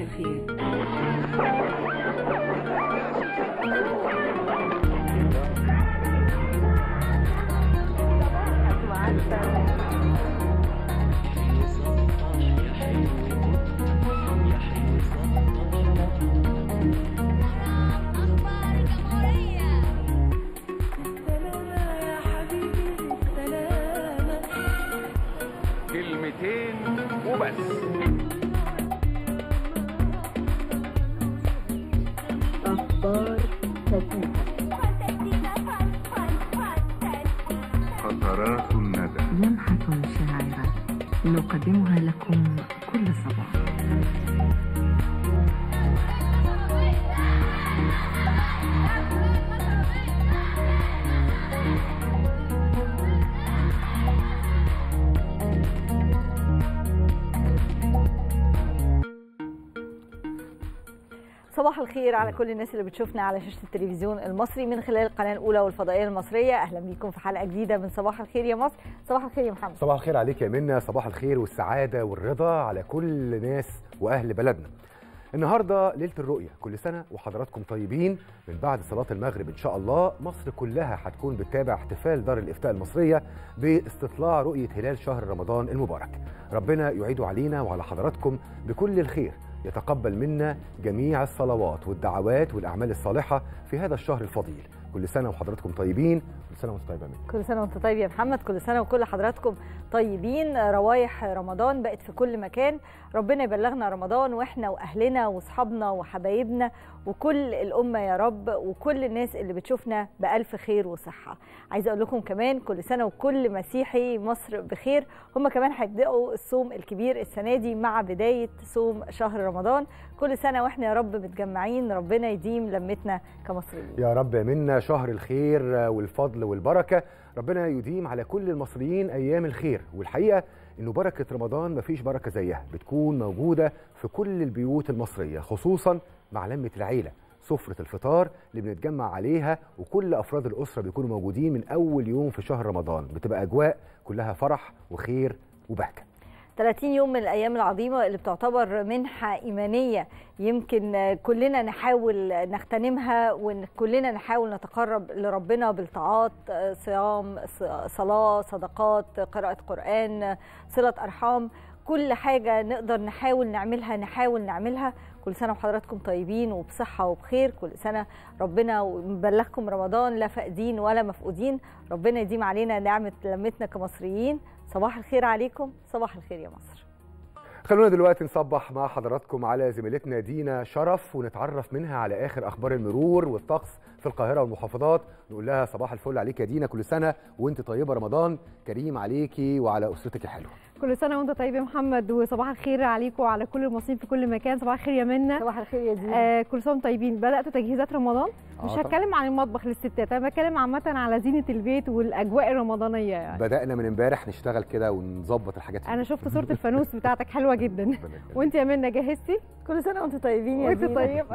الخير أخبار الجمهورية كلمتين وبس أخبار فتاة فانتستيكا فان فان فانتستيكا قطرات الندى لمحة شاعرة نقدمها لكم كل صباح صباح الخير على كل الناس اللي بتشوفنا على شاشه التلفزيون المصري من خلال القناه الاولى والفضائيه المصريه اهلا بيكم في حلقه جديده من صباح الخير يا مصر صباح الخير يا محمد صباح الخير عليك يا منى صباح الخير والسعادة والرضا على كل ناس وأهل بلدنا النهاردة ليلة الرؤية كل سنة وحضراتكم طيبين من بعد صلاة المغرب إن شاء الله مصر كلها هتكون بتتابع احتفال دار الإفتاء المصرية باستطلاع رؤية هلال شهر رمضان المبارك ربنا يعيده علينا وعلى حضراتكم بكل الخير يتقبل منا جميع الصلوات والدعوات والأعمال الصالحة في هذا الشهر الفضيل كل سنة وحضراتكم طيبين كل سنة وانتم طيبة مني كل سنه وانت طيب يا محمد كل سنه وكل حضراتكم طيبين روايح رمضان بقت في كل مكان ربنا يبلغنا رمضان واحنا واهلنا واصحابنا وحبايبنا وكل الامه يا رب وكل الناس اللي بتشوفنا بالف خير وصحه عايزه اقول لكم كمان كل سنه وكل مسيحي مصر بخير هم كمان هيبداوا الصوم الكبير السنه دي مع بدايه صوم شهر رمضان كل سنه واحنا يا رب متجمعين ربنا يديم لمتنا كمصريين يا رب منا شهر الخير والفضل والبركة ربنا يديم على كل المصريين أيام الخير والحقيقة إنه بركة رمضان مفيش بركة زيها بتكون موجودة في كل البيوت المصرية خصوصا مع لمة العيلة سفرة الفطار اللي بنتجمع عليها وكل أفراد الأسرة بيكونوا موجودين من أول يوم في شهر رمضان بتبقى أجواء كلها فرح وخير وبهجة 30 يوم من الايام العظيمه اللي بتعتبر منحه ايمانيه يمكن كلنا نحاول نغتنمها وكلنا نحاول نتقرب لربنا بالطاعات صيام صلاه صدقات قراءه قران صله ارحام كل حاجه نقدر نحاول نعملها نحاول نعملها كل سنه وحضراتكم طيبين وبصحه وبخير كل سنه ربنا مبلغكم رمضان لا فاقدين ولا مفقودين ربنا يديم علينا نعمه لمتنا كمصريين صباح الخير عليكم صباح الخير يا مصر خلونا دلوقتي نصبح مع حضراتكم على زميلتنا دينا شرف ونتعرف منها على آخر أخبار المرور والطقس في القاهرة والمحافظات نقول لها صباح الفل عليك يا دينا كل سنة وانت طيبة رمضان كريم عليكي وعلى أسرتك الحلوة كل سنه وانت طيب يا محمد وصباح الخير عليكم وعلى كل المصريين في كل مكان صباح الخير يا منى صباح الخير يا دينا آه كل سنه وانتم طيبين بداتوا تجهيزات رمضان آه مش طبعاً. هتكلم عن المطبخ للستات انا بتكلم عامه على زينه البيت والاجواء الرمضانيه يعني بدأنا من امبارح نشتغل كده ونظبط الحاجات انا شفت صوره الفانوس بتاعتك حلوه جدا ربنا يخليك. وانت يا منى جهزتي كل سنه وانتم طيبين يا وانت دينا طيب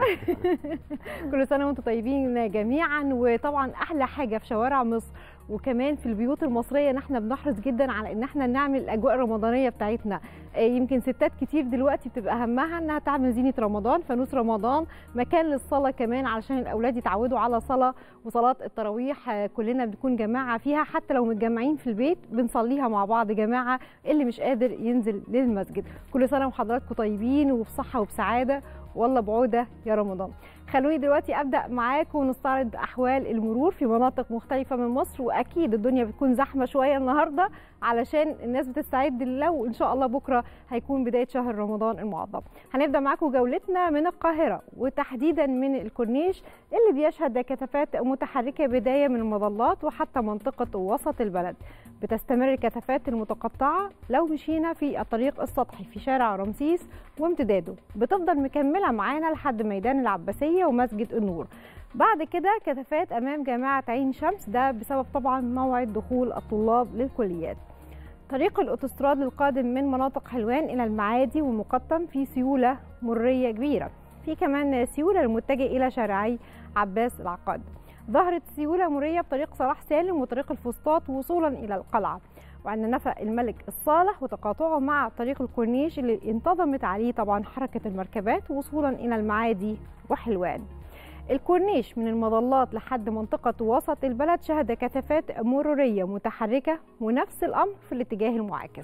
كل سنه وانتم طيبين جميعا وطبعا احلى حاجه في شوارع مصر وكمان في البيوت المصريه ان احنا بنحرص جدا على ان احنا نعمل الاجواء الرمضانيه بتاعتنا آه، يمكن ستات كتير دلوقتي بتبقى همها انها تعمل زينه رمضان فانوس رمضان مكان للصلاه كمان علشان الاولاد يتعودوا على صلاه وصلاه التراويح آه، كلنا بنكون جماعه فيها حتى لو متجمعين في البيت بنصليها مع بعض جماعه اللي مش قادر ينزل للمسجد كل سنه وحضراتكم طيبين وبصحه وبسعاده والله بعوده يا رمضان خلوني دلوقتي ابدا معاكم ونستعرض احوال المرور في مناطق مختلفه من مصر واكيد الدنيا بتكون زحمه شويه النهارده علشان الناس بتستعد لو ان شاء الله بكره هيكون بدايه شهر رمضان المعظم هنبدا معاكم جولتنا من القاهره وتحديدا من الكورنيش اللي بيشهد كثافات متحركه بدايه من المظلات وحتى منطقه وسط البلد بتستمر الكثافات المتقطعه لو مشينا في الطريق السطحي في شارع رمسيس وامتداده بتفضل مكمله معانا لحد ميدان العباسيه ومسجد النور بعد كده كثافات امام جامعه عين شمس ده بسبب طبعا موعد دخول الطلاب للكليات طريق الاوتوستراد القادم من مناطق حلوان الى المعادي والمقطم في سيوله مريه كبيره في كمان سيوله المتجه الى شارعي عباس العقاد ظهرت سيوله مريه بطريق صلاح سالم وطريق الفسطاط وصولا الى القلعه وعن نفق الملك الصالح وتقاطعه مع طريق الكورنيش اللي انتظمت عليه طبعا حركة المركبات وصولا إلى المعادي وحلوان الكورنيش من المظلات لحد منطقة وسط البلد شهد كثافات مرورية متحركة ونفس الأمر في الاتجاه المعاكس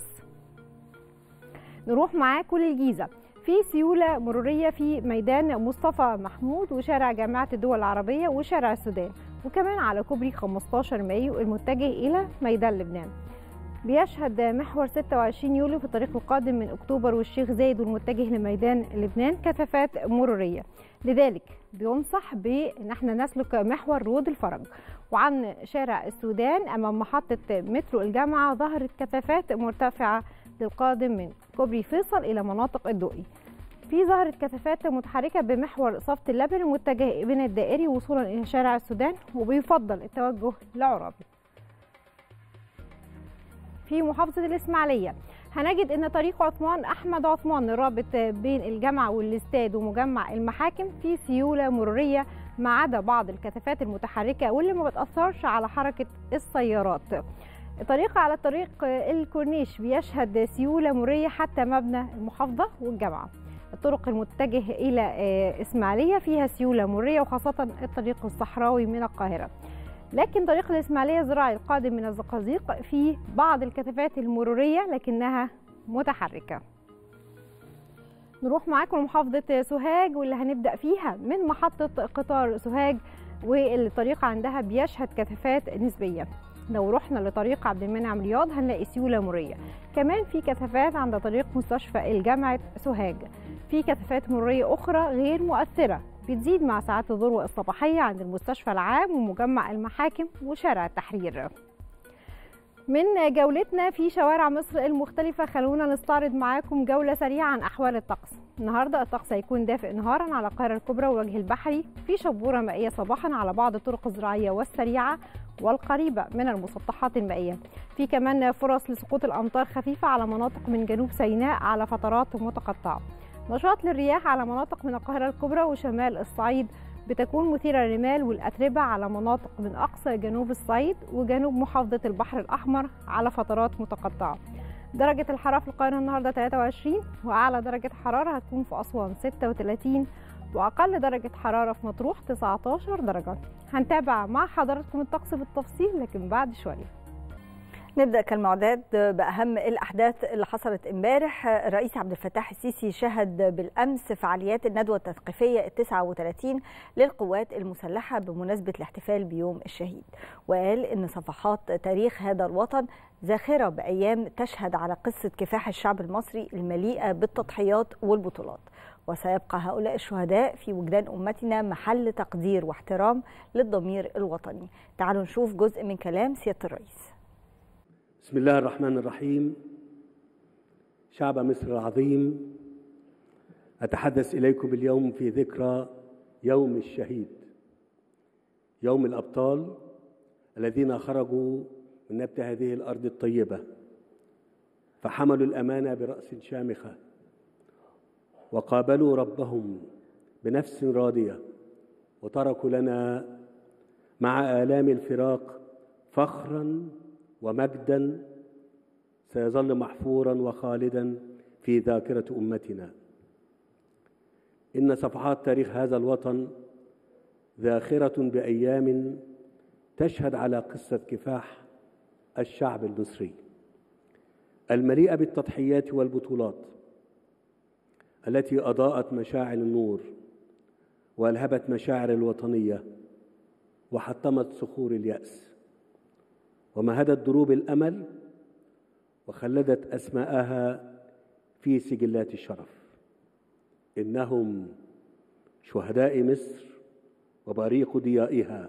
نروح معاكم للجيزة في سيولة مرورية في ميدان مصطفى محمود وشارع جامعة الدول العربية وشارع السودان وكمان على كوبري 15 مايو المتجه إلى ميدان لبنان بيشهد محور 26 يوليو في الطريق القادم من أكتوبر والشيخ زايد والمتجه لميدان لبنان كثافات مرورية لذلك بينصح بأن احنا نسلك محور رود الفرج وعن شارع السودان أمام محطة مترو الجامعة ظهرت كثافات مرتفعة للقادم من كوبري فيصل إلى مناطق الدقي في ظهرت كثافات متحركة بمحور صفت اللبن المتجه بين الدائري وصولا إلى شارع السودان وبيفضل التوجه لعرابي في محافظة الإسماعيلية هنجد ان طريق عثمان احمد عثمان الرابط بين الجامعه والاستاد ومجمع المحاكم في سيوله مروريه ما عدا بعض الكثافات المتحركه واللي ما بتاثرش على حركه السيارات الطريق على طريق الكورنيش بيشهد سيوله مروريه حتى مبنى المحافظه والجامعه الطرق المتجه الى اسماعيليه فيها سيوله مروريه وخاصه الطريق الصحراوي من القاهره لكن طريق الإسماعيلية الزراعي القادم من الزقازيق فيه بعض الكثافات المرورية لكنها متحركة نروح معاكم لمحافظة سوهاج واللي هنبدأ فيها من محطة قطار سوهاج والطريق عندها بيشهد كثافات نسبية لو رحنا لطريق عبد المنعم رياض هنلاقي سيولة مرورية كمان في كثافات عند طريق مستشفى الجامعة سوهاج في كثافات مرورية أخرى غير مؤثرة بتزيد مع ساعات الذروة الصباحية عند المستشفى العام ومجمع المحاكم وشارع التحرير من جولتنا في شوارع مصر المختلفة خلونا نستعرض معاكم جولة سريعة عن أحوال الطقس النهاردة الطقس هيكون دافئ نهارا على القاهرة الكبرى والوجه البحري في شبورة مائية صباحا على بعض الطرق الزراعية والسريعة والقريبة من المسطحات المائية في كمان فرص لسقوط الأمطار خفيفة على مناطق من جنوب سيناء على فترات متقطعة نشاط للرياح على مناطق من القاهرة الكبرى وشمال الصعيد بتكون مثيرة للرمال والأتربة على مناطق من أقصى جنوب الصعيد وجنوب محافظة البحر الأحمر على فترات متقطعة درجة الحرارة في القاهرة النهاردة 23 وأعلى درجة حرارة هتكون في أسوان 36 وأقل درجة حرارة في مطروح 19 درجة هنتابع مع حضراتكم الطقس بالتفصيل لكن بعد شوية نبدا كالمعتاد باهم الاحداث اللي حصلت امبارح الرئيس عبد الفتاح السيسي شهد بالامس فعاليات الندوه التثقيفيه ال 39 للقوات المسلحه بمناسبه الاحتفال بيوم الشهيد وقال ان صفحات تاريخ هذا الوطن زاخره بايام تشهد على قصه كفاح الشعب المصري المليئه بالتضحيات والبطولات وسيبقى هؤلاء الشهداء في وجدان امتنا محل تقدير واحترام للضمير الوطني تعالوا نشوف جزء من كلام سياده الرئيس بسم الله الرحمن الرحيم شعب مصر العظيم أتحدث إليكم اليوم في ذكرى يوم الشهيد يوم الأبطال الذين خرجوا من نبت هذه الأرض الطيبة فحملوا الأمانة برأس شامخة وقابلوا ربهم بنفس راضية وتركوا لنا مع آلام الفراق فخرا ومجدا سيظل محفورا وخالدا في ذاكرة أمتنا إن صفحات تاريخ هذا الوطن ذاخرة بأيام تشهد على قصة كفاح الشعب المصري المليئة بالتضحيات والبطولات التي أضاءت مشاعل النور وألهبت مشاعر الوطنية وحطمت صخور اليأس ومهدت دروب الامل وخلدت اسماءها في سجلات الشرف انهم شهداء مصر وبريق ضيائها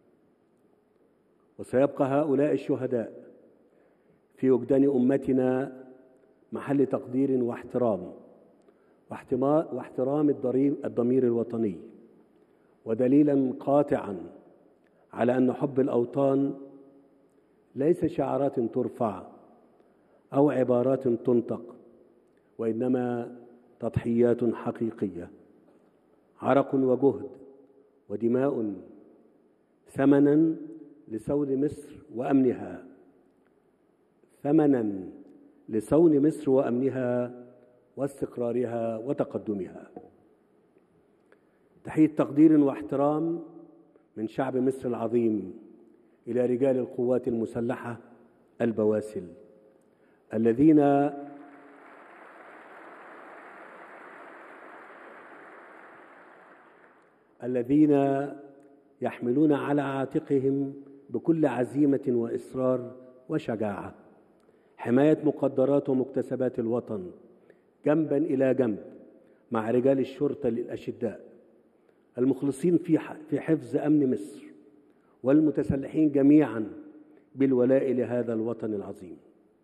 وسيبقى هؤلاء الشهداء في وجدان امتنا محل تقدير واحترام واحترام الضمير الوطني ودليلا قاطعا على ان حب الاوطان ليس شعارات ترفع او عبارات تنطق وانما تضحيات حقيقيه عرق وجهد ودماء ثمنا لسود مصر وامنها ثمنا لصون مصر وامنها واستقرارها وتقدمها تحيه تقدير واحترام من شعب مصر العظيم الى رجال القوات المسلحه البواسل الذين الذين يحملون على عاتقهم بكل عزيمه واصرار وشجاعه حمايه مقدرات ومكتسبات الوطن جنبا الى جنب مع رجال الشرطه الاشداء المخلصين في ح- في حفظ امن مصر والمتسلحين جميعا بالولاء لهذا الوطن العظيم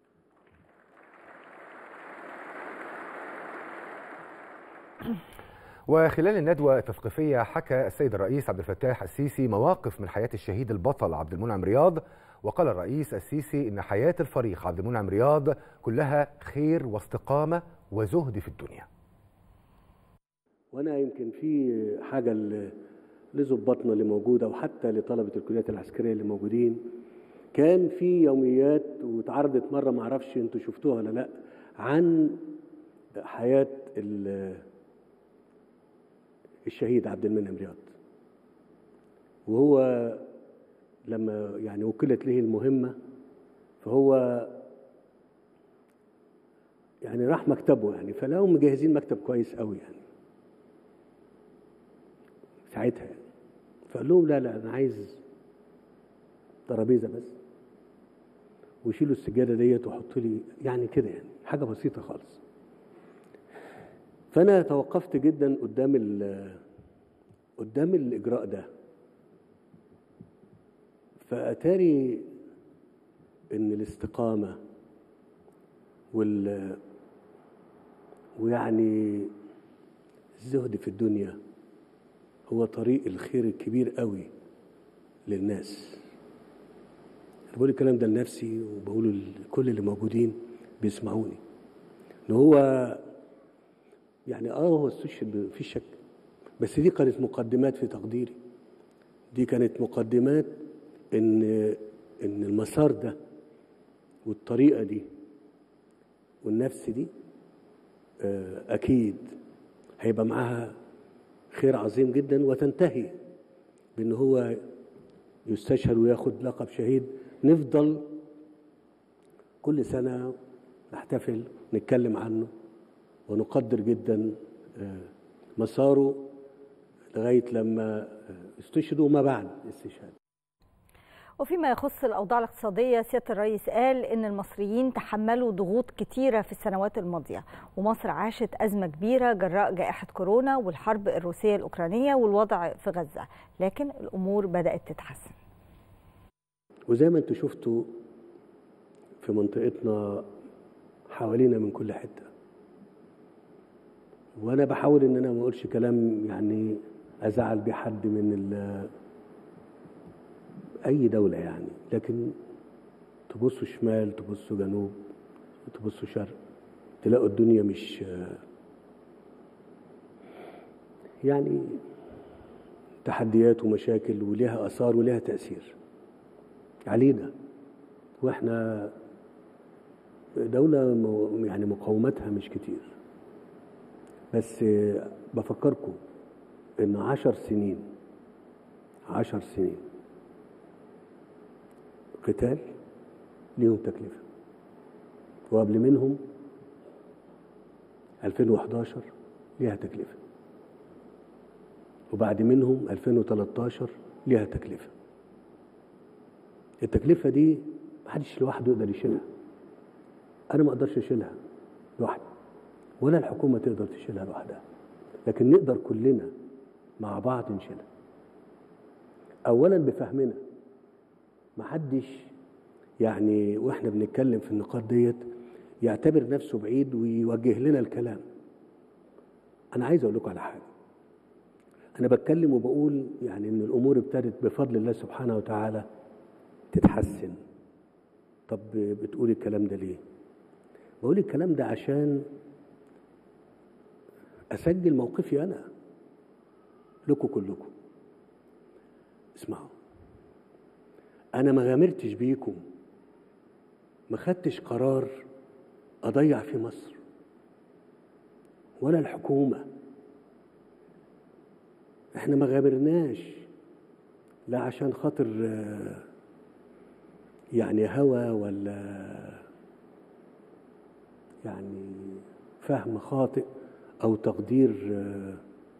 وخلال الندوة التثقيفية حكى السيد الرئيس عبد الفتاح السيسي مواقف من حياة الشهيد البطل عبد المنعم رياض وقال الرئيس السيسي إن حياة الفريق عبد المنعم رياض كلها خير واستقامة وزهد في الدنيا وانا يمكن في حاجه ل- لظباطنا اللي موجوده وحتى لطلبه الكليات العسكريه اللي موجودين كان في يوميات واتعرضت مره ما اعرفش انتوا شفتوها ولا لا عن حياه ال- الشهيد عبد المنعم رياض وهو لما يعني وكلت له المهمه فهو يعني راح مكتبه يعني فلقوا مجهزين مكتب كويس قوي يعني ساعتها يعني فقال لهم لا لا انا عايز ترابيزه بس ويشيلوا السجاده ديت ويحطوا لي يعني كده يعني حاجه بسيطه خالص فانا توقفت جدا قدام ال قدام الاجراء ده فاتاري ان الاستقامه وال ويعني الزهد في الدنيا هو طريق الخير الكبير قوي للناس انا بقول الكلام ده لنفسي وبقوله لكل اللي موجودين بيسمعوني ان هو يعني اه هو استشهد في شك بس دي كانت مقدمات في تقديري دي كانت مقدمات ان ان المسار ده والطريقه دي والنفس دي آه، اكيد هيبقى معاها خير عظيم جدا وتنتهي بان هو يستشهد وياخد لقب شهيد نفضل كل سنه نحتفل نتكلم عنه ونقدر جدا آه، مساره لغايه لما آه، استشهد وما بعد الاستشهاد وفيما يخص الأوضاع الاقتصادية سيادة الرئيس قال إن المصريين تحملوا ضغوط كتيرة في السنوات الماضية ومصر عاشت أزمة كبيرة جراء جائحة كورونا والحرب الروسية الأوكرانية والوضع في غزة لكن الأمور بدأت تتحسن وزي ما انتوا شفتوا في منطقتنا حوالينا من كل حته وانا بحاول ان انا ما اقولش كلام يعني ازعل بيه حد من ال- اي دوله يعني لكن تبصوا شمال تبصوا جنوب تبصوا شرق تلاقوا الدنيا مش يعني تحديات ومشاكل ولها اثار ولها تاثير علينا واحنا دولة مو- يعني مقاومتها مش كتير بس بفكركم ان عشر سنين عشر سنين قتال ليهم تكلفة وقبل منهم 2011 ليها تكلفة وبعد منهم 2013 ليها تكلفة التكلفة دي محدش لوحده يقدر يشيلها أنا ما أقدرش أشيلها لوحدي ولا الحكومة تقدر تشيلها لوحدها لكن نقدر كلنا مع بعض نشيلها أولا بفهمنا محدش يعني واحنا بنتكلم في النقاط ديت يعتبر نفسه بعيد ويوجه لنا الكلام انا عايز اقول لكم على حاجه انا بتكلم وبقول يعني ان الامور ابتدت بفضل الله سبحانه وتعالى تتحسن طب بتقول الكلام ده ليه بقول الكلام ده عشان اسجل موقفي انا لكم كلكم اسمعوا انا ما غامرتش بيكم ما خدتش قرار اضيع فيه مصر ولا الحكومه احنا ما غامرناش لا عشان خاطر آه، يعني هوى ولا يعني فهم خاطئ او تقدير آه،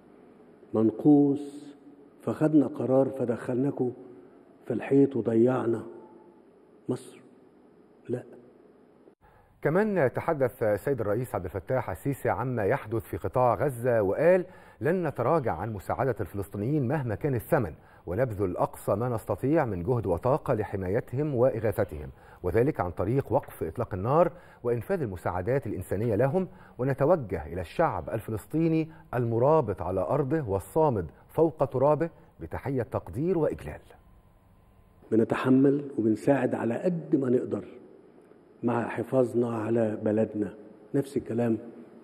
منقوص فخدنا قرار فدخلناكم في الحيط وضيعنا مصر لا كمان تحدث السيد الرئيس عبد الفتاح السيسي عما يحدث في قطاع غزة وقال لن نتراجع عن مساعدة الفلسطينيين مهما كان الثمن ونبذل أقصى ما نستطيع من جهد وطاقة لحمايتهم وإغاثتهم وذلك عن طريق وقف إطلاق النار وإنفاذ المساعدات الإنسانية لهم ونتوجه إلى الشعب الفلسطيني المرابط على أرضه والصامد فوق ترابه بتحية تقدير وإجلال بنتحمل وبنساعد على قد ما نقدر مع حفاظنا على بلدنا نفس الكلام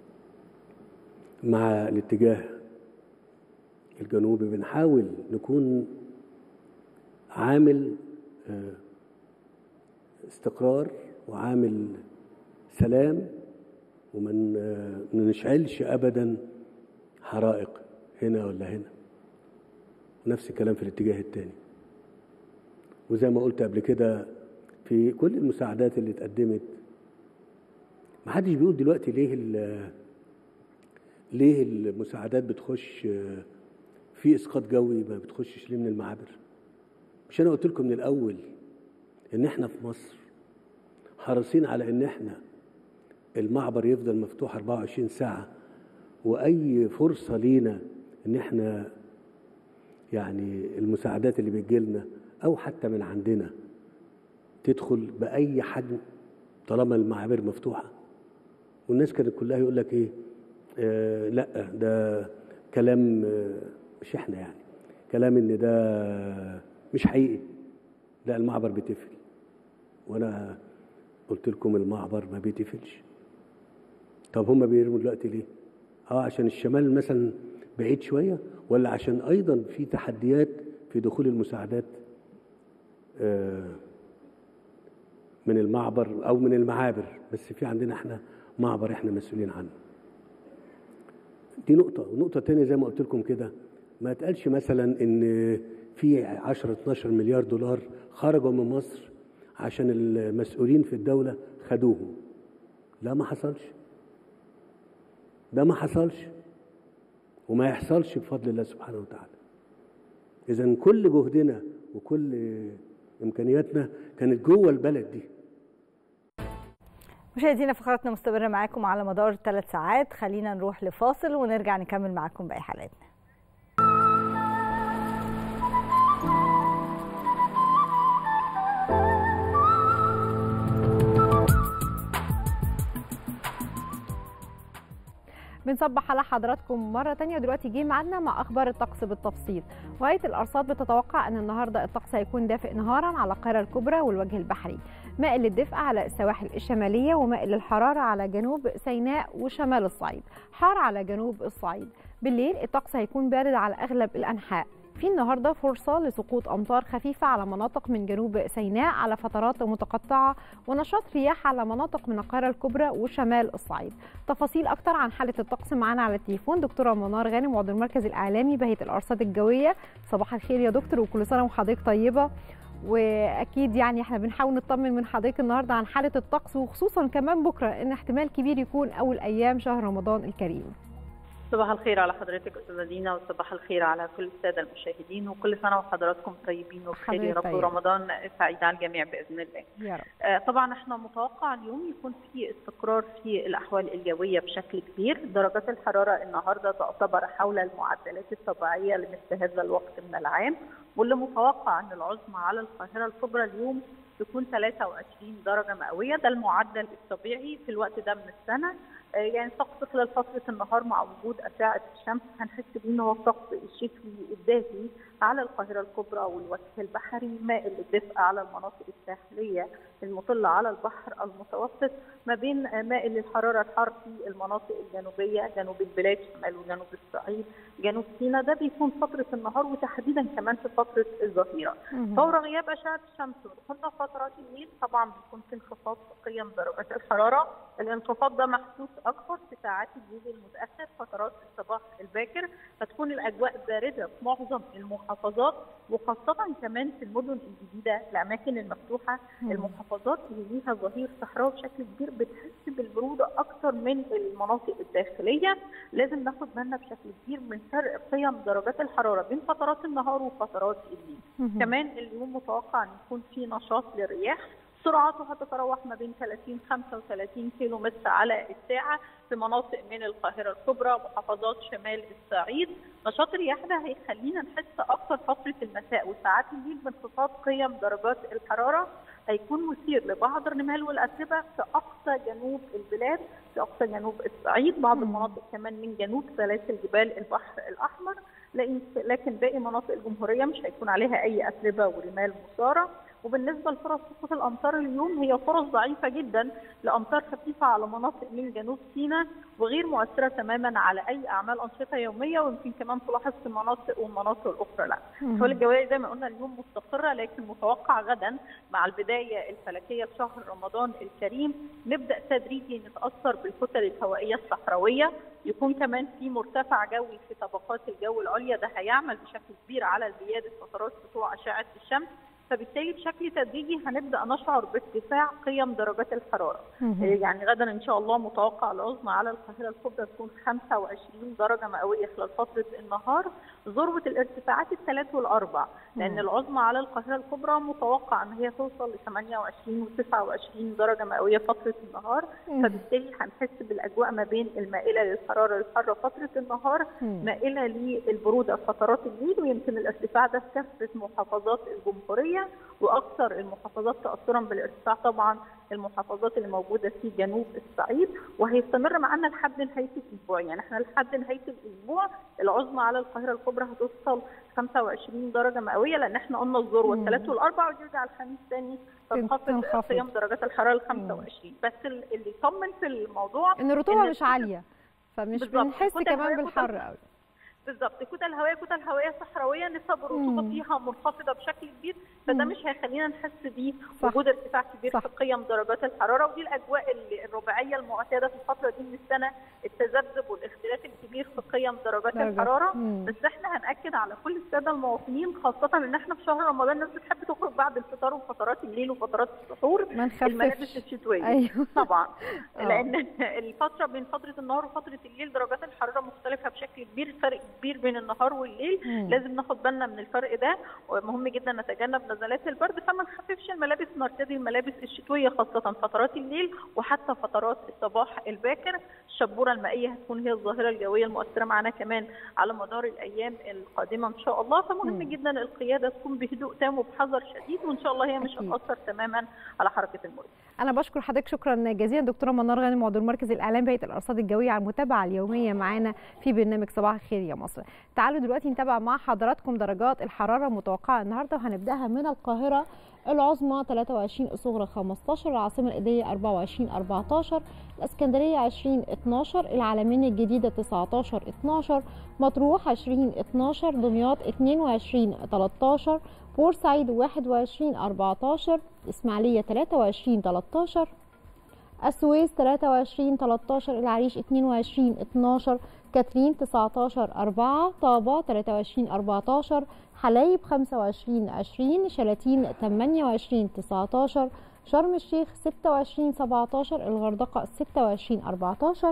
مع الاتجاه الجنوبي بنحاول نكون عامل آه، استقرار وعامل سلام وما آه، ما نشعلش ابدا حرائق هنا ولا هنا نفس الكلام في الاتجاه الثاني وزي ما قلت قبل كده في كل المساعدات اللي اتقدمت ما حدش بيقول دلوقتي ليه ال- ليه المساعدات بتخش آه، في اسقاط جوي ما بتخشش ليه من المعابر مش انا قلت لكم من الاول ان احنا في مصر حريصين على ان احنا المعبر يفضل مفتوح 24 ساعه واي فرصه لينا ان احنا يعني المساعدات اللي بتجيلنا او حتى من عندنا تدخل باي حجم طالما المعابر مفتوحه والناس كانت كلها يقول لك ايه آه لا ده كلام آه مش احنا يعني كلام ان ده مش حقيقي لا المعبر بيتقفل وانا قلت لكم المعبر ما بيتقفلش طب هم بيرموا دلوقتي ليه اه عشان الشمال مثلا بعيد شويه ولا عشان ايضا في تحديات في دخول المساعدات آه من المعبر او من المعابر بس في عندنا احنا معبر احنا مسؤولين عنه دي نقطة ونقطة تانية زي ما قلت لكم كده ما تقالش مثلا ان في 10 12 مليار دولار خرجوا من مصر عشان المسؤولين في الدولة خدوهم لا ما حصلش ده ما حصلش وما يحصلش بفضل الله سبحانه وتعالى اذا كل جهدنا وكل امكانياتنا كانت جوه البلد دي مشاهدينا فقراتنا مستمرة معاكم على مدار ثلاث ساعات خلينا نروح لفاصل ونرجع نكمل معاكم باقي حلقاتنا بنصبح على حضراتكم مرة تانية دلوقتي جه ميعادنا مع أخبار الطقس بالتفصيل وهيئة الأرصاد بتتوقع أن النهاردة الطقس هيكون دافئ نهارا على القاهرة الكبرى والوجه البحري مائل للدفء على السواحل الشمالية ومائل للحرارة على جنوب سيناء وشمال الصعيد حار على جنوب الصعيد بالليل الطقس هيكون بارد على أغلب الأنحاء في النهارده فرصه لسقوط امطار خفيفه على مناطق من جنوب سيناء على فترات متقطعه ونشاط رياح على مناطق من القاهره الكبرى وشمال الصعيد. تفاصيل اكتر عن حاله الطقس معانا على التليفون دكتوره منار غانم عضو المركز الاعلامي بهيئه الارصاد الجويه. صباح الخير يا دكتور وكل سنه وحضرتك طيبه. واكيد يعني احنا بنحاول نطمن من حضرتك النهارده عن حاله الطقس وخصوصا كمان بكره ان احتمال كبير يكون اول ايام شهر رمضان الكريم. صباح الخير على حضرتك استاذه دينا وصباح الخير على كل الساده المشاهدين وكل سنه وحضراتكم طيبين وبخير يا رب طيب. ورمضان سعيد على الجميع باذن الله. يا رب. آه، طبعا احنا متوقع اليوم يكون في استقرار في الاحوال الجويه بشكل كبير، درجات الحراره النهارده تعتبر حول المعدلات الطبيعيه لمثل هذا الوقت من العام، واللي متوقع ان العظمى على القاهره الكبرى اليوم تكون 23 درجه مئويه، ده المعدل الطبيعي في الوقت ده من السنه، آه، يعني الطقس خلال فتره النهار مع وجود اشعه الشمس هنحس بيه ان هو الطقس الشتوي الدافي على القاهره الكبرى والوجه البحري مائل للدفء على المناطق الساحليه المطله على البحر المتوسط ما بين آه، مائل للحراره الحار في المناطق الجنوبيه جنوب البلاد شمال وجنوب الصعيد جنوب سيناء ده بيكون فتره النهار وتحديدا كمان في فتره الظهيره فور غياب اشعه الشمس ودخولنا فترات الليل طبعا بيكون في انخفاض في قيم درجات الحراره الانخفاض ده محسوس اكثر في ساعات الليل المتاخر فترات الصباح الباكر فتكون الاجواء بارده في معظم المحافظات وخاصه كمان في المدن الجديده الاماكن المفتوحه المحافظات اللي ليها ظهير صحراوي بشكل كبير بتحس بالبروده اكثر من المناطق الداخليه لازم ناخد بالنا بشكل كبير من فرق قيم درجات الحراره بين فترات النهار وفترات الليل كمان اليوم متوقع ان يكون في نشاط للرياح سرعته هتتراوح ما بين 30 35 كيلو متر على الساعه في مناطق من القاهره الكبرى محافظات شمال الصعيد نشاط الرياح ده هيخلينا نحس اكثر فتره المساء وساعات الليل بانخفاض قيم درجات الحراره هيكون مثير لبعض الرمال والاتربه في اقصى جنوب البلاد في اقصى جنوب الصعيد بعض المناطق كمان من جنوب سلاسل جبال البحر الاحمر لكن لكن باقي مناطق الجمهوريه مش هيكون عليها اي اتربه ورمال مثاره وبالنسبه لفرص سقوط الامطار اليوم هي فرص ضعيفه جدا لامطار خفيفه على مناطق من جنوب سيناء وغير مؤثره تماما على اي اعمال انشطه يوميه ويمكن كمان تلاحظ في مناطق والمناطق الاخرى لا. الحوالي الجويه زي ما قلنا اليوم مستقره لكن متوقع غدا مع البدايه الفلكيه لشهر رمضان الكريم نبدا تدريجي نتاثر بالكتل الهوائيه الصحراويه يكون كمان في مرتفع جوي في طبقات الجو العليا ده هيعمل بشكل كبير على زياده فترات سطوع اشعه الشمس فبالتالي بشكل تدريجي هنبدا نشعر بارتفاع قيم درجات الحراره يعني غدا ان شاء الله متوقع العظمى على القاهره الكبرى تكون 25 درجه مئويه خلال فتره النهار ذروه الارتفاعات الثلاث والاربع لان العظمى على القاهره الكبرى متوقع ان هي توصل ل 28 و29 درجه مئويه فتره النهار فبالتالي هنحس بالاجواء ما بين المائله للحراره الحاره فتره النهار مائله للبروده فترات الليل ويمكن الارتفاع ده في كافه محافظات الجمهوريه واكثر المحافظات تاثرا بالارتفاع طبعا المحافظات اللي موجوده في جنوب الصعيد وهيستمر معانا لحد نهايه الاسبوع يعني احنا لحد نهايه الاسبوع العظمى على القاهره الكبرى هتوصل 25 درجه مئويه لان احنا قلنا الذروه الثلاث والاربع ويرجع الخميس ثاني تنخفض تنخفض. قيم درجات الحراره ل 25 بس ال- اللي يطمن في الموضوع ان الرطوبه إن مش عاليه فمش بالظبط. بنحس كتل كمان هواء بالحر كتل- قوي بالظبط كتل هوائيه كتل هوائيه صحراويه نسب الرطوبه مم. فيها منخفضه بشكل كبير فده مم. مش هيخلينا نحس بيه صح. وجود ارتفاع كبير صح. في قيم درجات الحراره ودي الاجواء ال- الرباعيه المعتاده في الفتره دي من السنه التذبذب والاختلاف الكبير في قيم درجات درجات. الحراره مم. بس احنا هناكد على كل الساده المواطنين خاصه ان احنا في شهر رمضان الناس بتحب تخرج بعد الفطار وفترات الليل وفترات السحور ما نخففش. الملابس الشتويه أيوه. طبعا آه. لان الفتره بين فتره النهار وفتره الليل درجات الحراره مختلفه بشكل كبير فرق كبير بين النهار والليل مم. لازم ناخد بالنا من الفرق ده ومهم جدا نتجنب نزلات البرد فما نخففش الملابس نرتدي الملابس الشتويه خاصه فترات الليل وحتى فترات الصباح الباكر الشبوره المائيه هتكون هي الظاهره الجويه المؤثره معنا كمان على مدار الايام القادمه ان شاء الله فمهم مم. جدا القياده تكون بهدوء تام وبحذر شديد وان شاء الله هي مش أكيد. هتاثر تماما على حركه المرور انا بشكر حضرتك شكرا جزيلا دكتوره منار غانم عضو مركز الاعلام بهيئه الارصاد الجويه على المتابعه اليوميه معانا في برنامج صباح الخير يا مصر تعالوا دلوقتي نتابع مع حضراتكم درجات الحراره المتوقعه النهارده وهنبداها من القاهره العظمى 23 الصغرى 15 العاصمه الاداريه 24 14 الاسكندريه 20 12 العلمين الجديده 19 12 مطروح 20 12 دمياط 22 13 بورسعيد 21 14 اسماعيليه 23 13 السويس 23 13 العريش 22 12 كاترين 19 4 طابة 23 14 حلايب 25 20 شلاتين 28 19 شرم الشيخ 26 17 الغردقة 26 14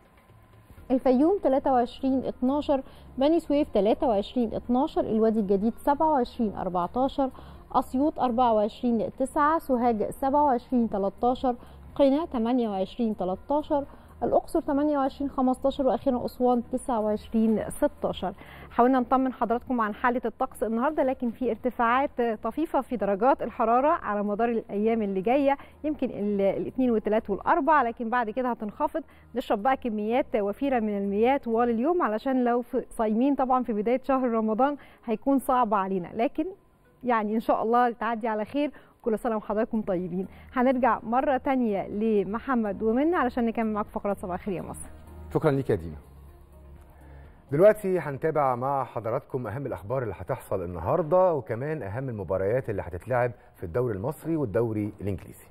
الفيوم 23 12 بني سويف 23 12 الوادي الجديد 27 14 أسيوط 24 9 سوهاج 27 13 قنا 28 13 الاقصر 28 15 واخيرا اسوان 29 16 حاولنا نطمن حضراتكم عن حاله الطقس النهارده لكن في ارتفاعات طفيفه في درجات الحراره على مدار الايام اللي جايه يمكن ال- الاثنين والثلاث والاربع لكن بعد كده هتنخفض نشرب بقى كميات وفيره من المياه طوال اليوم علشان لو في- صايمين طبعا في بدايه شهر رمضان هيكون صعب علينا لكن يعني ان شاء الله تعدي على خير كل سنه وحضراتكم طيبين هنرجع مره تانية لمحمد ومنى علشان نكمل معاكم فقرات صباح الخير يا مصر شكرا ليك يا دينا دلوقتي هنتابع مع حضراتكم اهم الاخبار اللي هتحصل النهارده وكمان اهم المباريات اللي هتتلعب في الدوري المصري والدوري الانجليزي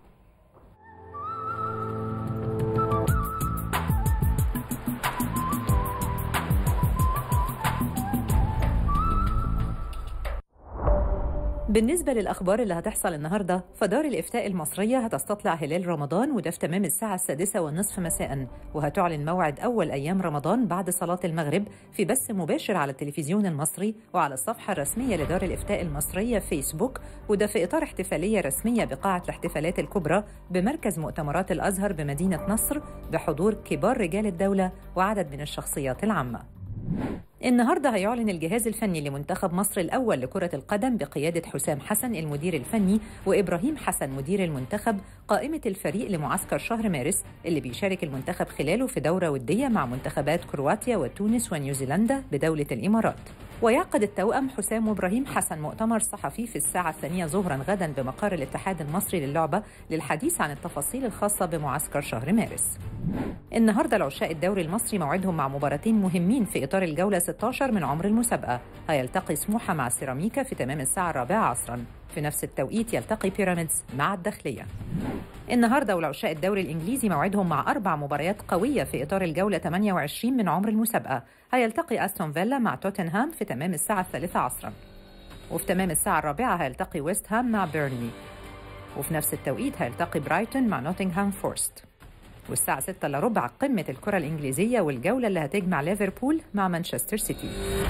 بالنسبة للأخبار اللي هتحصل النهاردة فدار الإفتاء المصرية هتستطلع هلال رمضان وده في تمام الساعة السادسة والنصف مساء وهتعلن موعد أول أيام رمضان بعد صلاة المغرب في بث مباشر على التلفزيون المصري وعلى الصفحة الرسمية لدار الإفتاء المصرية فيسبوك وده في إطار احتفالية رسمية بقاعة الاحتفالات الكبرى بمركز مؤتمرات الأزهر بمدينة نصر بحضور كبار رجال الدولة وعدد من الشخصيات العامة النهارده هيعلن الجهاز الفني لمنتخب مصر الاول لكره القدم بقياده حسام حسن المدير الفني وابراهيم حسن مدير المنتخب قائمه الفريق لمعسكر شهر مارس اللي بيشارك المنتخب خلاله في دوره وديه مع منتخبات كرواتيا وتونس ونيوزيلندا بدوله الامارات ويعقد التوأم حسام وابراهيم حسن مؤتمر صحفي في الساعة الثانية ظهرا غدا بمقر الاتحاد المصري للعبة للحديث عن التفاصيل الخاصة بمعسكر شهر مارس. النهارده العشاء الدوري المصري موعدهم مع مباراتين مهمين في اطار الجوله 16 من عمر المسابقه هيلتقي سموحه مع سيراميكا في تمام الساعه الرابعه عصرا في نفس التوقيت يلتقي بيراميدز مع الداخليه النهارده والعشاء الدوري الانجليزي موعدهم مع اربع مباريات قويه في اطار الجوله 28 من عمر المسابقه هيلتقي استون فيلا مع توتنهام في تمام الساعه الثالثه عصرا وفي تمام الساعه الرابعه هيلتقي ويست هام مع بيرنلي وفي نفس التوقيت هيلتقي برايتون مع نوتنغهام فورست والساعة 6 إلا ربع قمة الكرة الإنجليزية والجولة اللي هتجمع ليفربول مع مانشستر سيتي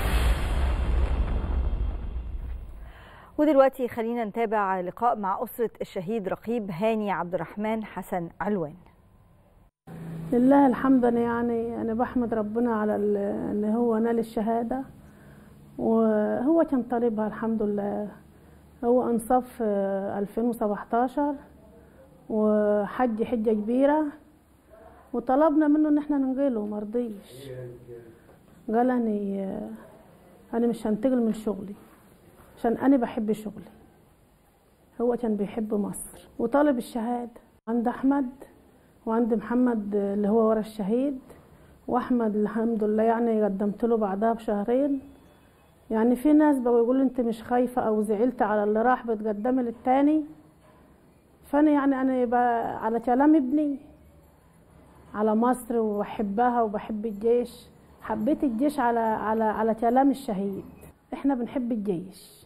ودلوقتي خلينا نتابع لقاء مع أسرة الشهيد رقيب هاني عبد الرحمن حسن علوان لله الحمد أنا يعني أنا بحمد ربنا على ال- إن هو نال الشهادة وهو كان طالبها الحمد لله هو انصاف في 2017 وحج حجة كبيرة وطلبنا منه إن احنا ننقله مرضيش قال أنا أنا مش هنتقل من شغلي عشان أنا بحب شغلي هو كان بيحب مصر وطالب الشهادة عند أحمد وعند محمد اللي هو ورا الشهيد واحمد الحمد لله يعني قدمت له بعدها بشهرين يعني في ناس بقوا يقولوا انت مش خايفه او زعلت على اللي راح بتقدمي للتاني فانا يعني انا بقى على كلام ابني على مصر وبحبها وبحب الجيش حبيت الجيش على على على كلام الشهيد احنا بنحب الجيش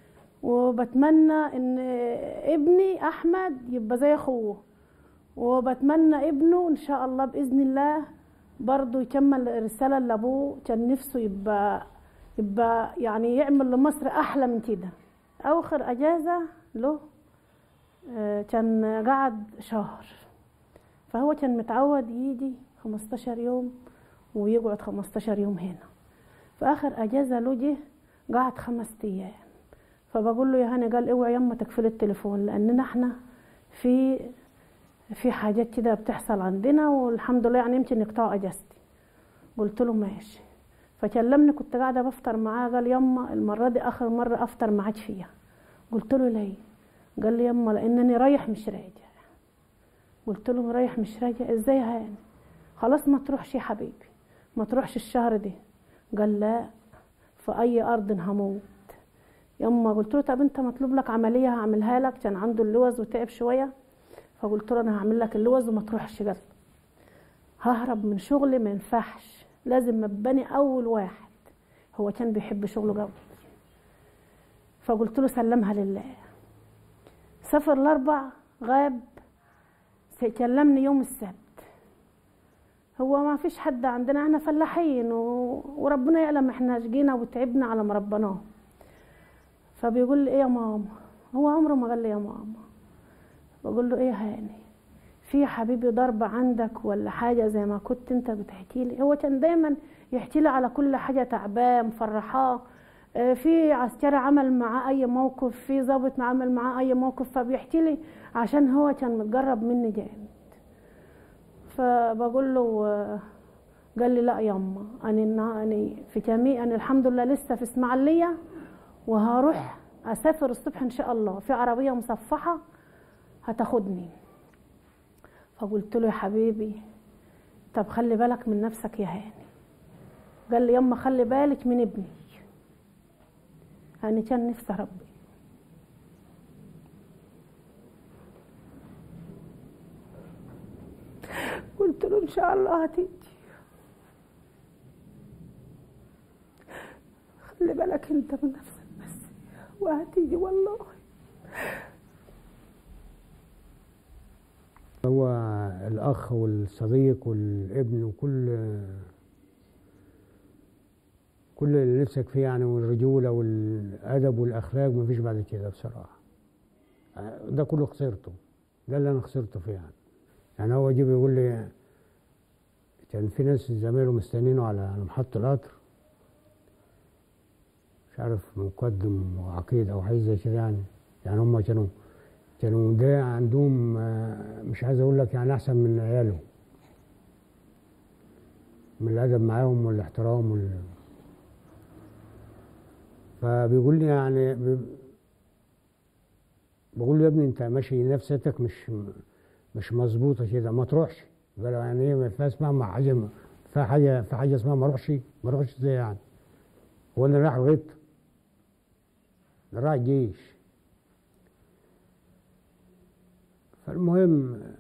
وبتمنى ان ابني احمد يبقى زي اخوه وبتمنى ابنه ان شاء الله باذن الله برضه يكمل الرساله اللي ابوه كان نفسه يبقى يبقى يعني يعمل لمصر احلى من كده اخر اجازه له آه، كان قعد شهر فهو كان متعود يجي 15 يوم ويقعد 15 يوم هنا فاخر اجازه له جه قعد خمس ايام فبقول له يا هاني قال اوعي يما تقفل التليفون لاننا احنا في في حاجات كده بتحصل عندنا والحمد لله يعني يمكن يقطعوا اجازتي قلت له ماشي فكلمني كنت قاعده بفطر معاه قال يما المره دي اخر مره افطر معاك فيها قلت له ليه قال لي يما لانني رايح مش راجع قلت له مريح مش راجع ازاي هاني خلاص ما تروحش يا حبيبي ما تروحش الشهر ده قال لا في اي ارض هموت يما قلت له طب انت مطلوب لك عمليه هعملها لك كان عنده اللوز وتعب شويه فقلت له انا هعمل لك اللوز وما تروحش قال ههرب من شغلي ما ينفعش لازم اباني اول واحد هو كان بيحب شغله قوي فقلت له سلمها لله سافر الاربع غاب كلمني يوم السبت هو ما فيش حد عندنا احنا فلاحين و... وربنا يعلم احنا جينا وتعبنا على ما ربناه فبيقول لي ايه يا ماما هو عمره ما قال لي يا ماما بقول له ايه يا هاني في حبيبي ضربة عندك ولا حاجة زي ما كنت انت بتحكي لي هو كان دايما يحكي لي على كل حاجة تعباه مفرحاه آه، في عسكري عمل معاه اي موقف في ضابط عمل معاه اي موقف فبيحكي لي عشان هو كان متجرب مني جامد فبقول له آه، قال لي لا يما انا النا- انا في جميع انا الحمد لله لسه في اسماعيليه وهروح اسافر الصبح ان شاء الله في عربيه مصفحه هتاخدني فقلت له يا حبيبي طب خلي بالك من نفسك يا هاني قال لي يما خلي بالك من ابني يعني كان نفسي ربي قلت له ان شاء الله هتيجي خلي بالك انت من نفسك بس وهتيجي والله هو الأخ والصديق والابن وكل كل اللي نفسك فيه يعني والرجولة والأدب والأخلاق مفيش بعد كده بصراحة ده كله خسرته ده اللي أنا خسرته فيه يعني يعني هو جه بيقول لي كان في ناس زمايله مستنينه على على محطة القطر مش عارف مقدم وعقيد أو حاجة زي كده يعني يعني هم كانوا كانوا ده عندهم آه، مش عايز اقول لك يعني احسن من عياله من الادب معاهم والاحترام وال... فبيقول لي يعني بي- بقول له يا ابني انت ماشي نفسيتك مش مش مظبوطه كده ما تروحش قال له يعني ايه ما فيها اسمها مع حاجه في حاجه في حاجه اسمها ما اروحش ما اروحش ازاي يعني هو انا رايح الغيط ده رايح الجيش فالمهم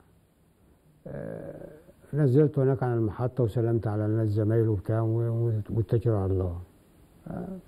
آه، نزلت هناك على المحطة وسلمت على الناس زمايله وبتاع و- واتكل على الله آه،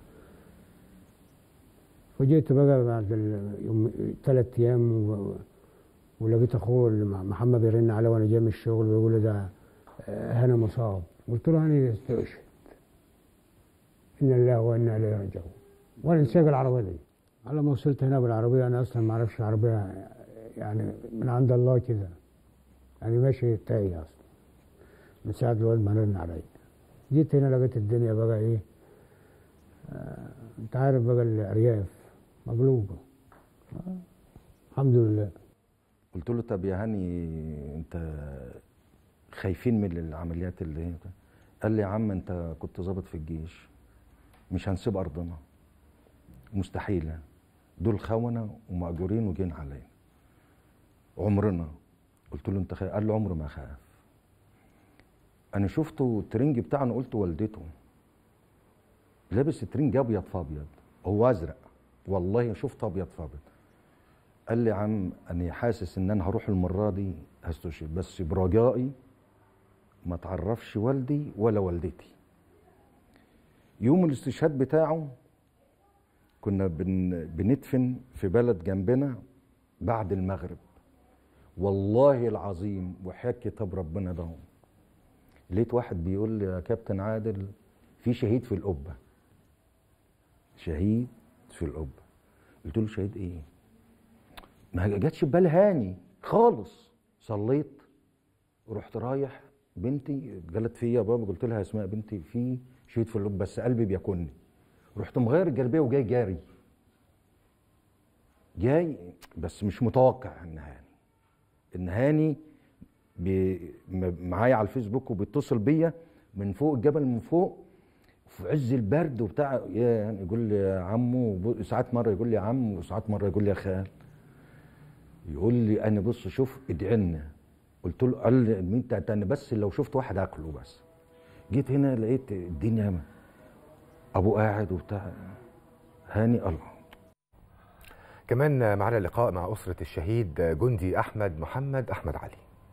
فجيت بقى بعد ال- يوم ثلاث أيام و- ولقيت أخوه اللي مع- محمد بيرن عليه وأنا جاي من الشغل بيقول لي ده آه، هنا مصاب قلت له هاني استشهد إن الله وإنا إليه راجعون وأنا سايق العربية دي على ما وصلت هنا بالعربية أنا أصلا ما أعرفش العربية يعني من عند الله كده يعني ماشي تايه اصلا من ساعه الواد ما رن عليا جيت هنا لقيت الدنيا بقى ايه آه انت عارف بقى الارياف مقلوبه آه الحمد لله قلت له طب يا هاني انت خايفين من العمليات اللي هي قال لي يا عم انت كنت ظابط في الجيش مش هنسيب ارضنا مستحيل دول خونه ومأجورين وجين علينا عمرنا قلت له انت خايف قال له عمره ما خاف انا شفته الترنج بتاعنا قلت والدته لابس ترنج ابيض في ابيض هو ازرق والله شفته ابيض في ابيض قال لي يا عم انا حاسس ان انا هروح المره دي هستشهد بس برجائي ما تعرفش والدي ولا والدتي يوم الاستشهاد بتاعه كنا بن بندفن في بلد جنبنا بعد المغرب والله العظيم وحياة كتاب ربنا ده لقيت واحد بيقول لي يا كابتن عادل في شهيد في القبة شهيد في القبة قلت له شهيد ايه ما جاتش في بالي هاني خالص صليت ورحت رايح بنتي جلت فيا يا بابا قلت لها يا اسماء بنتي في شهيد في القبة بس قلبي بيكني رحت مغير الجلبيه وجاي جاري جاي بس مش متوقع ان هاني ان هاني بي- م- معايا على الفيسبوك وبيتصل بيا من فوق الجبل من فوق في عز البرد وبتاع يا يعني يقول لي يا عمو وب- ساعات مره يقول لي يا عم وساعات مره يقول لي يا خال يقول لي انا بص شوف ادعي لنا قلت له قال لي انت أنت انا بس لو شفت واحد اكله بس جيت هنا لقيت الدنيا ابو قاعد وبتاع هاني الله كمان معنا لقاء مع أسرة الشهيد جندي أحمد محمد أحمد علي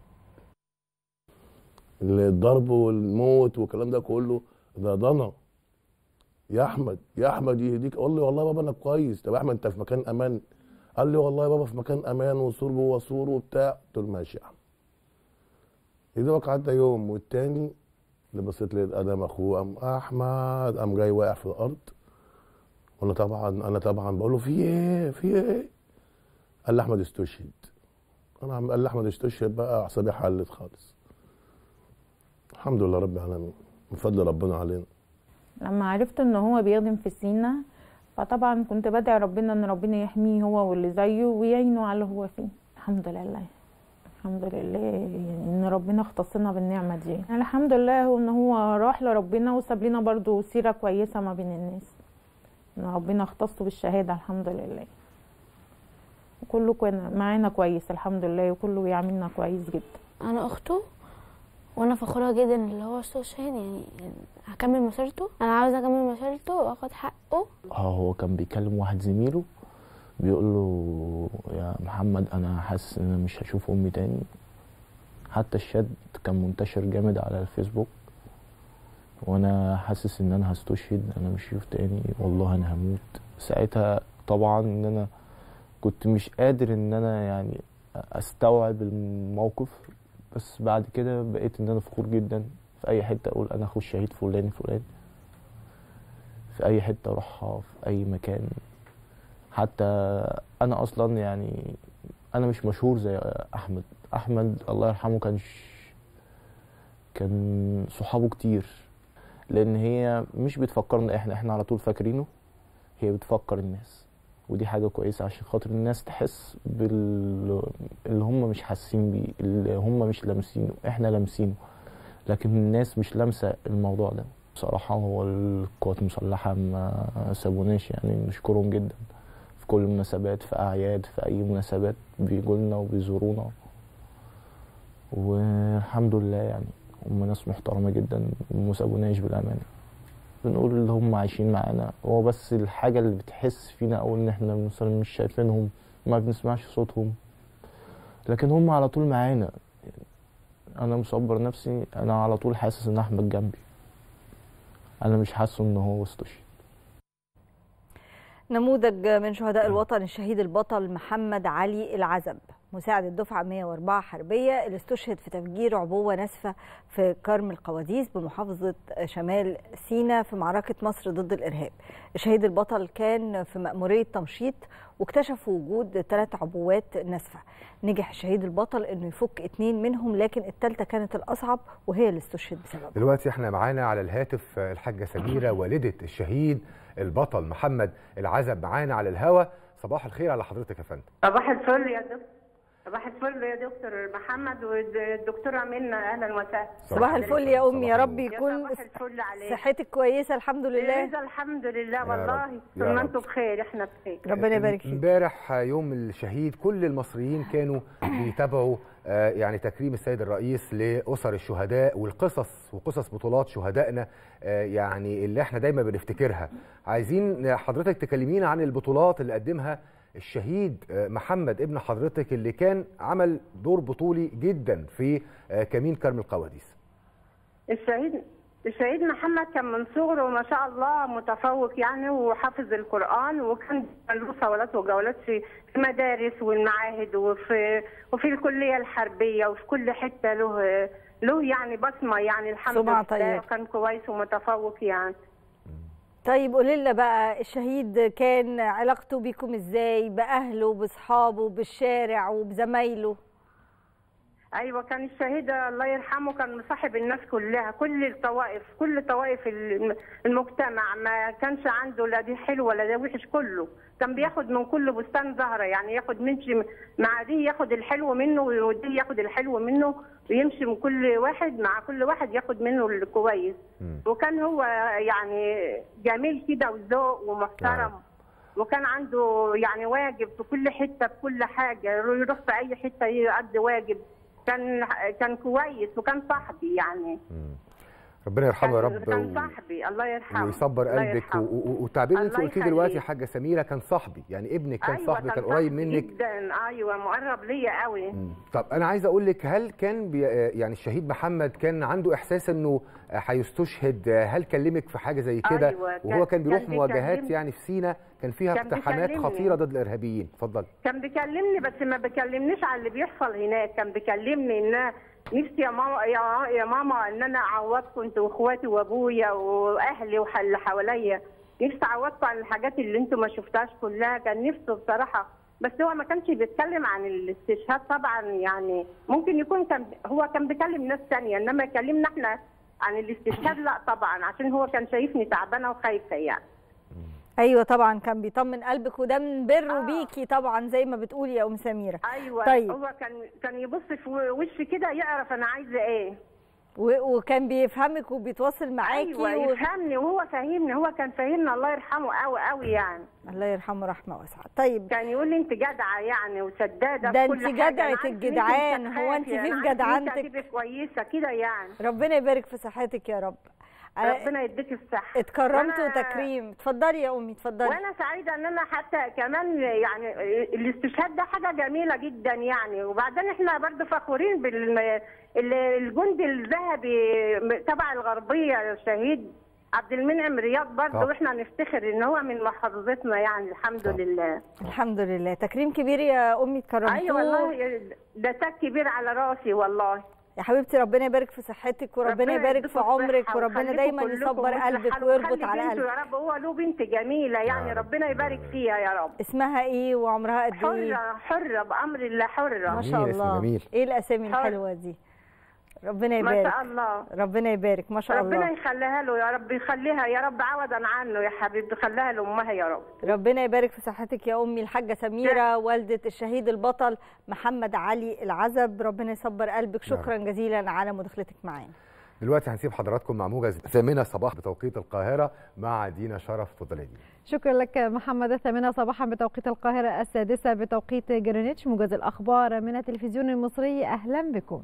الضرب والموت والكلام ده كله ده ضنا يا احمد يا احمد يهديك قال لي والله يا بابا انا كويس طب يا احمد انت في مكان امان قال لي والله يا بابا في مكان امان وسور جوه سور وبتاع قلت له ماشي يا عم يدوبك عدى يوم والتاني اللي بصيت لقيت ادم اخوه قام احمد قام جاي واقع في الارض وانا طبعا انا طبعا بقول له في ايه في ايه قال لي احمد استشهد انا عم قال لي احمد استشهد بقى اعصابي حلت خالص الحمد لله رب العالمين من فضل ربنا علينا لما عرفت ان هو بيخدم في سينا فطبعا كنت بدعي ربنا ان ربنا يحميه هو واللي زيه ويعينه على اللي هو فيه الحمد لله الحمد لله يعني ان ربنا اختصنا بالنعمه دي يعني الحمد لله هو ان هو راح لربنا وساب لنا برضو سيره كويسه ما بين الناس ان ربنا اختصه بالشهاده الحمد لله وكله كان معانا كويس الحمد لله وكله بيعاملنا كويس جدا انا اخته وانا فخوره جدا اللي هو استشهد يعني هكمل مسيرته انا عاوزه اكمل مسيرته واخد حقه اه هو كان بيكلم واحد زميله بيقول له يا محمد انا حاسس ان انا مش هشوف امي تاني حتى الشات كان منتشر جامد على الفيسبوك وانا حاسس ان انا هستشهد انا مش هشوف تاني والله انا هموت ساعتها طبعا ان انا كنت مش قادر ان انا يعني استوعب الموقف بس بعد كده بقيت ان انا فخور جدا في اي حته اقول انا اخو الشهيد فلان فلان في اي حته اروحها في اي مكان حتى انا اصلا يعني انا مش مشهور زي احمد احمد الله يرحمه كان كان صحابه كتير لان هي مش بتفكرنا احنا احنا على طول فاكرينه هي بتفكر الناس ودي حاجه كويسه عشان خاطر الناس تحس بال اللي هم مش حاسين بيه اللي هم مش لامسينه احنا لامسينه لكن الناس مش لامسه الموضوع ده بصراحه هو القوات المسلحه ما سابوناش يعني نشكرهم جدا في كل المناسبات في اعياد في اي مناسبات بيجوا لنا وبيزورونا والحمد لله يعني هم ناس محترمه جدا وما سابوناش بالامانه بنقول اللي هم عايشين معانا هو بس الحاجه اللي بتحس فينا او ان احنا مثلا مش شايفينهم ما بنسمعش صوتهم لكن هم على طول معانا انا مصبر نفسي انا على طول حاسس ان احمد جنبي انا مش حاسه ان هو استشهد نموذج من شهداء الوطن الشهيد البطل محمد علي العزب مساعد الدفعة 104 حربية اللي استشهد في تفجير عبوة ناسفة في كرم القواديس بمحافظة شمال سيناء في معركة مصر ضد الإرهاب الشهيد البطل كان في مأمورية تمشيط واكتشفوا وجود ثلاث عبوات ناسفة نجح الشهيد البطل انه يفك اتنين منهم لكن الثالثة كانت الأصعب وهي اللي استشهد بسببها دلوقتي احنا معانا على الهاتف الحاجة سميرة والدة الشهيد البطل محمد العزب معانا على الهوا صباح الخير على حضرتك يا فندم صباح الفل يا دكتور صباح الفل يا دكتور محمد والدكتوره منى اهلا وسهلا صباح الفل يا امي يا رب يكون صباح الفل عليك صحتك كويسه الحمد لله إيه الحمد لله يا والله رب، طول يا ما رب. انتم بخير احنا بخير ربنا يبارك فيك امبارح يوم الشهيد كل المصريين كانوا بيتابعوا آه، يعني تكريم السيد الرئيس لأسر الشهداء والقصص وقصص بطولات شهدائنا آه، يعني اللي احنا دايما بنفتكرها عايزين حضرتك تكلمينا عن البطولات اللي قدمها الشهيد آه، محمد ابن حضرتك اللي كان عمل دور بطولي جدا في آه، كمين كرم القواديس الشهيد الشهيد محمد كان من صغره ما شاء الله متفوق يعني وحافظ القرآن وكان له صولات وجولات في في مدارس والمعاهد وفي وفي الكلية الحربية وفي كل حتة له له يعني بصمة يعني الحمد سمعة لله طيبة. كان كويس ومتفوق يعني طيب قولي لنا بقى الشهيد كان علاقته بيكم ازاي باهله باصحابه بالشارع وبزمايله ايوه كان الشهيد الله يرحمه كان مصاحب الناس كلها كل الطوائف كل طوائف الم- المجتمع ما كانش عنده لا دي حلو ولا ده وحش كله كان بياخد من كل بستان زهره يعني ياخد منشي مع دي ياخد الحلو منه ودي ياخد الحلو منه ويمشي من كل واحد مع كل واحد ياخد منه الكويس وكان هو يعني جميل كده وذوق ومحترم وكان عنده يعني واجب في كل حته في كل حاجه يروح في اي حته يقضي واجب كان كان كويس وكان صاحبي يعني ربنا يرحمه يا رب كان و- صاحبي الله يرحمه ويصبر الله قلبك يرحمه. و- و- والتعبير اللي انت الله قلتيه دلوقتي يا يخليك. حاجه سميره كان صاحبي يعني ابنك كان أيوة صاحبي كان قريب صاحبي منك جدا ايوه مقرب ليا قوي طب انا عايز اقول لك هل كان بي يعني الشهيد محمد كان عنده احساس انه هيستشهد هل كلمك في حاجه زي كده أيوة، كان- وهو كان بيروح كان مواجهات بيكلمني. يعني في سينا كان فيها كان اقتحامات بيكلمني. خطيره ضد الارهابيين اتفضل كان بيكلمني بس ما بيكلمنيش على اللي بيحصل هناك كان بيكلمني ان أنا نفسي يا ماما يا, يا ماما ان انا اعوضكم انت واخواتي وابويا واهلي واللي حواليا نفسي اعوضكم عن الحاجات اللي انتم ما شفتهاش كلها كان نفسه بصراحه بس هو ما كانش بيتكلم عن الاستشهاد طبعا يعني ممكن يكون كان هو كان بيكلم ناس تانية انما يكلمنا احنا عن الاستشهاد لا طبعا عشان هو كان شايفني تعبانه وخايفه يعني ايوه طبعا كان بيطمن قلبك وده من بره بيكي طبعا زي ما بتقولي يا ام سميره ايوه طيب هو كان كان يبص في وشي كده يعرف انا عايزه ايه و- وكان بيفهمك وبيتواصل معاكي ايوه و- يفهمني وهو فاهمني هو كان فاهمنا الله يرحمه قوي قوي يعني الله يرحمه رحمه واسعه طيب كان يقول لي انت جدعه يعني وسداده ده في انت كل حاجة. جدعة أنا عارف إن أنت الجدعان، مش هو أنت هتخافي. في أنا في عارف إن أنت جدعنتك؟ هتبقي كويسه كده يعني ربنا يبارك في صحتك يا رب أنا- ربنا يديك الصحه اتكرمت وأنا- وتكريم اتفضلي يا امي اتفضلي وانا سعيده ان انا حتى كمان يعني الاستشهاد ده حاجه جميله جدا يعني وبعدين احنا برضه فخورين بالجندي الذهبي تبع الغربيه الشهيد عبد المنعم رياض برضه طبعا. واحنا نفتخر ان هو من محافظتنا يعني الحمد لله الحمد لله تكريم كبير يا امي اتكرمتوه ايوه والله ده تاج كبير على راسي والله يا حبيبتي ربنا يبارك في صحتك وربنا ربنا يبارك في يديكم عمرك الصحة وربنا ويخليكم دايما كلكم يصبر ويصلح قلبك حالكم. ويربط خلي على بنته قلبك يا رب هو له بنت جميله يعني ربنا يبارك فيها يا رب اسمها ايه وعمرها قد ايه حره حره بامر الله حره ما شاء الله ايه الاسامي حر. الحلوه دي ربنا ما يبارك شاء الله ربنا يبارك ما شاء ربنا الله يخليها له يا رب يخليها يا رب عوضا عنه يا حبيبتي خليها لامها يا رب ربنا يبارك في صحتك يا امي الحاجه سميره والده الشهيد البطل محمد علي العزب ربنا يصبر قلبك شكرا جزيلا على مداخلتك معانا دلوقتي هنسيب حضراتكم مع موجز ثامنة صباح بتوقيت القاهرة مع دينا شرف اتفضلي دينا شكرا لك محمد الثامنة صباحا بتوقيت القاهرة السادسة بتوقيت جرينتش موجز الأخبار من التلفزيون المصري أهلا بكم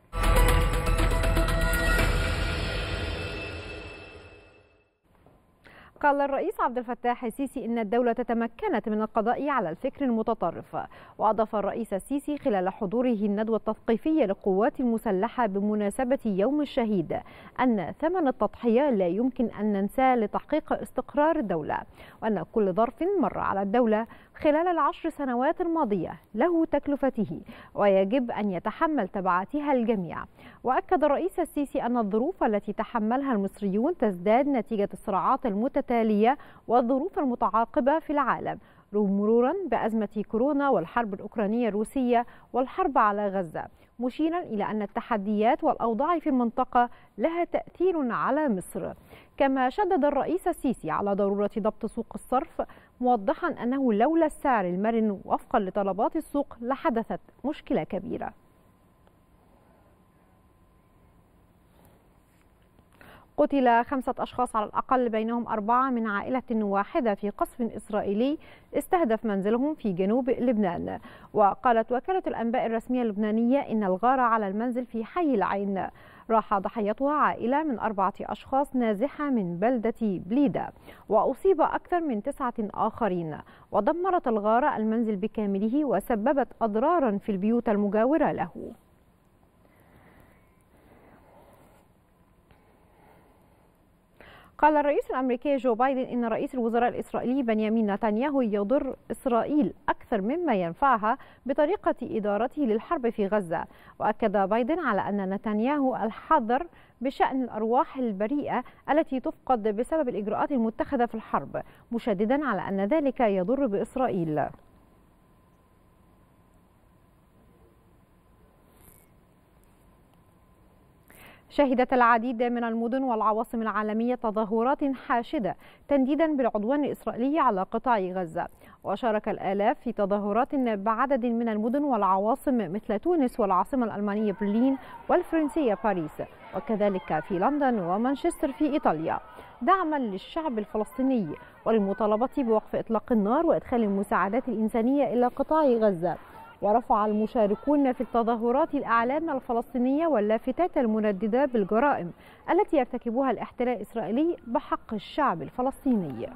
قال الرئيس عبد الفتاح السيسي إن الدولة تمكنت من القضاء على الفكر المتطرف وأضاف الرئيس السيسي خلال حضوره الندوة التثقيفية للقوات المسلحة بمناسبة يوم الشهيد أن ثمن التضحية لا يمكن أن ننساه لتحقيق استقرار الدولة وأن كل ظرف مر على الدولة خلال العشر سنوات الماضية له تكلفته ويجب أن يتحمل تبعاتها الجميع وأكد الرئيس السيسي أن الظروف التي تحملها المصريون تزداد نتيجة الصراعات المتتالية والظروف المتعاقبة في العالم مرورا بأزمة كورونا والحرب الأوكرانية الروسية والحرب على غزة مشيرا إلى أن التحديات والأوضاع في المنطقة لها تأثير على مصر كما شدد الرئيس السيسي على ضرورة ضبط سوق الصرف موضحا أنه لولا السعر المرن وفقا لطلبات السوق لحدثت مشكلة كبيرة قتل خمسة أشخاص على الأقل بينهم أربعة من عائلة واحدة في قصف إسرائيلي استهدف منزلهم في جنوب لبنان وقالت وكالة الأنباء الرسمية اللبنانية إن الغارة على المنزل في حي العين راح ضحيتها عائلة من أربعة أشخاص نازحة من بلدة بليدة وأصيب أكثر من تسعة آخرين ودمرت الغارة المنزل بكامله وسببت أضرارا في البيوت المجاورة له قال الرئيس الامريكي جو بايدن ان رئيس الوزراء الاسرائيلي بنيامين نتنياهو يضر اسرائيل اكثر مما ينفعها بطريقه ادارته للحرب في غزه واكد بايدن على ان نتنياهو الحذر بشان الارواح البريئه التي تفقد بسبب الاجراءات المتخذه في الحرب مشددا على ان ذلك يضر باسرائيل شهدت العديد من المدن والعواصم العالمية تظاهرات حاشدة تنديدا بالعدوان الإسرائيلي على قطاع غزة وشارك الآلاف في تظاهرات بعدد من المدن والعواصم مثل تونس والعاصمة الألمانية برلين والفرنسية باريس وكذلك في لندن ومانشستر في إيطاليا دعما للشعب الفلسطيني وللمطالبة بوقف إطلاق النار وإدخال المساعدات الإنسانية إلى قطاع غزة ورفع المشاركون في التظاهرات الأعلام الفلسطينية واللافتات المنددة بالجرائم التي يرتكبها الاحتلال الإسرائيلي بحق الشعب الفلسطيني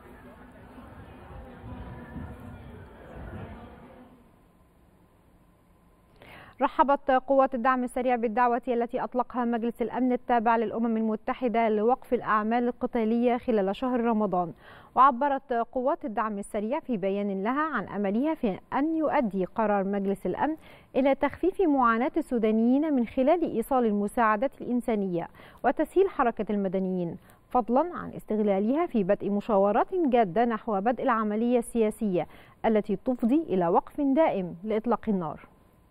رحبت قوات الدعم السريع بالدعوة التي أطلقها مجلس الأمن التابع للأمم المتحدة لوقف الأعمال القتالية خلال شهر رمضان وعبرت قوات الدعم السريع في بيان لها عن أملها في أن يؤدي قرار مجلس الأمن إلى تخفيف معاناة السودانيين من خلال إيصال المساعدات الإنسانية وتسهيل حركة المدنيين فضلا عن استغلالها في بدء مشاورات جادة نحو بدء العملية السياسية التي تفضي إلى وقف دائم لإطلاق النار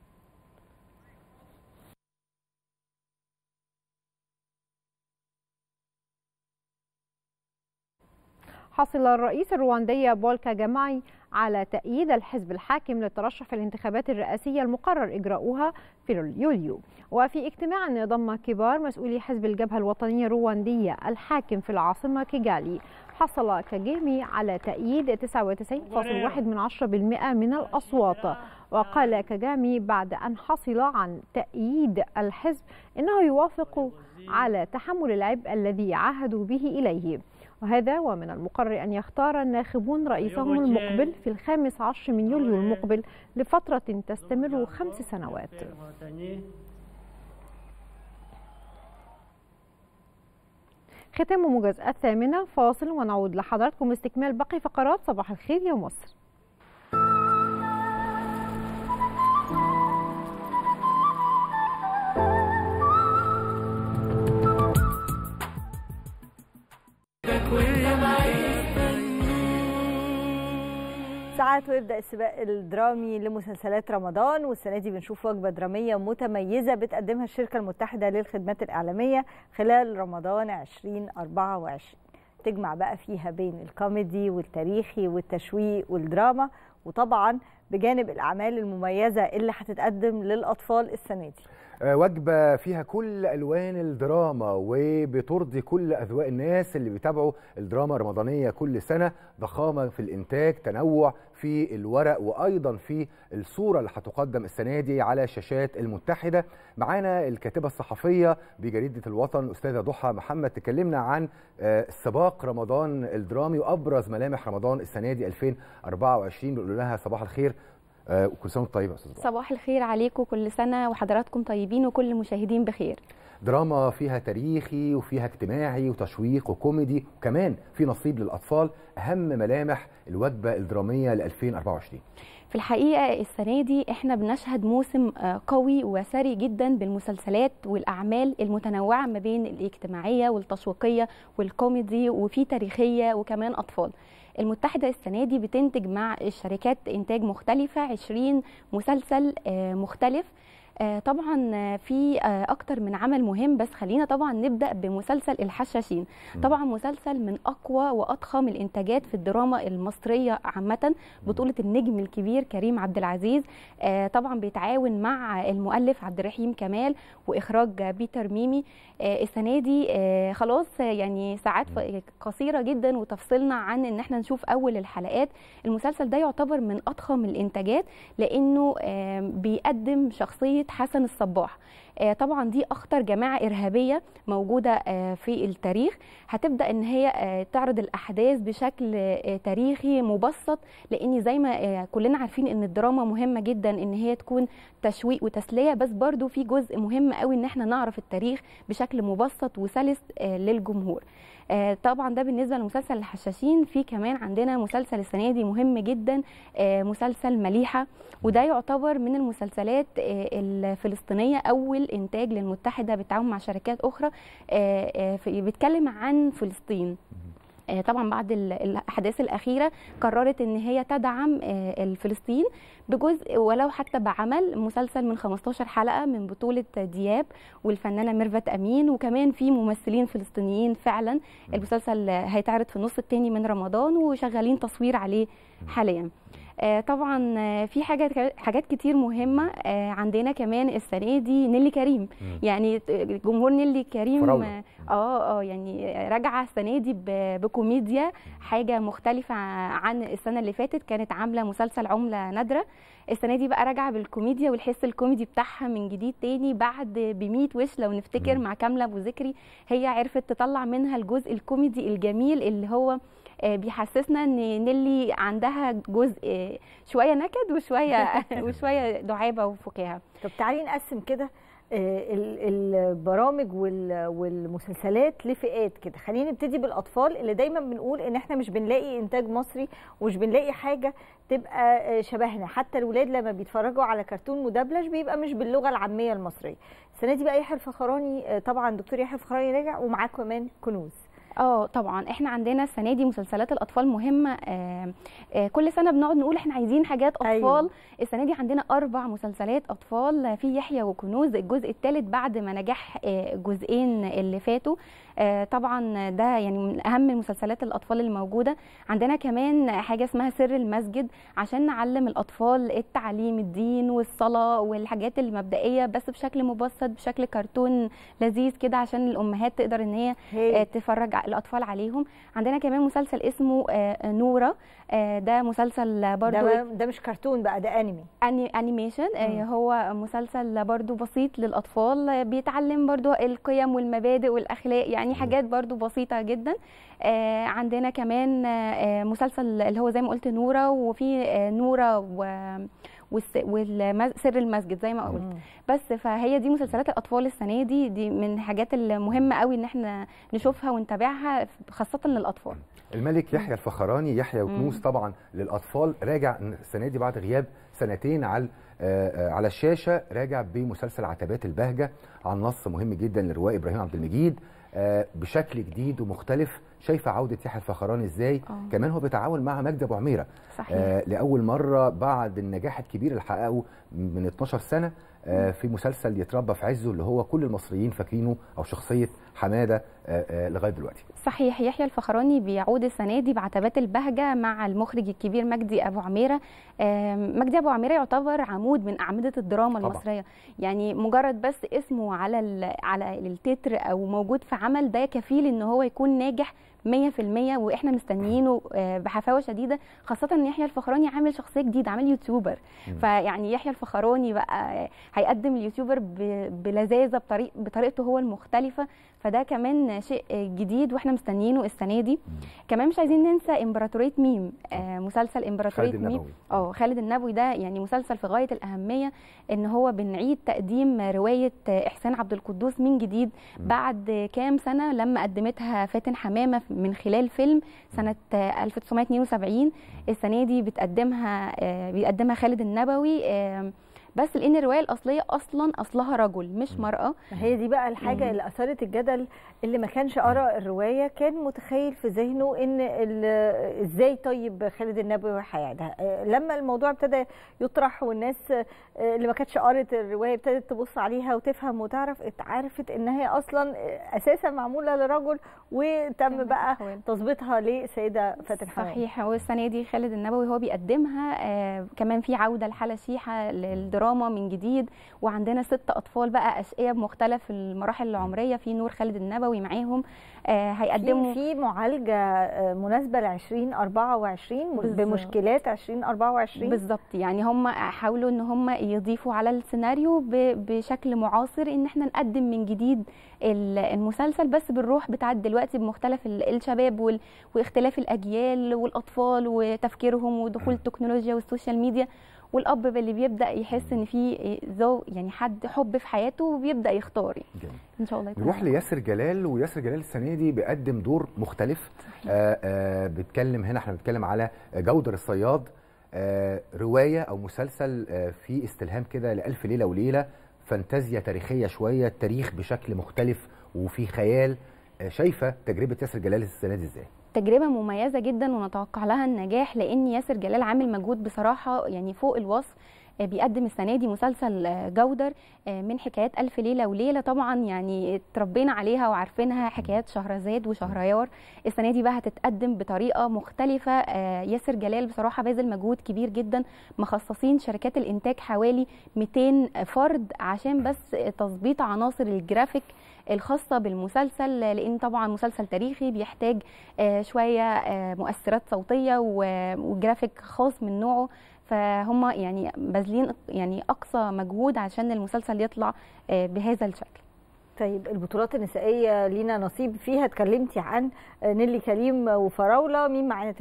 حصل الرئيس الرواندي بول كاجاماي على تأييد الحزب الحاكم للترشح في الانتخابات الرئاسية المقرر إجراؤها في يوليو وفي اجتماع ضم كبار مسؤولي حزب الجبهة الوطنية الرواندية الحاكم في العاصمة كيجالي حصل كاجيمي على تأييد 99.1% من الأصوات وقال كاجامي بعد أن حصل عن تأييد الحزب إنه يوافق على تحمل العبء الذي عاهدوا به إليه وهذا ومن المقرر أن يختار الناخبون رئيسهم المقبل في الخامس عشر من يوليو المقبل لفترة تستمر خمس سنوات ختام موجز الثامنة فاصل ونعود لحضراتكم استكمال باقي فقرات صباح الخير يا مصر ساعات ويبدا السباق الدرامي لمسلسلات رمضان والسنه دي بنشوف وجبه دراميه متميزه بتقدمها الشركه المتحده للخدمات الاعلاميه خلال رمضان 2024 تجمع بقى فيها بين الكوميدي والتاريخي والتشويق والدراما وطبعا بجانب الاعمال المميزه اللي هتتقدم للاطفال السنه دي آه، وجبة فيها كل ألوان الدراما وبترضي كل أذواق الناس اللي بيتابعوا الدراما الرمضانية كل سنة ضخامة في الإنتاج تنوع في الورق وأيضا في الصورة اللي هتقدم السنة دي على شاشات المتحدة معانا الكاتبة الصحفية بجريدة الوطن أستاذة ضحى محمد تكلمنا عن آه، سباق رمضان الدرامي وأبرز ملامح رمضان السنة دي 2024 بنقول لها صباح الخير آه، وكل سنة وانت طيبة يا أستاذ ضحى. صباح الخير عليكم كل سنة وحضراتكم طيبين وكل المشاهدين بخير دراما فيها تاريخي وفيها اجتماعي وتشويق وكوميدي وكمان في نصيب للأطفال أهم ملامح الوجبة الدرامية ل 2024 في الحقيقة السنة دي احنا بنشهد موسم آه، قوي وثري جدا بالمسلسلات والأعمال المتنوعة ما بين الاجتماعية والتشويقية والكوميدي وفي تاريخية وكمان أطفال المتحدة السنة دي بتنتج مع الشركات إنتاج مختلفة 20 مسلسل آه، مختلف آه، طبعا آه، في آه، اكتر من عمل مهم بس خلينا طبعا نبدا بمسلسل الحشاشين طبعا مسلسل من اقوى واضخم الانتاجات في الدراما المصريه عامه بطوله النجم الكبير كريم عبد العزيز آه، طبعا بيتعاون مع المؤلف عبد الرحيم كمال واخراج بيتر ميمي آه، السنه دي آه، خلاص آه، يعني ساعات ف- قصيره جدا وتفصلنا عن ان احنا نشوف اول الحلقات المسلسل ده يعتبر من اضخم الانتاجات لانه آه، بيقدم شخصيه حسن الصباح آه، طبعا دي اخطر جماعه ارهابيه موجوده آه، في التاريخ هتبدا ان هي آه، تعرض الاحداث بشكل آه، تاريخي مبسط لان زي ما آه، كلنا عارفين ان الدراما مهمه جدا ان هي تكون تشويق وتسليه بس برضو في جزء مهم قوي ان احنا نعرف التاريخ بشكل مبسط وسلس آه، للجمهور آه، طبعا ده بالنسبه لمسلسل الحشاشين في كمان عندنا مسلسل السنه دي مهم جدا آه، مسلسل مليحه وده يعتبر من المسلسلات آه، الفلسطينيه اول انتاج للمتحده بالتعاون مع شركات اخرى آه، آه، في- بيتكلم عن فلسطين آه، طبعا بعد ال- الاحداث الاخيره قررت ان هي تدعم آه، الفلسطين بجزء ولو حتى بعمل مسلسل من 15 حلقه من بطوله دياب والفنانه ميرفت امين وكمان في ممثلين فلسطينيين فعلا المسلسل هيتعرض في النص الثاني من رمضان وشغالين تصوير عليه حاليا آه، طبعا آه، في حاجات حاجات كتير مهمه آه، عندنا كمان السنه دي نيلي كريم يعني جمهور نيلي كريم فراولة. آه، اه اه يعني راجعه السنه دي ب- بكوميديا حاجه مختلفه عن السنه اللي فاتت كانت عامله مسلسل عمله نادره السنه دي بقى راجعه بالكوميديا والحس الكوميدي بتاعها من جديد تاني بعد ب وش لو نفتكر مع كامله ابو ذكري هي عرفت تطلع منها الجزء الكوميدي الجميل اللي هو آه، بيحسسنا ان نيلي عندها جزء آه، شويه نكد وشويه وشويه دعابه وفكاهه طب تعالي نقسم كده آه، ال- البرامج وال- والمسلسلات لفئات كده خلينا نبتدي بالاطفال اللي دايما بنقول ان احنا مش بنلاقي انتاج مصري ومش بنلاقي حاجه تبقى آه، شبهنا حتى الولاد لما بيتفرجوا على كرتون مدبلج بيبقى مش باللغه العاميه المصريه السنه دي بقى يحيى الفخراني آه، طبعا دكتور يحيى الفخراني راجع ومعاه كمان كنوز اه طبعا احنا عندنا السنه دي مسلسلات الاطفال مهمه آه آه كل سنه بنقعد نقول احنا عايزين حاجات اطفال أيوة. أيوة. السنه دي عندنا اربع مسلسلات اطفال في يحيى وكنوز الجزء الثالث بعد ما نجح آه، الجزئين اللي فاتوا آه، طبعا ده يعني من اهم المسلسلات الاطفال الموجوده عندنا كمان حاجه اسمها سر المسجد عشان نعلم الاطفال التعليم الدين والصلاه والحاجات المبدئيه بس بشكل مبسط بشكل كرتون لذيذ كده عشان الامهات تقدر ان هي هي. آه، تفرج ع- الاطفال عليهم عندنا كمان مسلسل اسمه آه، نوره آه، ده مسلسل برضو ده, ده مش كرتون بقى ده انمي أني انيميشن آه، مم. هو مسلسل برضو بسيط للاطفال آه، بيتعلم برضو القيم والمبادئ والاخلاق يعني حاجات برضو بسيطه جدا آه، عندنا كمان آه، آه، مسلسل اللي هو زي ما قلت نوره وفي آه، نوره و وسر المسجد زي ما قلت بس فهي دي مسلسلات الاطفال السنه دي دي من الحاجات المهمه قوي ان احنا نشوفها ونتابعها خاصه للاطفال الملك يحيى الفخراني يحيى وكنوز مم. طبعا للاطفال راجع السنه دي بعد غياب سنتين على آه، آه، على الشاشه راجع بمسلسل عتبات البهجه عن نص مهم جدا للروائي ابراهيم عبد المجيد آه، بشكل جديد ومختلف شايفه عوده يحيى الفخراني ازاي آه. كمان هو بيتعاون مع مجدي ابو عميره صحيح. آه لاول مره بعد النجاح الكبير اللي حققه من 12 سنه آه في مسلسل يتربى في عزه اللي هو كل المصريين فاكرينه او شخصيه حماده آه آه لغايه دلوقتي صحيح يحيى الفخراني بيعود السنه دي بعتبات البهجه مع المخرج الكبير مجدي ابو عميره آم، مجدي ابو عميره يعتبر عمود من اعمده الدراما طبعا. المصريه يعني مجرد بس اسمه على ال- على التتر او موجود في عمل ده كفيل ان هو يكون ناجح 100% واحنا مستنيينه آه، بحفاوه شديده خاصه ان يحيى الفخراني عامل شخصيه جديده عامل يوتيوبر فيعني يحيى الفخراني بقى آه، هيقدم اليوتيوبر ب- بلذاذه بطريق بطريقته هو المختلفه فده كمان شيء آه، جديد واحنا مستنيينه السنه دي كمان مش عايزين ننسى امبراطوريه ميم آه، مسلسل امبراطوريه خالد ميم النبوي. اه خالد النبوي ده يعني مسلسل في غايه الاهميه ان هو بنعيد تقديم روايه احسان عبد القدوس من جديد بعد كام سنه لما قدمتها فاتن حمامه من خلال فيلم سنه 1972 السنه دي بتقدمها آه، بيقدمها خالد النبوي آه، بس لان الروايه الاصليه اصلا اصلها رجل مش مراه هي دي بقى الحاجه مم. اللي اثارت الجدل اللي ما كانش قرا الروايه كان متخيل في ذهنه ان ال- ازاي طيب خالد النبوي هيعيدها آه، لما الموضوع ابتدى يطرح والناس آه، اللي ما كانتش قرت الروايه ابتدت تبص عليها وتفهم وتعرف اتعرفت ان هي اصلا آه، اساسا معموله لرجل وتم بقى تظبيطها لسيده فاتن حمامه صحيح هو السنه دي خالد النبوي هو بيقدمها آه كمان في عوده لحاله شيحه للدراما من جديد وعندنا ست اطفال بقى اشقياء بمختلف المراحل العمريه في نور خالد النبوي معاهم آه هيقدموا في في معالجه آه، مناسبه ل 2024 بالظبط. بمشكلات 2024 بالظبط يعني هم حاولوا ان هم يضيفوا على السيناريو ب- بشكل معاصر ان احنا نقدم من جديد ال- المسلسل بس بالروح بتاعت دلوقتي بمختلف ال- الشباب وال- واختلاف الاجيال والاطفال وتفكيرهم ودخول التكنولوجيا والسوشيال ميديا والاب اللي بيبدا يحس ان في ذو يعني حد حب في حياته وبيبدا يختار يعني. ان شاء الله يكون نروح لياسر جلال وياسر جلال السنه دي بيقدم دور مختلف آه آه بيتكلم هنا احنا بنتكلم على جودر الصياد آه روايه او مسلسل آه فيه استلهام كده لألف ليله وليله فانتازيا تاريخيه شويه التاريخ بشكل مختلف وفي خيال آه شايفه تجربه ياسر جلال السنه دي ازاي؟ تجربه مميزه جدا ونتوقع لها النجاح لان ياسر جلال عامل مجهود بصراحه يعني فوق الوصف آه، بيقدم السنه دي مسلسل آه، جودر آه، من حكايات الف ليله وليله طبعا يعني اتربينا عليها وعارفينها حكايات شهرزاد وشهريار السنه دي بقى هتتقدم بطريقه مختلفه آه، ياسر جلال بصراحه باذل مجهود كبير جدا مخصصين شركات الانتاج حوالي 200 فرد عشان بس تظبيط عناصر الجرافيك الخاصه بالمسلسل لان طبعا مسلسل تاريخي بيحتاج آه، شويه آه، مؤثرات صوتيه و- وجرافيك خاص من نوعه فهم يعني باذلين يعني اقصى مجهود عشان المسلسل يطلع آه، بهذا الشكل طيب البطولات النسائيه لينا نصيب فيها اتكلمتي عن نيلي كريم وفراوله مين معانا تاني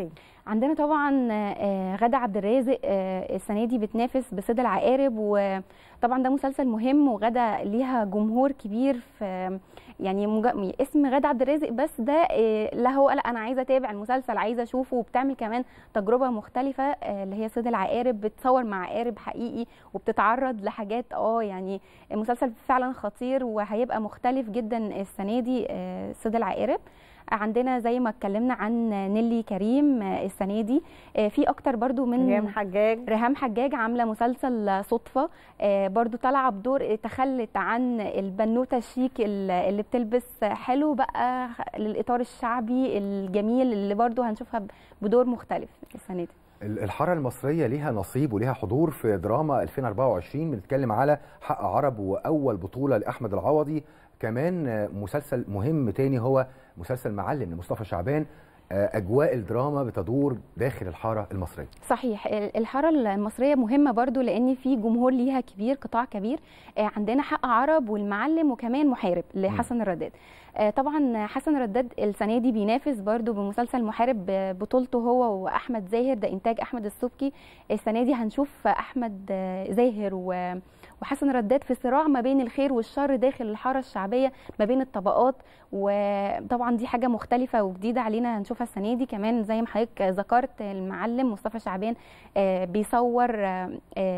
عندنا طبعا آه، غادة عبد الرازق آه، السنه دي بتنافس بصيد العقارب وطبعا ده مسلسل مهم وغادة ليها جمهور كبير في يعني مج... اسم غادة عبد الرازق بس ده آه، لا هو لا انا عايزه اتابع المسلسل عايزه اشوفه وبتعمل كمان تجربه مختلفه آه، اللي هي صيد العقارب بتصور مع عقارب حقيقي وبتتعرض لحاجات اه يعني المسلسل فعلا خطير وهيبقى مختلف جدا السنه دي آه، صيد العقارب عندنا زي ما اتكلمنا عن نيلي كريم آه، السنه دي آه، في اكتر برضو من ريهام حجاج ريهام حجاج عامله مسلسل صدفه آه، برضو طالعه بدور تخلت عن البنوته الشيك ال- اللي بتلبس حلو بقى للاطار الشعبي الجميل اللي برضو هنشوفها بدور مختلف السنه دي ال- الحاره المصريه ليها نصيب وليها حضور في دراما 2024 بنتكلم على حق عرب واول بطوله لاحمد العوضي كمان آه، مسلسل مهم تاني هو مسلسل معلم لمصطفى شعبان آه، اجواء الدراما بتدور داخل الحاره المصريه صحيح ال- الحاره المصريه مهمه برضو لان في جمهور ليها كبير قطاع كبير آه، عندنا حق عرب والمعلم وكمان محارب لحسن الرداد آه، طبعا حسن الرداد السنه دي بينافس برضو بمسلسل محارب بطولته هو واحمد زاهر ده انتاج احمد السبكي السنه دي هنشوف احمد آه، زاهر و وحسن الرداد في صراع ما بين الخير والشر داخل الحاره الشعبيه ما بين الطبقات وطبعا دي حاجه مختلفه وجديده علينا هنشوفها السنه دي كمان زي ما حضرتك ذكرت المعلم مصطفى شعبان آه، بيصور آه،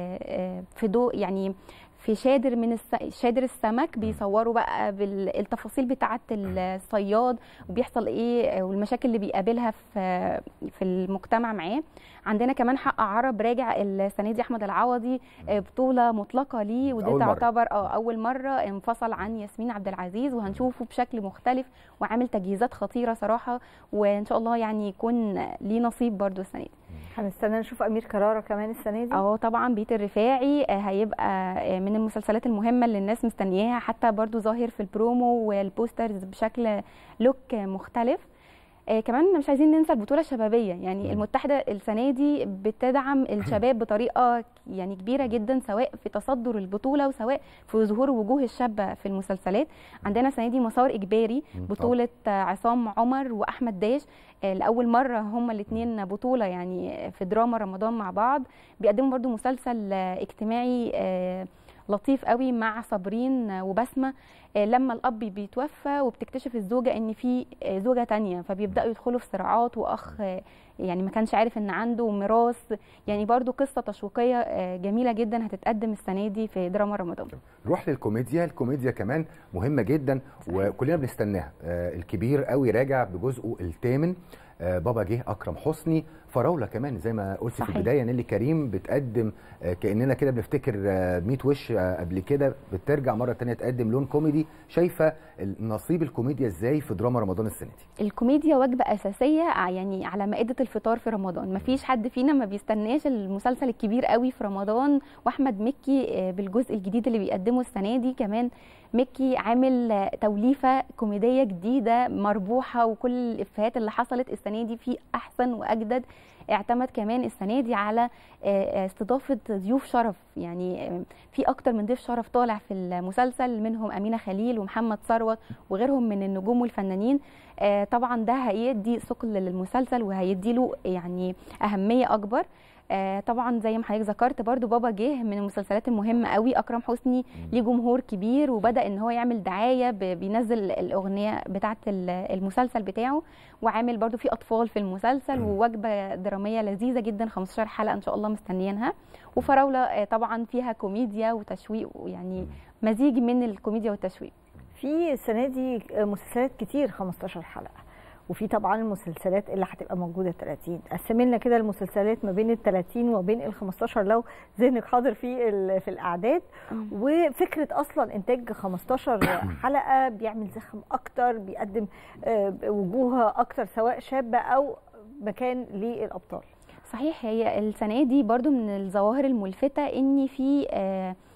آه، في ضوء يعني في شادر من الس... شادر السمك بيصوروا بقى بالتفاصيل بتاعه الصياد وبيحصل ايه والمشاكل اللي بيقابلها في في المجتمع معاه عندنا كمان حق عرب راجع السنه دي احمد العوضي آه، بطوله مطلقه ليه ودي أول مرة. تعتبر اه اول مره انفصل عن ياسمين عبد العزيز وهنشوفه بشكل مختلف وعامل تجهيزات خطيره صراحه وان شاء الله يعني يكون ليه نصيب برضو السنه دي هنستنى نشوف امير كرارة كمان السنه دي اه طبعا بيت الرفاعي آه، هيبقى آه، من المسلسلات المهمه اللي الناس مستنياها حتى برضو ظاهر في البرومو والبوسترز بشكل لوك مختلف آه، كمان مش عايزين ننسى البطوله الشبابيه يعني المتحده السنه دي بتدعم الشباب بطريقه يعني كبيره جدا سواء في تصدر البطوله وسواء في ظهور وجوه الشابه في المسلسلات عندنا السنه دي مسار اجباري مم، بطوله آه، عصام عمر واحمد داش آه، لاول مره هما الاثنين بطوله يعني في دراما رمضان مع بعض بيقدموا برضو مسلسل آه، اجتماعي آه، لطيف قوي مع صابرين آه، وبسمه آه، لما الاب بيتوفى وبتكتشف الزوجه ان في آه، زوجه تانية فبيبداوا يدخلوا في صراعات واخ آه، يعني ما كانش عارف ان عنده ميراث يعني برضو قصه تشويقيه آه، جميله جدا هتتقدم السنه دي في دراما رمضان نروح للكوميديا الكوميديا كمان مهمه جدا وكلنا بنستناها آه، الكبير قوي راجع بجزءه الثامن آه، بابا جه اكرم حسني فراوله كمان زي ما قلت في صحيح. البدايه نيلي كريم بتقدم آه، كاننا كده بنفتكر آه، 100 وش آه، قبل كده بترجع مره تانية تقدم لون كوميدي شايفه نصيب الكوميديا ازاي في دراما رمضان السنه دي الكوميديا وجبة أساسية ع- يعني على مائدة الفطار في رمضان مفيش حد فينا ما بيستناش المسلسل الكبير قوي في رمضان وأحمد مكي آه، بالجزء الجديد اللي بيقدمه السنة دي كمان مكي عامل آه، توليفة كوميدية جديدة مربوحة وكل الإفيهات اللي حصلت السنة دي في أحسن وأجدد اعتمد كمان السنة دي على آه، آه، استضافة ضيوف شرف يعني آه، في أكتر من ضيف شرف طالع في المسلسل منهم أمينة خليل ومحمد ثروت وغيرهم من النجوم والفنانين آه، طبعا ده هيدي ثقل للمسلسل وهيدي له يعني أهمية أكبر آه، طبعا زي ما حضرتك ذكرت برضو بابا جه من المسلسلات المهمه قوي اكرم حسني ليه جمهور كبير وبدا ان هو يعمل دعايه ب- بينزل الاغنيه بتاعه ال- المسلسل بتاعه وعامل برضو في اطفال في المسلسل ووجبه دراميه لذيذه جدا 15 حلقه ان شاء الله مستنيينها وفراوله آه، طبعا فيها كوميديا وتشويق يعني مزيج من الكوميديا والتشويق في السنه دي مسلسلات كتير 15 حلقه وفي طبعا المسلسلات اللي هتبقى موجوده 30 قسم لنا كده المسلسلات ما بين ال 30 وما بين ال 15 لو ذهنك حاضر في ال- في الاعداد وفكره اصلا انتاج 15 حلقه بيعمل زخم اكتر بيقدم آه، وجوه اكتر سواء شابه او مكان للابطال صحيح هي السنه دي برضو من الظواهر الملفته ان في آه،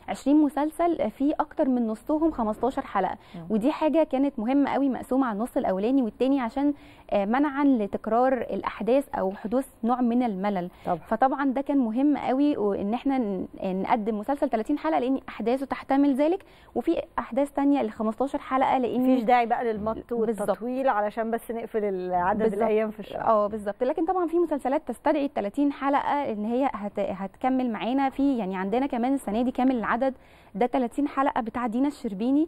20 مسلسل في اكتر من نصهم 15 حلقه ودي حاجه كانت مهمه قوي مقسومه على النص الاولاني والتاني عشان آه، منعا لتكرار الاحداث او حدوث نوع من الملل طبعا. فطبعا ده كان مهم قوي وان احنا ن- نقدم مسلسل 30 حلقه لان احداثه تحتمل ذلك وفي احداث تانية ل 15 حلقه لان مفيش داعي بقى للمط بالظبط. والتطويل علشان بس نقفل عدد بالظبط. الايام في الشهر اه بالظبط لكن طبعا في مسلسلات تستدعي ال 30 حلقه ان هي هت... هتكمل معانا في يعني عندنا كمان السنه دي كامل العدد ده 30 حلقه بتاع دينا الشربيني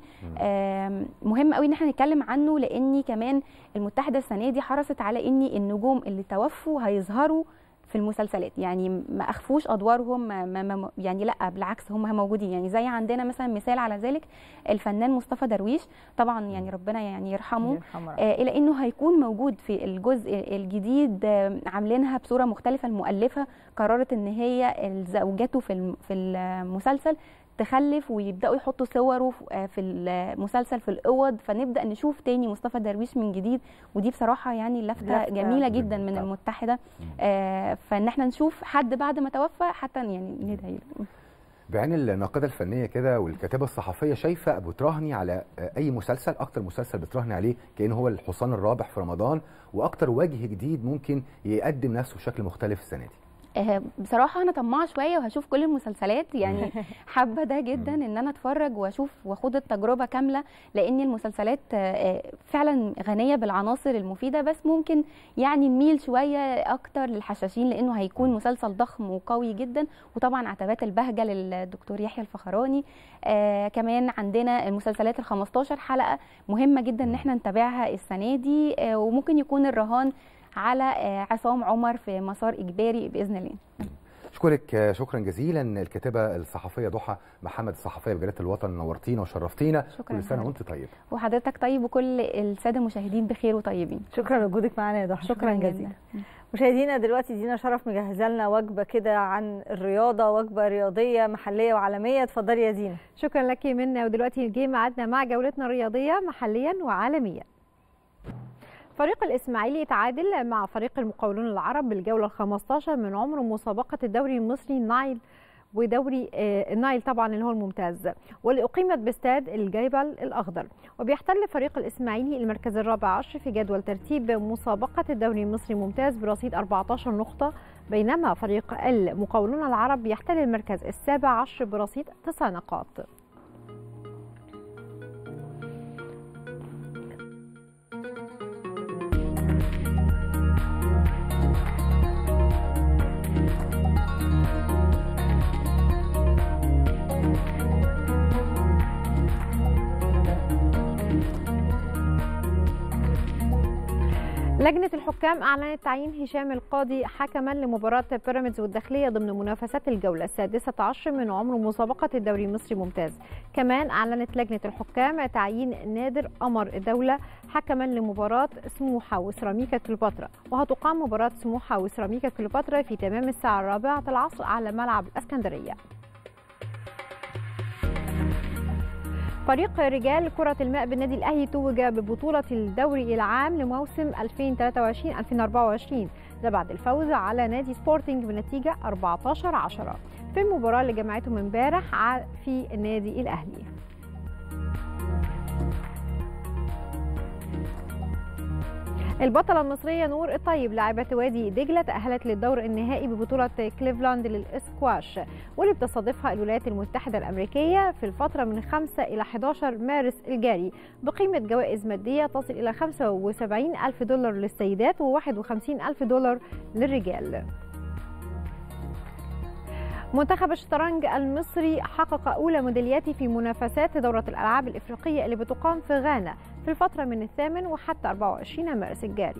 آم، مهم قوي ان احنا نتكلم عنه لاني كمان المتحده السنه دي حرصت على ان النجوم اللي توفوا هيظهروا في المسلسلات يعني ما اخفوش ادوارهم ما ما ما يعني لا بالعكس هم موجودين يعني زي عندنا مثلا مثال على ذلك الفنان مصطفى درويش طبعا يعني ربنا يعني يرحمه يرحمه. آه، الى انه هيكون موجود في الجزء الجديد آه، عاملينها بصوره مختلفه المؤلفه قررت ان هي زوجته في الم- في المسلسل تخلف ويبداوا يحطوا صوره في- آه، في المسلسل في الاوض فنبدا نشوف تاني مصطفى درويش من جديد ودي بصراحه يعني لفته لفتة جميله جدا من المتحده آه، فان احنا نشوف حد بعد ما توفى حتى يعني ندعي له بعين الناقده الفنيه كده والكاتبه الصحفيه شايفه بتراهني على اي مسلسل اكتر مسلسل بتراهني عليه كانه هو الحصان الرابح في رمضان واكتر وجه جديد ممكن يقدم نفسه بشكل مختلف السنه دي آه، بصراحة أنا طماعة شوية وهشوف كل المسلسلات يعني حابة ده جدا إن أنا أتفرج وأشوف وأخوض التجربة كاملة لأن المسلسلات آه، آه، فعلا غنية بالعناصر المفيدة بس ممكن يعني نميل شوية أكتر للحشاشين لأنه هيكون مسلسل ضخم وقوي جدا وطبعا عتبات البهجة للدكتور يحيى الفخراني آه كمان عندنا المسلسلات ال 15 حلقة مهمة جدا إن احنا نتابعها السنة دي آه وممكن يكون الرهان على آه، عصام عمر في مسار اجباري باذن الله اشكرك شكرا جزيلا الكاتبه الصحفيه ضحى محمد الصحفيه بجلاله الوطن نورتينا وشرفتينا شكراً كل سنه حضرتك. وانت طيب وحضرتك طيب وكل الساده المشاهدين بخير وطيبين شكرا لوجودك معانا يا ضحى شكرا جزيلا مشاهدينا دلوقتي دينا شرف مجهزه لنا وجبه كده عن الرياضه وجبه رياضيه محليه وعالميه اتفضلي يا دينا شكرا لك منا ودلوقتي جه ميعادنا مع جولتنا الرياضيه محليا وعالميا فريق الإسماعيلي تعادل مع فريق المقاولون العرب بالجولة ال 15 من عمر مسابقة الدوري المصري النايل ودوري آه، النايل طبعا اللي هو الممتاز واللي أقيمت باستاد الجبل الأخضر وبيحتل فريق الإسماعيلي المركز الرابع عشر في جدول ترتيب مسابقة الدوري المصري الممتاز برصيد 14 نقطة بينما فريق المقاولون العرب يحتل المركز السابع عشر برصيد 9 نقاط لجنة الحكام أعلنت تعيين هشام القاضي حكما لمباراة بيراميدز والداخلية ضمن منافسات الجولة السادسة عشر من عمر مسابقة الدوري المصري ممتاز كمان أعلنت لجنة الحكام تعيين نادر قمر الدولة حكما لمباراة سموحة وسيراميكا كليوباترا وهتقام مباراة سموحة وسيراميكا كليوباترا في تمام الساعة الرابعة العصر على ملعب الإسكندرية فريق رجال كرة الماء بالنادي الأهلي توج ببطولة الدوري العام لموسم 2023-2024 ده بعد الفوز على نادي سبورتنج بنتيجة 14 10 في المباراة اللي جمعتهم امبارح ع- في النادي الأهلي البطلة المصرية نور الطيب لاعبة وادي دجلة تأهلت للدور النهائي ببطولة كليفلاند للإسكواش واللي بتستضيفها الولايات المتحدة الأمريكية في الفترة من 5 إلى 11 مارس الجاري بقيمة جوائز مادية تصل إلى 75 ألف دولار للسيدات و51 ألف دولار للرجال منتخب الشطرنج المصري حقق أولى ميدالياته في منافسات دورة الألعاب الإفريقية اللي بتقام في غانا في الفترة من الثامن وحتى 24 مارس الجاري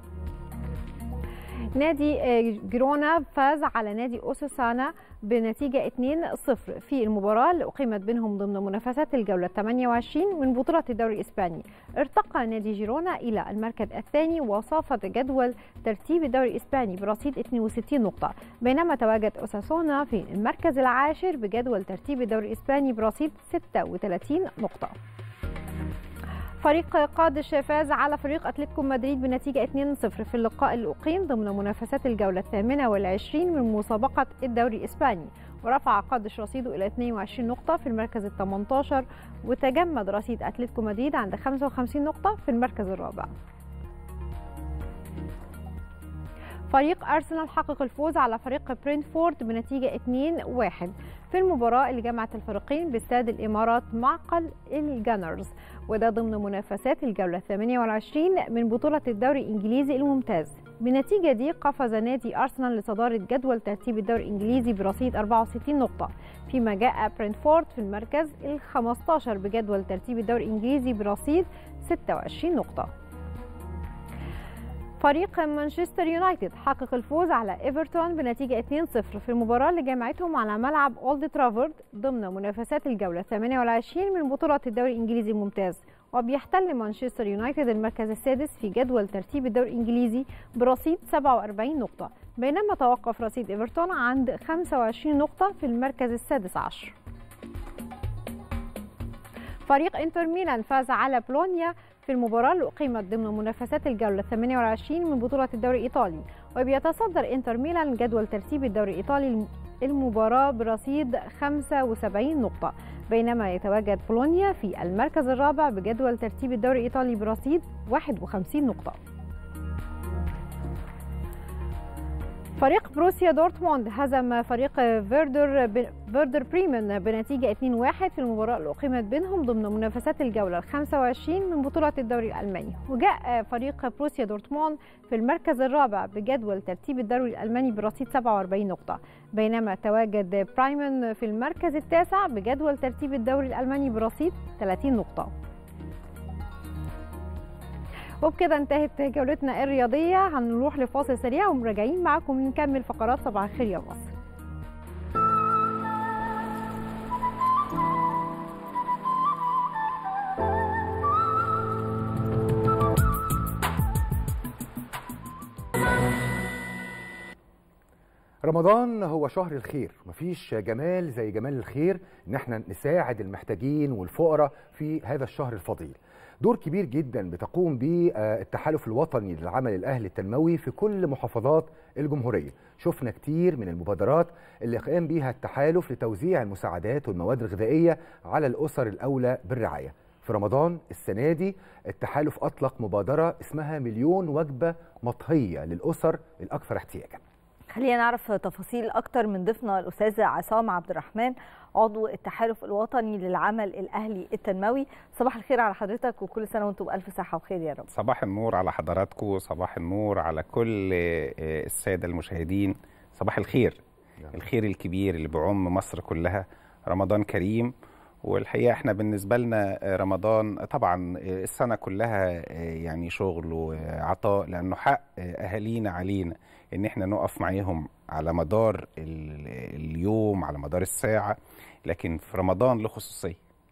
نادي آه، جيرونا فاز على نادي أوساسانا بنتيجة 2-0 في المباراة اللي أقيمت بينهم ضمن منافسات الجولة 28 من بطولة الدوري الإسباني ارتقى نادي جيرونا إلى المركز الثاني وصافت جدول ترتيب الدوري الإسباني برصيد 62 نقطة بينما تواجد أوساسونا في المركز العاشر بجدول ترتيب الدوري الإسباني برصيد 36 نقطة فريق قادش فاز على فريق أتلتيكو مدريد بنتيجة 2-0 في اللقاء اللي أقيم ضمن منافسات الجولة الثامنة والعشرين من مسابقة الدوري الإسباني ورفع قدش رصيده إلى 22 نقطة في المركز ال 18 وتجمد رصيد أتلتيكو مدريد عند 55 نقطة في المركز الرابع فريق أرسنال حقق الفوز على فريق برينفورد بنتيجة 2-1 في المباراة اللي جمعت الفريقين باستاد الإمارات معقل الجانرز وده ضمن منافسات الجولة 28 من بطولة الدوري الإنجليزي الممتاز بالنتيجة دي قفز نادي أرسنال لصدارة جدول ترتيب الدوري الإنجليزي برصيد 64 نقطة فيما جاء برينفورد في المركز ال 15 بجدول ترتيب الدوري الإنجليزي برصيد 26 نقطة فريق مانشستر يونايتد حقق الفوز على ايفرتون بنتيجة 2-0 في المباراة اللي جمعتهم على ملعب اولد ترافورد ضمن منافسات الجولة 28 من بطولة الدوري الإنجليزي الممتاز وبيحتل مانشستر يونايتد المركز السادس في جدول ترتيب الدوري الإنجليزي برصيد 47 نقطة بينما توقف رصيد ايفرتون عند 25 نقطة في المركز السادس عشر فريق انتر ميلان فاز على بولونيا في المباراة اللي أقيمت ضمن منافسات الجولة 28 من بطولة الدوري الإيطالي وبيتصدر انتر ميلان جدول ترتيب الدوري الإيطالي المباراة برصيد 75 نقطة بينما يتواجد بولونيا في المركز الرابع بجدول ترتيب الدوري الإيطالي برصيد 51 نقطة فريق بروسيا دورتموند هزم فريق فيردر ب... فيردر بريمن بنتيجة 2-1 في المباراة اللي أقيمت بينهم ضمن منافسات الجولة ال 25 من بطولة الدوري الألماني وجاء فريق بروسيا دورتموند في المركز الرابع بجدول ترتيب الدوري الألماني برصيد 47 نقطة بينما تواجد برايمن في المركز التاسع بجدول ترتيب الدوري الألماني برصيد 30 نقطة وبكده انتهت جولتنا الرياضية هنروح لفاصل سريع ومراجعين معاكم نكمل فقرات صباح الخير يا مصر رمضان هو شهر الخير مفيش جمال زي جمال الخير ان احنا نساعد المحتاجين والفقراء في هذا الشهر الفضيل دور كبير جدا بتقوم به التحالف الوطني للعمل الاهلي التنموي في كل محافظات الجمهوريه شفنا كتير من المبادرات اللي قام بيها التحالف لتوزيع المساعدات والمواد الغذائيه على الاسر الاولى بالرعايه في رمضان السنه دي التحالف اطلق مبادره اسمها مليون وجبه مطهيه للاسر الاكثر احتياجا خلينا نعرف تفاصيل اكتر من ضيفنا الاستاذ عصام عبد الرحمن عضو التحالف الوطني للعمل الاهلي التنموي صباح الخير على حضرتك وكل سنه وانتم بالف صحه وخير يا رب صباح النور على حضراتكم صباح النور على كل الساده المشاهدين صباح الخير الخير الكبير اللي بعم مصر كلها رمضان كريم والحقيقه احنا بالنسبه لنا رمضان طبعا السنه كلها يعني شغل وعطاء لانه حق اهالينا علينا ان احنا نقف معاهم على مدار اليوم على مدار الساعه لكن في رمضان له خصوصيه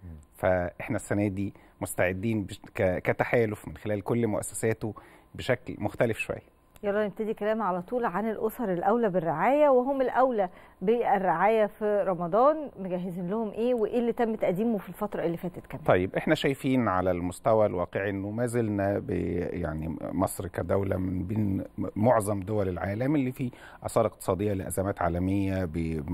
فاحنا السنه دي مستعدين كتحالف من خلال كل مؤسساته بشكل مختلف شويه يلا نبتدي كلام على طول عن الاسر الاولى بالرعايه وهم الاولى بالرعايه في رمضان مجهزين لهم ايه وايه اللي تم تقديمه في الفتره اللي فاتت كمان طيب احنا شايفين على المستوى الواقعي انه ما زلنا يعني مصر كدوله من بين معظم دول العالم اللي في اثار اقتصاديه لازمات عالميه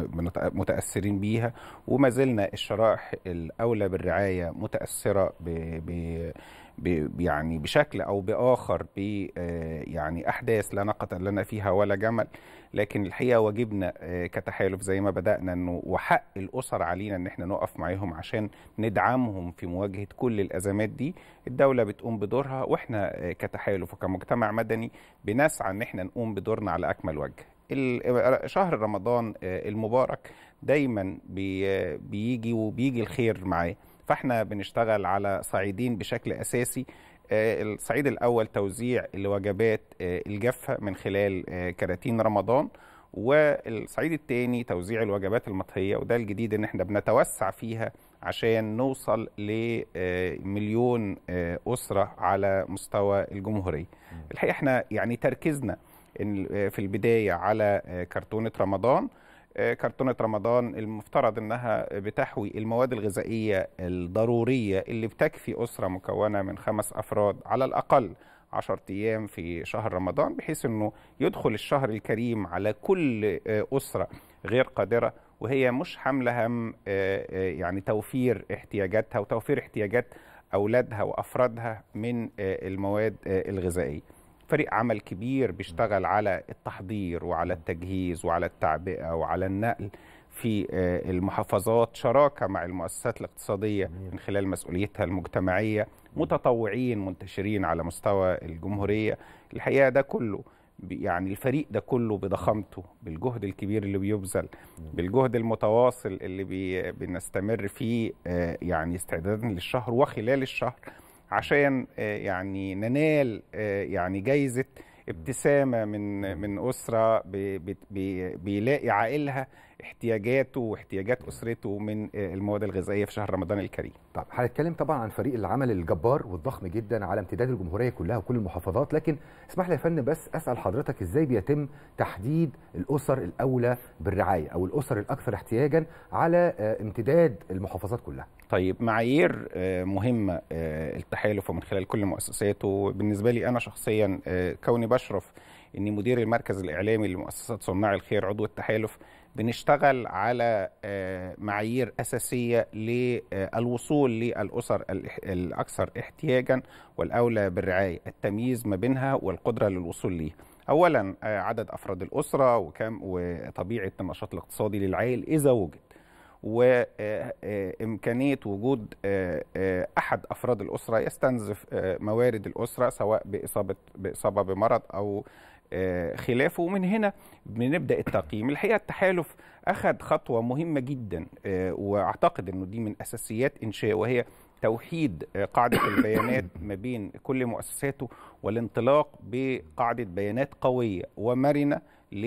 متاثرين بيها وما زلنا الشرائح الاولى بالرعايه متاثره ب يعني بشكل او باخر ب يعني احداث لا نقة لنا فيها ولا جمل لكن الحقيقه واجبنا كتحالف زي ما بدانا انه وحق الاسر علينا ان احنا نقف معاهم عشان ندعمهم في مواجهه كل الازمات دي الدوله بتقوم بدورها واحنا كتحالف وكمجتمع مدني بنسعى ان احنا نقوم بدورنا على اكمل وجه شهر رمضان المبارك دايما بيجي وبيجي الخير معاه فاحنا بنشتغل على صعيدين بشكل اساسي الصعيد الاول توزيع الوجبات الجافه من خلال كراتين رمضان والصعيد الثاني توزيع الوجبات المطهيه وده الجديد ان احنا بنتوسع فيها عشان نوصل لمليون اسره على مستوى الجمهوريه الحقيقه احنا يعني تركيزنا في البدايه على كرتونه رمضان كرتونة رمضان المفترض انها بتحوي المواد الغذائية الضرورية اللي بتكفي أسرة مكونة من خمس أفراد على الأقل عشرة أيام في شهر رمضان بحيث أنه يدخل الشهر الكريم على كل أسرة غير قادرة وهي مش حامله هم آه، آه، يعني توفير احتياجاتها وتوفير احتياجات اولادها وافرادها من آه، المواد آه، الغذائيه فريق عمل كبير بيشتغل على التحضير وعلى التجهيز وعلى التعبئه وعلى النقل في آه، المحافظات شراكه مع المؤسسات الاقتصاديه من خلال مسؤوليتها المجتمعيه متطوعين منتشرين على مستوى الجمهوريه الحقيقه ده كله ب- يعني الفريق ده كله بضخامته بالجهد الكبير اللي بيبذل بالجهد المتواصل اللي بي بنستمر فيه آه، يعني استعدادا للشهر وخلال الشهر عشان آه، يعني ننال آه، يعني جايزة ابتسامة من من أسرة بي- بي- بي- بيلاقي عائلها احتياجاته واحتياجات أسرته من آه، المواد الغذائية في شهر رمضان الكريم طب هنتكلم طبعا عن فريق العمل الجبار والضخم جدا على امتداد الجمهوريه كلها وكل المحافظات لكن اسمح لي يا فندم بس اسال حضرتك ازاي بيتم تحديد الاسر الاولى بالرعايه او الاسر الاكثر احتياجا على آه، امتداد المحافظات كلها طيب معايير آه، مهمة آه، التحالف ومن خلال كل مؤسساته بالنسبة لي أنا شخصيا آه، كوني بشرف إني مدير المركز الإعلامي لمؤسسات صناع الخير عضو التحالف بنشتغل على آه، معايير أساسية للوصول للأسر الإح- الأكثر احتياجا والأولى بالرعاية التمييز ما بينها والقدرة للوصول ليها أولا آه، عدد أفراد الأسرة وكم وطبيعة النشاط الاقتصادي للعائل إذا وجد وإمكانية وجود آه، آه، أحد أفراد الأسرة يستنزف آه، موارد الأسرة سواء بإصابة بإصابة بمرض أو آه، خلافه ومن هنا بنبدأ التقييم الحقيقة التحالف أخذ خطوة مهمة جدا آه، وأعتقد أنه دي من أساسيات إنشاء وهي توحيد آه، قاعدة البيانات ما بين كل مؤسساته والانطلاق بقاعدة بيانات قوية ومرنة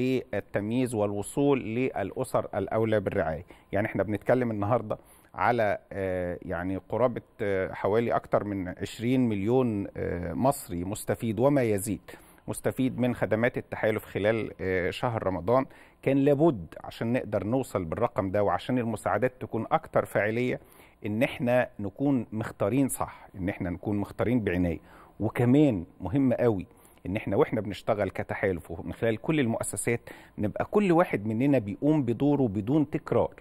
للتمييز والوصول للأسر الأولى بالرعاية يعني احنا بنتكلم النهاردة على آه، يعني قرابة آه، حوالي أكثر من 20 مليون آه، مصري مستفيد وما يزيد مستفيد من خدمات التحالف خلال آه، شهر رمضان كان لابد عشان نقدر نوصل بالرقم ده وعشان المساعدات تكون أكثر فاعلية إن احنا نكون مختارين صح إن احنا نكون مختارين بعناية وكمان مهم قوي ان احنا واحنا بنشتغل كتحالف ومن خلال كل المؤسسات نبقى كل واحد مننا بيقوم بدوره بدون تكرار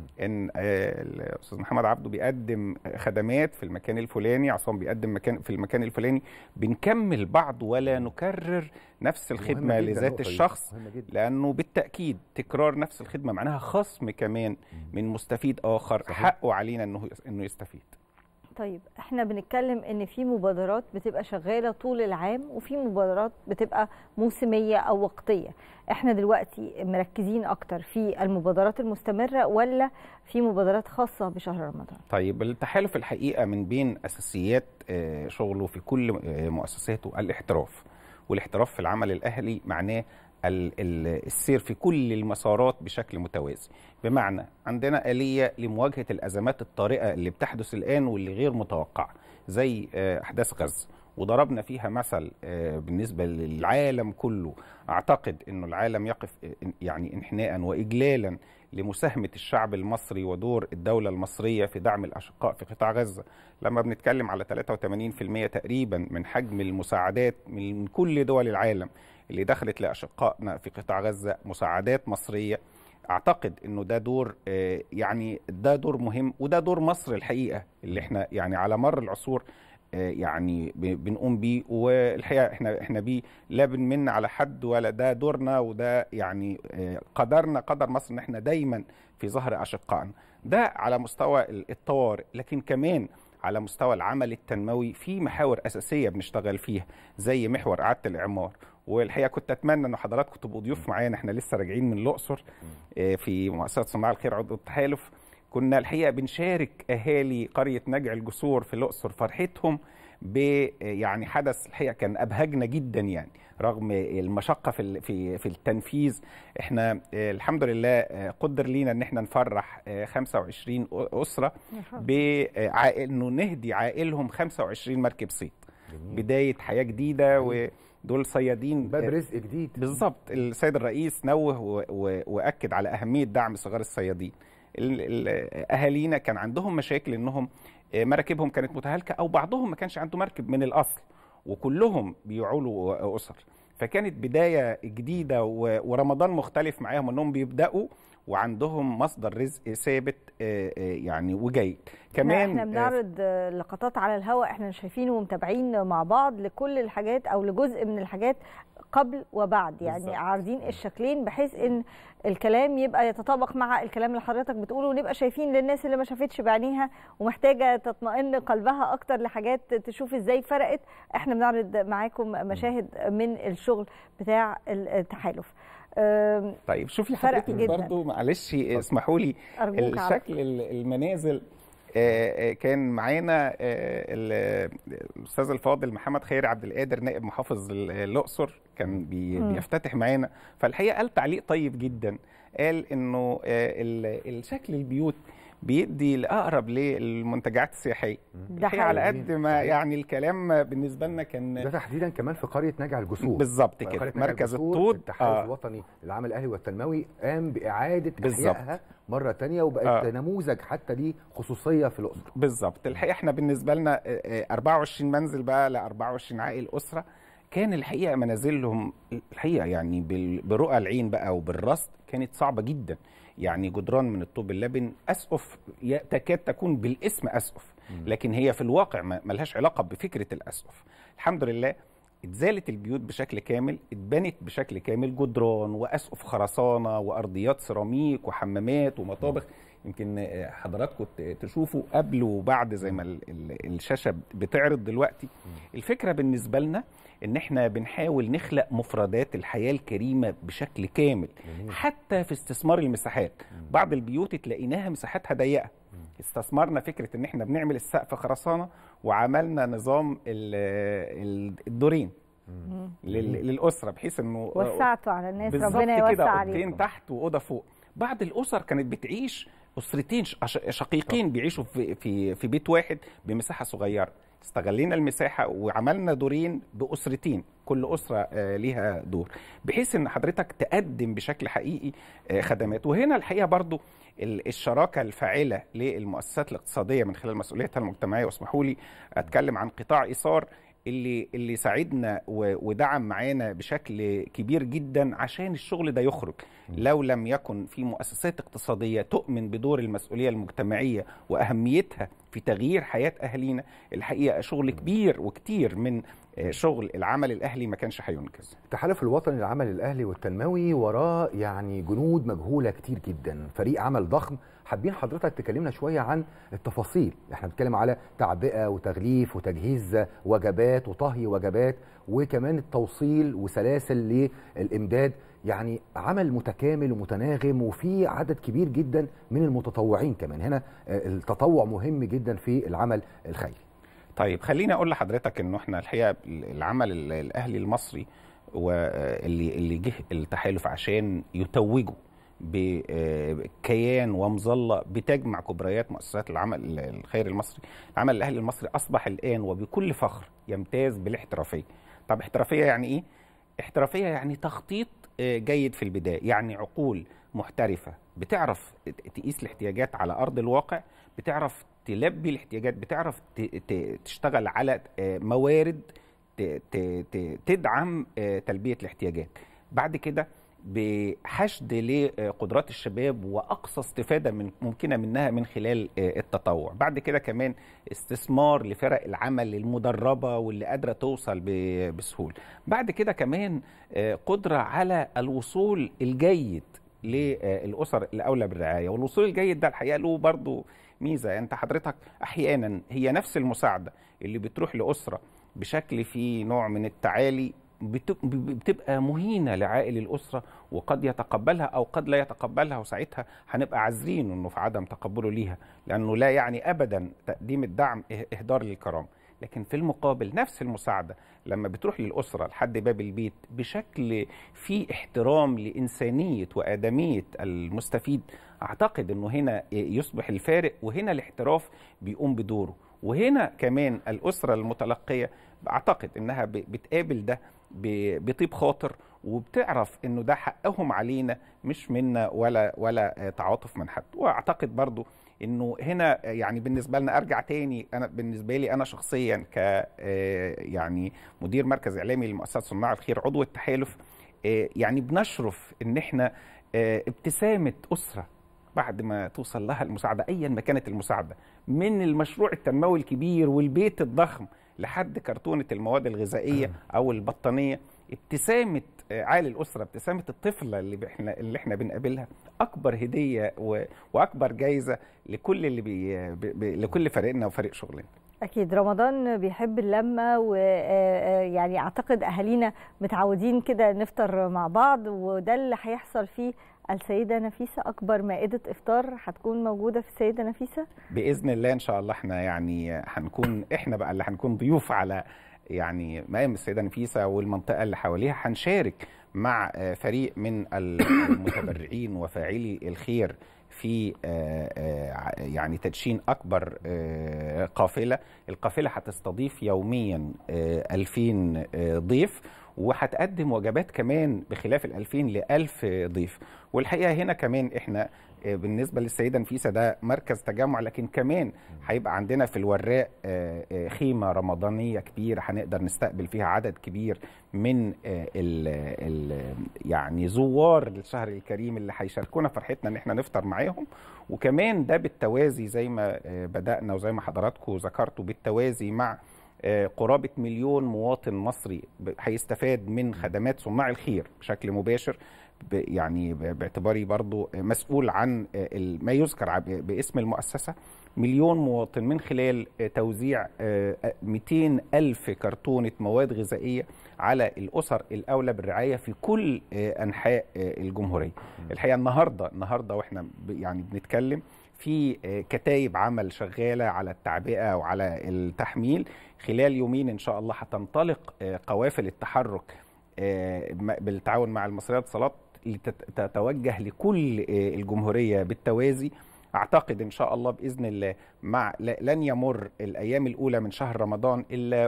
ان آه، الاستاذ محمد عبده بيقدم خدمات في المكان الفلاني عصام بيقدم مكان في المكان الفلاني بنكمل بعض ولا نكرر نفس الخدمه مهمة جداً لذات النقطة دي. الشخص مهمة جداً. لانه بالتاكيد تكرار نفس الخدمه معناها خصم كمان من مستفيد اخر حقه علينا انه انه يستفيد طيب احنا بنتكلم ان في مبادرات بتبقى شغاله طول العام وفي مبادرات بتبقى موسميه او وقتيه احنا دلوقتي مركزين اكتر في المبادرات المستمره ولا في مبادرات خاصه بشهر رمضان طيب التحالف الحقيقه من بين اساسيات آه، شغله في كل آه، مؤسساته الاحتراف والاحتراف في العمل الاهلي معناه ال- ال- السير في كل المسارات بشكل متوازي بمعنى عندنا آلية لمواجهة الأزمات الطارئة اللي بتحدث الآن واللي غير متوقعة زي آه، أحداث غزة وضربنا فيها مثل آه، بالنسبة للعالم كله أعتقد أنه العالم يقف آه، يعني انحناء وإجلالا لمساهمة الشعب المصري ودور الدولة المصرية في دعم الأشقاء في قطاع غزة لما بنتكلم على 83% تقريبا من حجم المساعدات من كل دول العالم اللي دخلت لأشقائنا في قطاع غزة مساعدات مصرية اعتقد انه ده دور آه، يعني ده دور مهم وده دور مصر الحقيقه اللي احنا يعني على مر العصور آه، يعني ب- بنقوم بيه والحقيقه احنا احنا بيه لا بنمن على حد ولا ده دورنا وده يعني آه، قدرنا قدر مصر ان احنا دايما في ظهر اشقائنا ده على مستوى ال- الطوارئ لكن كمان على مستوى العمل التنموي في محاور اساسيه بنشتغل فيها زي محور اعاده الاعمار والحقيقه كنت اتمنى ان حضراتكم تبقوا ضيوف معانا احنا لسه راجعين من الاقصر آه، في مؤسسه صناع الخير عضو التحالف كنا الحقيقه بنشارك اهالي قريه نجع الجسور في الاقصر فرحتهم ب يعني حدث الحقيقه كان ابهجنا جدا يعني رغم المشقه في ال- في في التنفيذ احنا آه، الحمد لله آه، قدر لينا ان احنا نفرح آه، 25 اسره بعائل انه نهدي عائلهم 25 مركب صيد بدايه حياه جديده ودول صيادين باب رزق جديد بالظبط السيد الرئيس نوه و- و- واكد على اهميه دعم صغار الصيادين ال- ال- اهالينا كان عندهم مشاكل انهم آه، مراكبهم كانت متهالكه او بعضهم ما كانش عنده مركب من الاصل وكلهم بيعولوا اسر فكانت بدايه جديده و- ورمضان مختلف معاهم انهم بيبداوا وعندهم مصدر رزق ثابت آه، آه، يعني وجيد كمان احنا آه، بنعرض آه، لقطات على الهواء احنا شايفين ومتابعين مع بعض لكل الحاجات او لجزء من الحاجات قبل وبعد يعني بالظبط. عارضين الشكلين بحيث ان الكلام يبقى يتطابق مع الكلام اللي حضرتك بتقوله ونبقى شايفين للناس اللي ما شافتش بعينيها ومحتاجه تطمئن قلبها اكتر لحاجات تشوف ازاي فرقت احنا بنعرض معاكم مشاهد من الشغل بتاع التحالف آم، طيب شوفي فرق حضرتك جدا. برضو معلش اسمحوا لي أرجوك عفو. الشكل ال- المنازل آه، آه، كان معانا آه، ال- الاستاذ الفاضل محمد خيري عبد القادر نائب محافظ ال- الاقصر كان بي مم. بيفتتح معانا فالحقيقه قال تعليق طيب جدا قال انه آه، ال- الشكل البيوت بيدي الاقرب للمنتجعات السياحيه ده الحقيقه على حقيقي. قد ما يعني الكلام بالنسبه لنا كان ده تحديدا كمان في قريه نجع الجسور بالظبط قرية كده نجع مركز الجسور الطود التحالف آه. الوطني للعمل الاهلي والتنموي قام باعاده بالظبط. احيائها مره تانية وبقت آه. نموذج حتى ليه خصوصيه في الاقصر بالظبط الحقيقه احنا بالنسبه لنا آه، آه، 24 منزل بقى ل 24 عائل اسره كان الحقيقه منازلهم الحقيقه يعني بال- برؤى العين بقى وبالرصد كانت صعبه جدا يعني جدران من الطوب اللبن اسقف ي- تكاد تكون بالاسم اسقف لكن هي في الواقع ما ملهاش علاقه بفكره الاسقف الحمد لله اتزالت البيوت بشكل كامل اتبنت بشكل كامل جدران واسقف خرسانه وارضيات سيراميك وحمامات ومطابخ يمكن آه، حضراتكم ت- تشوفوا قبل وبعد زي ما ال- ال- الشاشه بتعرض دلوقتي الفكره بالنسبه لنا ان احنا بنحاول نخلق مفردات الحياه الكريمه بشكل كامل حتى في استثمار المساحات بعض البيوت تلاقيناها مساحاتها ضيقه استثمرنا فكره ان احنا بنعمل السقف خرسانه وعملنا نظام ال- ال- الدورين لل- للاسره بحيث انه وسعتوا على الناس بالظبط ربنا كده يوسع اوضتين عليكم تحت واوضه فوق بعض الاسر كانت بتعيش اسرتين ش- ش- شقيقين بيعيشوا في في في بيت واحد بمساحه صغيره استغلينا المساحه وعملنا دورين باسرتين كل اسره آه، ليها دور بحيث ان حضرتك تقدم بشكل حقيقي آه، خدمات وهنا الحقيقه برضو ال- الشراكه الفاعله للمؤسسات الاقتصاديه من خلال مسؤوليتها المجتمعيه واسمحوا لي اتكلم عن قطاع ايثار اللي اللي ساعدنا و- ودعم معانا بشكل كبير جدا عشان الشغل ده يخرج لو لم يكن في مؤسسات اقتصاديه تؤمن بدور المسؤوليه المجتمعيه واهميتها في تغيير حياه اهالينا الحقيقه شغل كبير وكتير من آه، شغل العمل الاهلي ما كانش هينجز التحالف الوطني للعمل الاهلي والتنموي وراه يعني جنود مجهوله كتير جدا فريق عمل ضخم حابين حضرتك تكلمنا شويه عن التفاصيل احنا بنتكلم على تعبئه وتغليف وتجهيز وجبات وطهي وجبات وكمان التوصيل وسلاسل للامداد يعني عمل متكامل ومتناغم وفي عدد كبير جدا من المتطوعين كمان هنا آه، التطوع مهم جدا في العمل الخيري طيب خليني اقول لحضرتك انه احنا الحقيقه العمل ال- الاهلي المصري واللي اللي جه التحالف عشان يتوجوا بكيان ومظله بتجمع كبريات مؤسسات العمل الخيري المصري العمل الاهلي المصري اصبح الان وبكل فخر يمتاز بالاحترافيه طب احترافيه يعني ايه احترافيه يعني تخطيط آه، جيد في البدايه يعني عقول محترفه بتعرف تقيس الاحتياجات على ارض الواقع بتعرف تلبي الاحتياجات بتعرف ت- ت- تشتغل على آه، موارد ت- ت- ت- تدعم آه، تلبيه الاحتياجات بعد كده بحشد لقدرات الشباب واقصى استفاده من ممكنه منها من خلال آه، التطوع بعد كده كمان استثمار لفرق العمل المدربه واللي قادره توصل ب- بسهوله بعد كده كمان آه، قدره على الوصول الجيد للاسر الاولى بالرعايه والوصول الجيد ده الحقيقه له برضه ميزه انت حضرتك احيانا هي نفس المساعده اللي بتروح لاسره بشكل فيه نوع من التعالي بت- بتبقى مهينه لعائل الاسره وقد يتقبلها او قد لا يتقبلها وساعتها هنبقى عازرين انه في عدم تقبله ليها لانه لا يعني ابدا تقديم الدعم إه- اهدار للكرامه لكن في المقابل نفس المساعده لما بتروح للاسره لحد باب البيت بشكل فيه احترام لانسانيه وادميه المستفيد اعتقد انه هنا يصبح الفارق وهنا الاحتراف بيقوم بدوره وهنا كمان الاسره المتلقيه اعتقد انها ب- بتقابل ده ب- بطيب خاطر وبتعرف انه ده حقهم علينا مش منا ولا ولا آه، تعاطف من حد واعتقد برضو انه هنا يعني بالنسبه لنا ارجع تاني انا بالنسبه لي انا شخصيا ك آه، يعني مدير مركز اعلامي لمؤسسه صناع الخير عضو التحالف آه، يعني بنشرف ان احنا آه، ابتسامه اسره بعد ما توصل لها المساعده ايا ما كانت المساعده من المشروع التنموي الكبير والبيت الضخم لحد كرتونه المواد الغذائيه او البطانيه ابتسامه آه، عالي الاسره ابتسامه الطفله اللي احنا اللي احنا بنقابلها اكبر هديه و... واكبر جايزه لكل اللي بي... ب... ب... لكل فريقنا وفريق شغلنا أكيد رمضان بيحب اللمة ويعني أعتقد أهالينا متعودين كده نفطر مع بعض وده اللي هيحصل فيه السيدة نفيسة أكبر مائدة إفطار هتكون موجودة في السيدة نفيسة باذن الله ان شاء الله احنا يعني هنكون احنا بقى اللي هنكون ضيوف على يعني مقام السيده نفيسه والمنطقه اللي حواليها هنشارك مع آه، فريق من المتبرعين وفاعلي الخير في آه، آه، ع- يعني تدشين اكبر آه، قافله القافله هتستضيف يوميا آه، 2000 آه، ضيف وهتقدم وجبات كمان بخلاف ال 2000 ل 1000 ضيف والحقيقه هنا كمان احنا آه، بالنسبه للسيده نفيسه ده مركز تجمع لكن كمان هيبقى عندنا في الوراق آه، آه، خيمه رمضانيه كبيره هنقدر نستقبل فيها عدد كبير من آه، ال ال يعني زوار الشهر الكريم اللي هيشاركونا فرحتنا ان احنا نفطر معاهم وكمان ده بالتوازي زي ما آه، بدانا وزي ما حضراتكم ذكرتوا بالتوازي مع آه، قرابة مليون مواطن مصري ب- هيستفاد من خدمات صناع الخير بشكل مباشر ب- يعني ب- باعتباري برضو مسؤول عن آه، ال- ما يذكر ع- ب- باسم المؤسسة مليون مواطن من خلال آه، توزيع آه، آه، 200 ألف كرتونة مواد غذائية على الأسر الأولى بالرعاية في كل آه، أنحاء آه، الجمهورية الحقيقة النهاردة النهاردة وإحنا ب- يعني بنتكلم في آه، كتايب عمل شغالة على التعبئة وعلى التحميل خلال يومين إن شاء الله هتنطلق آه، قوافل التحرك آه، م- بالتعاون مع المصرية للاتصالات لتتوجه لكل آه، الجمهورية بالتوازي اعتقد ان شاء الله باذن الله مع ل- لن يمر الايام الاولى من شهر رمضان الا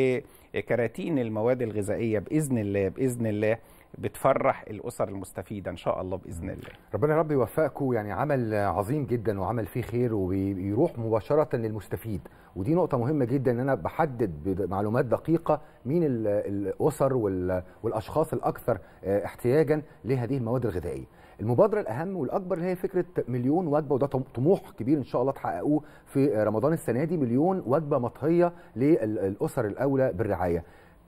وكراتين المواد الغذائيه باذن الله باذن الله بتفرح الاسر المستفيده ان شاء الله باذن الله ربنا يا رب يوفقكم يعني عمل عظيم جدا وعمل فيه خير وبيروح مباشره للمستفيد ودي نقطه مهمه جدا ان انا بحدد بمعلومات دقيقه مين ال- الاسر وال- والاشخاص الاكثر آه، احتياجا لهذه المواد الغذائيه المبادره الاهم والاكبر اللي هي فكره مليون وجبه وده طم- طموح كبير ان شاء الله تحققوه في رمضان السنه دي مليون وجبه مطهيه للاسر الاولى بالرعايه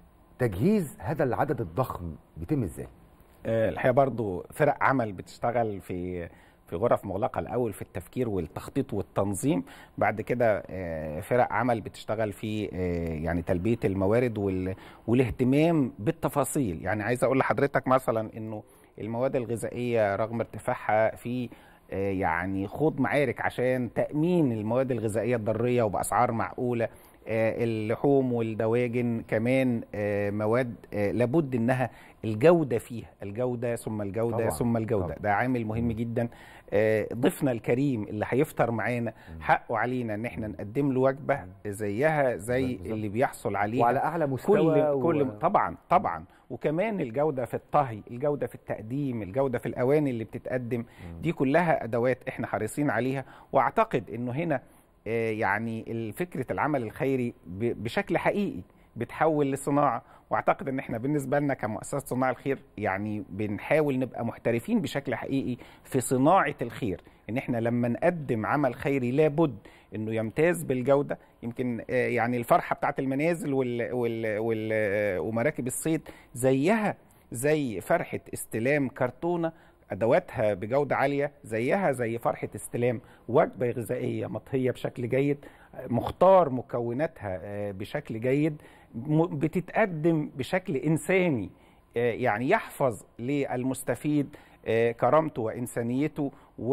تجهيز هذا العدد الضخم بيتم ازاي آه، الحقيقه برضو فرق عمل بتشتغل في في غرف مغلقه الاول في التفكير والتخطيط والتنظيم بعد كده آه، فرق عمل بتشتغل في آه، يعني تلبيه الموارد وال- والاهتمام بالتفاصيل يعني عايز اقول لحضرتك مثلا انه المواد الغذائيه رغم ارتفاعها في آه، يعني خوض معارك عشان تامين المواد الغذائيه الضريه وباسعار معقوله آه، اللحوم والدواجن كمان آه، مواد آه، لابد انها الجوده فيها الجوده ثم الجوده طبعاً، ثم الجوده طبعاً. ده عامل مهم جدا آه، ضيفنا الكريم اللي هيفطر معانا حقه علينا ان احنا نقدم له وجبه زيها زي اللي بيحصل عليها وعلى أعلى مستوى كل و- كل طبعا طبعا وكمان الجوده في الطهي الجوده في التقديم الجوده في الاواني اللي بتتقدم دي كلها ادوات احنا حريصين عليها واعتقد انه هنا آه، يعني فكره العمل الخيري ب- بشكل حقيقي بتحول لصناعه واعتقد ان احنا بالنسبه لنا كمؤسسه صناع الخير يعني بنحاول نبقى محترفين بشكل حقيقي في صناعه الخير ان احنا لما نقدم عمل خيري لابد انه يمتاز بالجوده يمكن آه، يعني الفرحه بتاعت المنازل وال وال وال آه، ومراكب الصيد زيها زي فرحه استلام كرتونه ادواتها بجوده عاليه زيها زي فرحه استلام وجبه غذائيه مطهيه بشكل جيد مختار مكوناتها آه، بشكل جيد م- بتتقدم بشكل انساني آه، يعني يحفظ للمستفيد آه، كرامته وانسانيته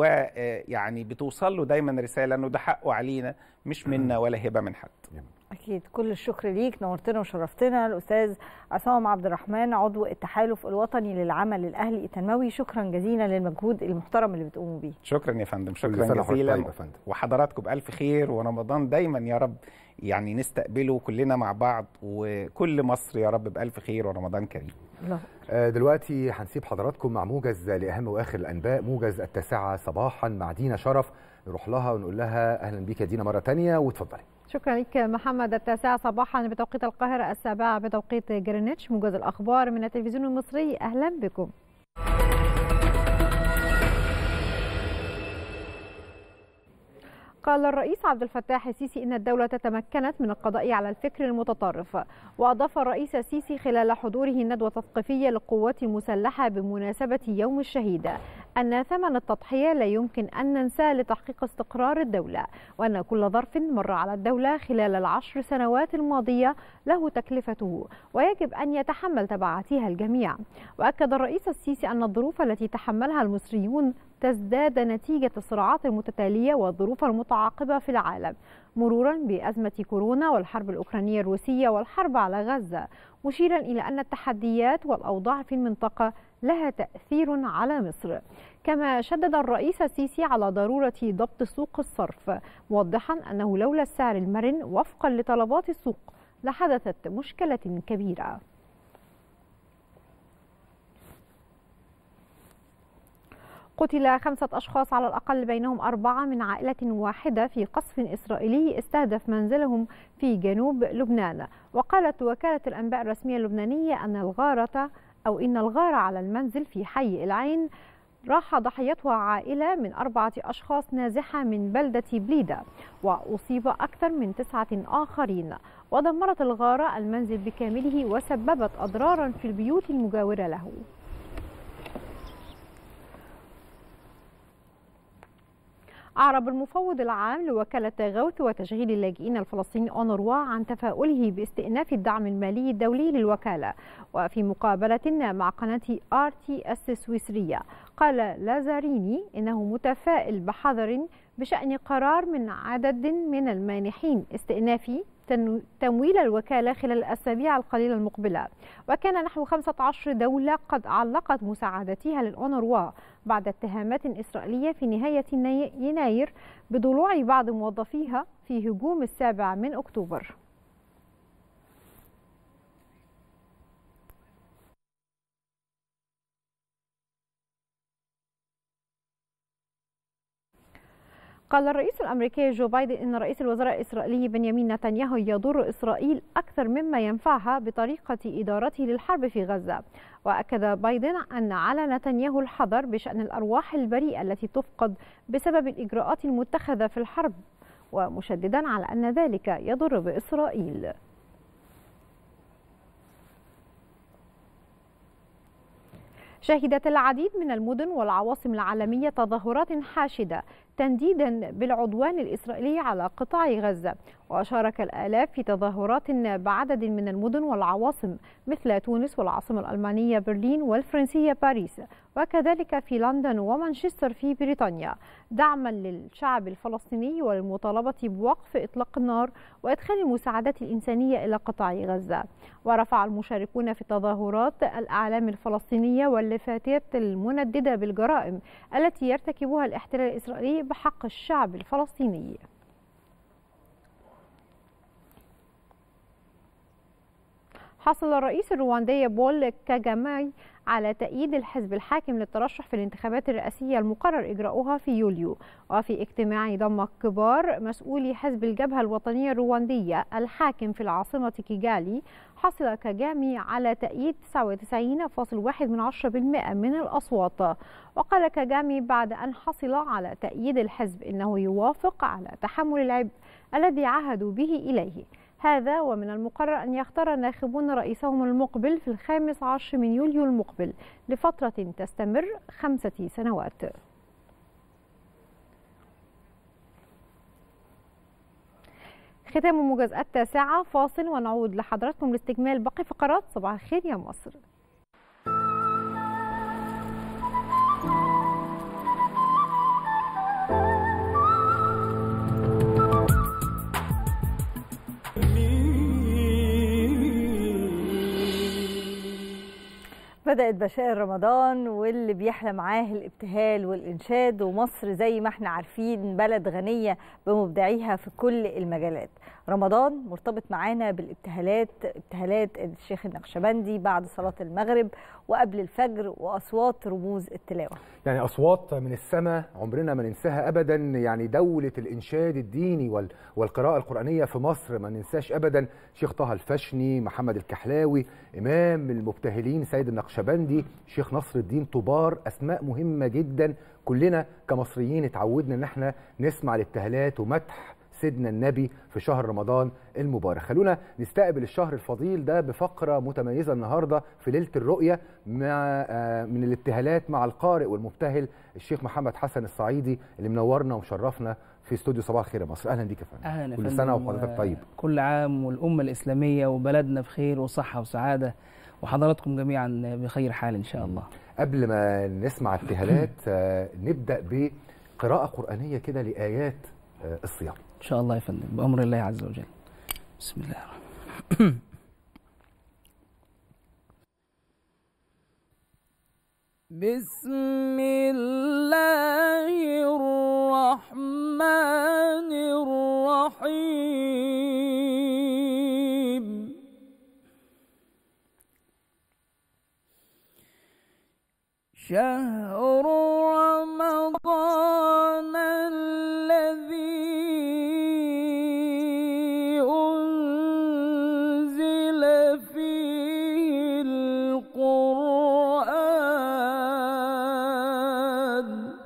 ويعني بتوصل له دايما رساله انه ده حقه علينا مش منا ولا هبه من حد أكيد كل الشكر ليك نورتنا وشرفتنا الأستاذ عصام عبد الرحمن عضو التحالف الوطني للعمل الأهلي التنموي شكرا جزيلا للمجهود المحترم اللي بتقوموا بيه شكرا يا فندم كل شكرا سنة وحضرتك جزيلا طيب يا فندم. وحضراتكم بألف خير ورمضان دايما يا رب يعني نستقبله كلنا مع بعض وكل مصر يا رب بألف خير ورمضان كريم آه، دلوقتي هنسيب حضراتكم مع موجز لاهم واخر الانباء موجز التاسعه صباحا مع دينا شرف نروح لها ونقول لها اهلا بيك يا دينا مره تانية واتفضلي شكرا لك محمد التاسعة صباحا بتوقيت القاهرة السابعة بتوقيت جرينتش موجز الأخبار من التلفزيون المصري أهلا بكم قال الرئيس عبد الفتاح السيسي إن الدولة تمكنت من القضاء على الفكر المتطرف وأضاف الرئيس السيسي خلال حضوره الندوة التثقيفية للقوات المسلحة بمناسبة يوم الشهيد أن ثمن التضحية لا يمكن أن ننساه لتحقيق استقرار الدولة وأن كل ظرف مر على الدولة خلال العشر سنوات الماضية له تكلفته ويجب أن يتحمل تبعاتها الجميع وأكد الرئيس السيسي أن الظروف التي تحملها المصريون تزداد نتيجة الصراعات المتتالية والظروف المتعاقبة في العالم مرورا بأزمة كورونا والحرب الأوكرانية الروسية والحرب على غزة مشيرا إلى أن التحديات والأوضاع في المنطقة لها تأثير على مصر كما شدد الرئيس السيسي على ضرورة ضبط سوق الصرف موضحا أنه لولا السعر المرن وفقا لطلبات السوق لحدثت مشكلة كبيرة قتل خمسة أشخاص على الأقل بينهم أربعة من عائلة واحدة في قصف إسرائيلي استهدف منزلهم في جنوب لبنان وقالت وكالة الأنباء الرسمية اللبنانية أن الغارة أو إن الغارة على المنزل في حي العين راح ضحيتها عائلة من أربعة أشخاص نازحة من بلدة بليدة وأصيب أكثر من تسعة آخرين ودمرت الغارة المنزل بكامله وسببت أضرارا في البيوت المجاورة له أعرب المفوض العام لوكالة غوث وتشغيل اللاجئين الفلسطيني أونروا عن تفاؤله باستئناف الدعم المالي الدولي للوكالة وفي مقابلة مع قناة آر تي اس السويسرية قال لازاريني إنه متفائل بحذر بشأن قرار من عدد من المانحين استئناف تمويل الوكالة خلال الأسابيع القليلة المقبلة وكان نحو 15 دولة قد علقت مساعدتها للأونروا بعد اتهامات إسرائيلية في نهاية يناير بضلوع بعض موظفيها في هجوم السابع من أكتوبر قال الرئيس الامريكي جو بايدن ان رئيس الوزراء الاسرائيلي بنيامين نتنياهو يضر اسرائيل اكثر مما ينفعها بطريقه ادارته للحرب في غزه واكد بايدن ان على نتنياهو الحذر بشان الارواح البريئه التي تفقد بسبب الاجراءات المتخذه في الحرب ومشددا على ان ذلك يضر باسرائيل شهدت العديد من المدن والعواصم العالمية تظاهرات حاشدة تنديدا بالعدوان الإسرائيلي على قطاع غزة وشارك الآلاف في تظاهرات بعدد من المدن والعواصم مثل تونس والعاصمة الألمانية برلين والفرنسية باريس وكذلك في لندن ومانشستر في بريطانيا دعما للشعب الفلسطيني والمطالبة بوقف إطلاق النار وإدخال المساعدات الإنسانية إلى قطاع غزة ورفع المشاركون في التظاهرات الأعلام الفلسطينية واللافتات المنددة بالجرائم التي يرتكبها الاحتلال الإسرائيلي بحق الشعب الفلسطيني حصل الرئيس الرواندي بول كاجاماي على تأييد الحزب الحاكم للترشح في الانتخابات الرئاسية المقرر إجراؤها في يوليو وفي اجتماع ضم كبار مسؤولي حزب الجبهة الوطنية الرواندية الحاكم في العاصمة كيجالي حصل كاجامي على تأييد 99.1% من الأصوات وقال كاجامي بعد أن حصل على تأييد الحزب إنه يوافق على تحمل العبء الذي عهدوا به إليه هذا ومن المقرر أن يختار الناخبون رئيسهم المقبل في الخامس عشر من يوليو المقبل لفترة تستمر خمسة سنوات ختام موجز التاسعة فاصل ونعود لحضراتكم لاستكمال باقي فقرات صباح الخير يا مصر بدأت بشائر رمضان واللي بيحلى معاه الابتهال والإنشاد ومصر زي ما احنا عارفين بلد غنية بمبدعيها في كل المجالات رمضان مرتبط معانا بالابتهالات ابتهالات الشيخ النقشبندي بعد صلاة المغرب وقبل الفجر وأصوات رموز التلاوة يعني اصوات من السماء عمرنا ما ننساها ابدا يعني دوله الانشاد الديني وال- والقراءه القرانيه في مصر ما ننساش ابدا شيخ طه الفشني محمد الكحلاوي امام المبتهلين سيد النقشبندي شيخ نصر الدين طبار اسماء مهمه جدا كلنا كمصريين اتعودنا ان احنا نسمع الابتهالات ومدح سيدنا النبي في شهر رمضان المبارك خلونا نستقبل الشهر الفضيل ده بفقرة متميزة النهاردة في ليلة الرؤية مع آه، من الابتهالات مع القارئ والمبتهل الشيخ محمد حسن الصعيدي اللي منورنا ومشرفنا في استوديو صباح الخير يا مصر اهلا بيك يا فندم اهلا يا كل فندم سنة وحضرتك و- طيب كل عام والامه الاسلاميه وبلدنا بخير وصحه وسعاده وحضراتكم جميعا بخير حال ان شاء الله قبل ما نسمع ابتهالات آه، نبدأ بقراءة قرآنية كده لآيات آه، الصيام ان شاء الله يا فندم بامر الله عز وجل بسم الله الرحمن بسم الله الرحمن الرحيم شهر رمضان الذي أنزل فيه القرآن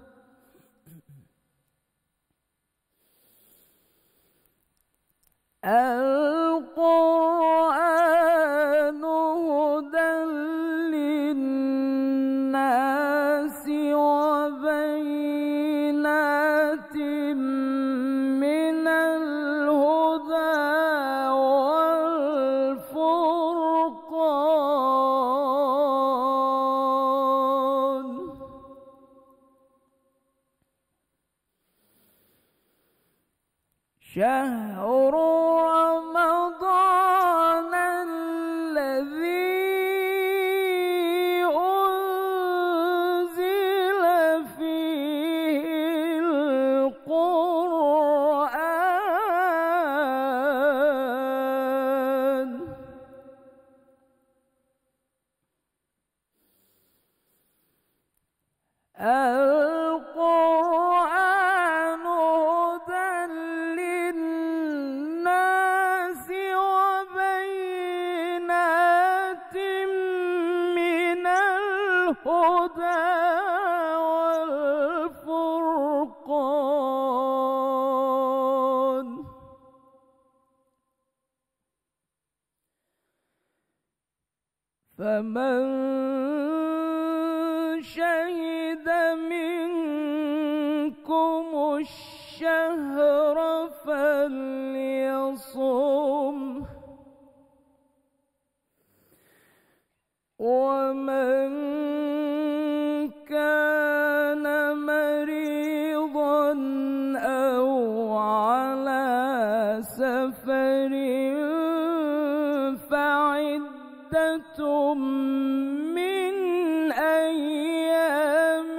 القرآن هدى للناس وبينات من الهدى والفرقان شهر رمضان الذي أنزل فيه القرآن القرآن هدى للناس وبينات من الهدى والفرقان فمن شهد منكم الشهر فليصم ومن كان مريضا أو على سفر فعدة من أيام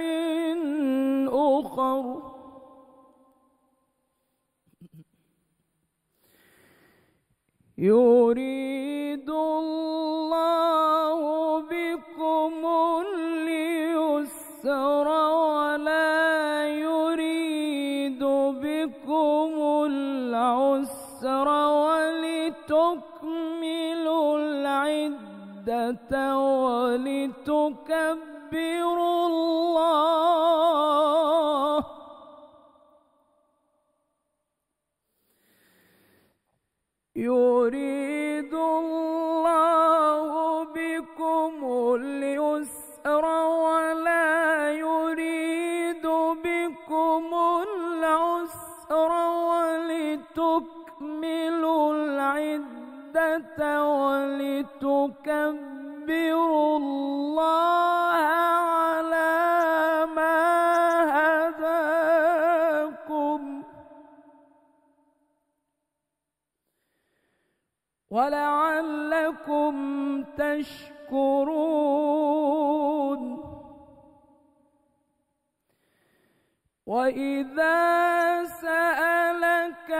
أخر يريد الله بكم اليسر ولا يريد بكم العسر ولتكملوا العدة ولتكبروا الله يريد الله بكم اليسر ولا يريد بكم العسر ولتكملوا العدة ولتكبروا الله على ما هداكم ولعلكم تشكرون وإذا سألك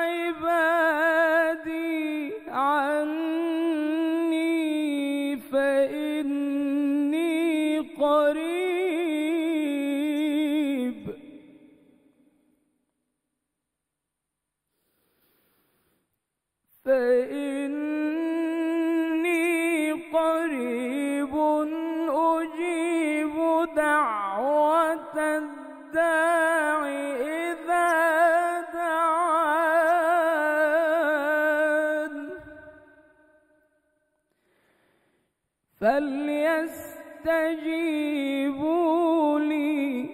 عبادي عني فإني قريب فإني قريب أجيب دعوة الداع إذا دعان فليستجيبوا لي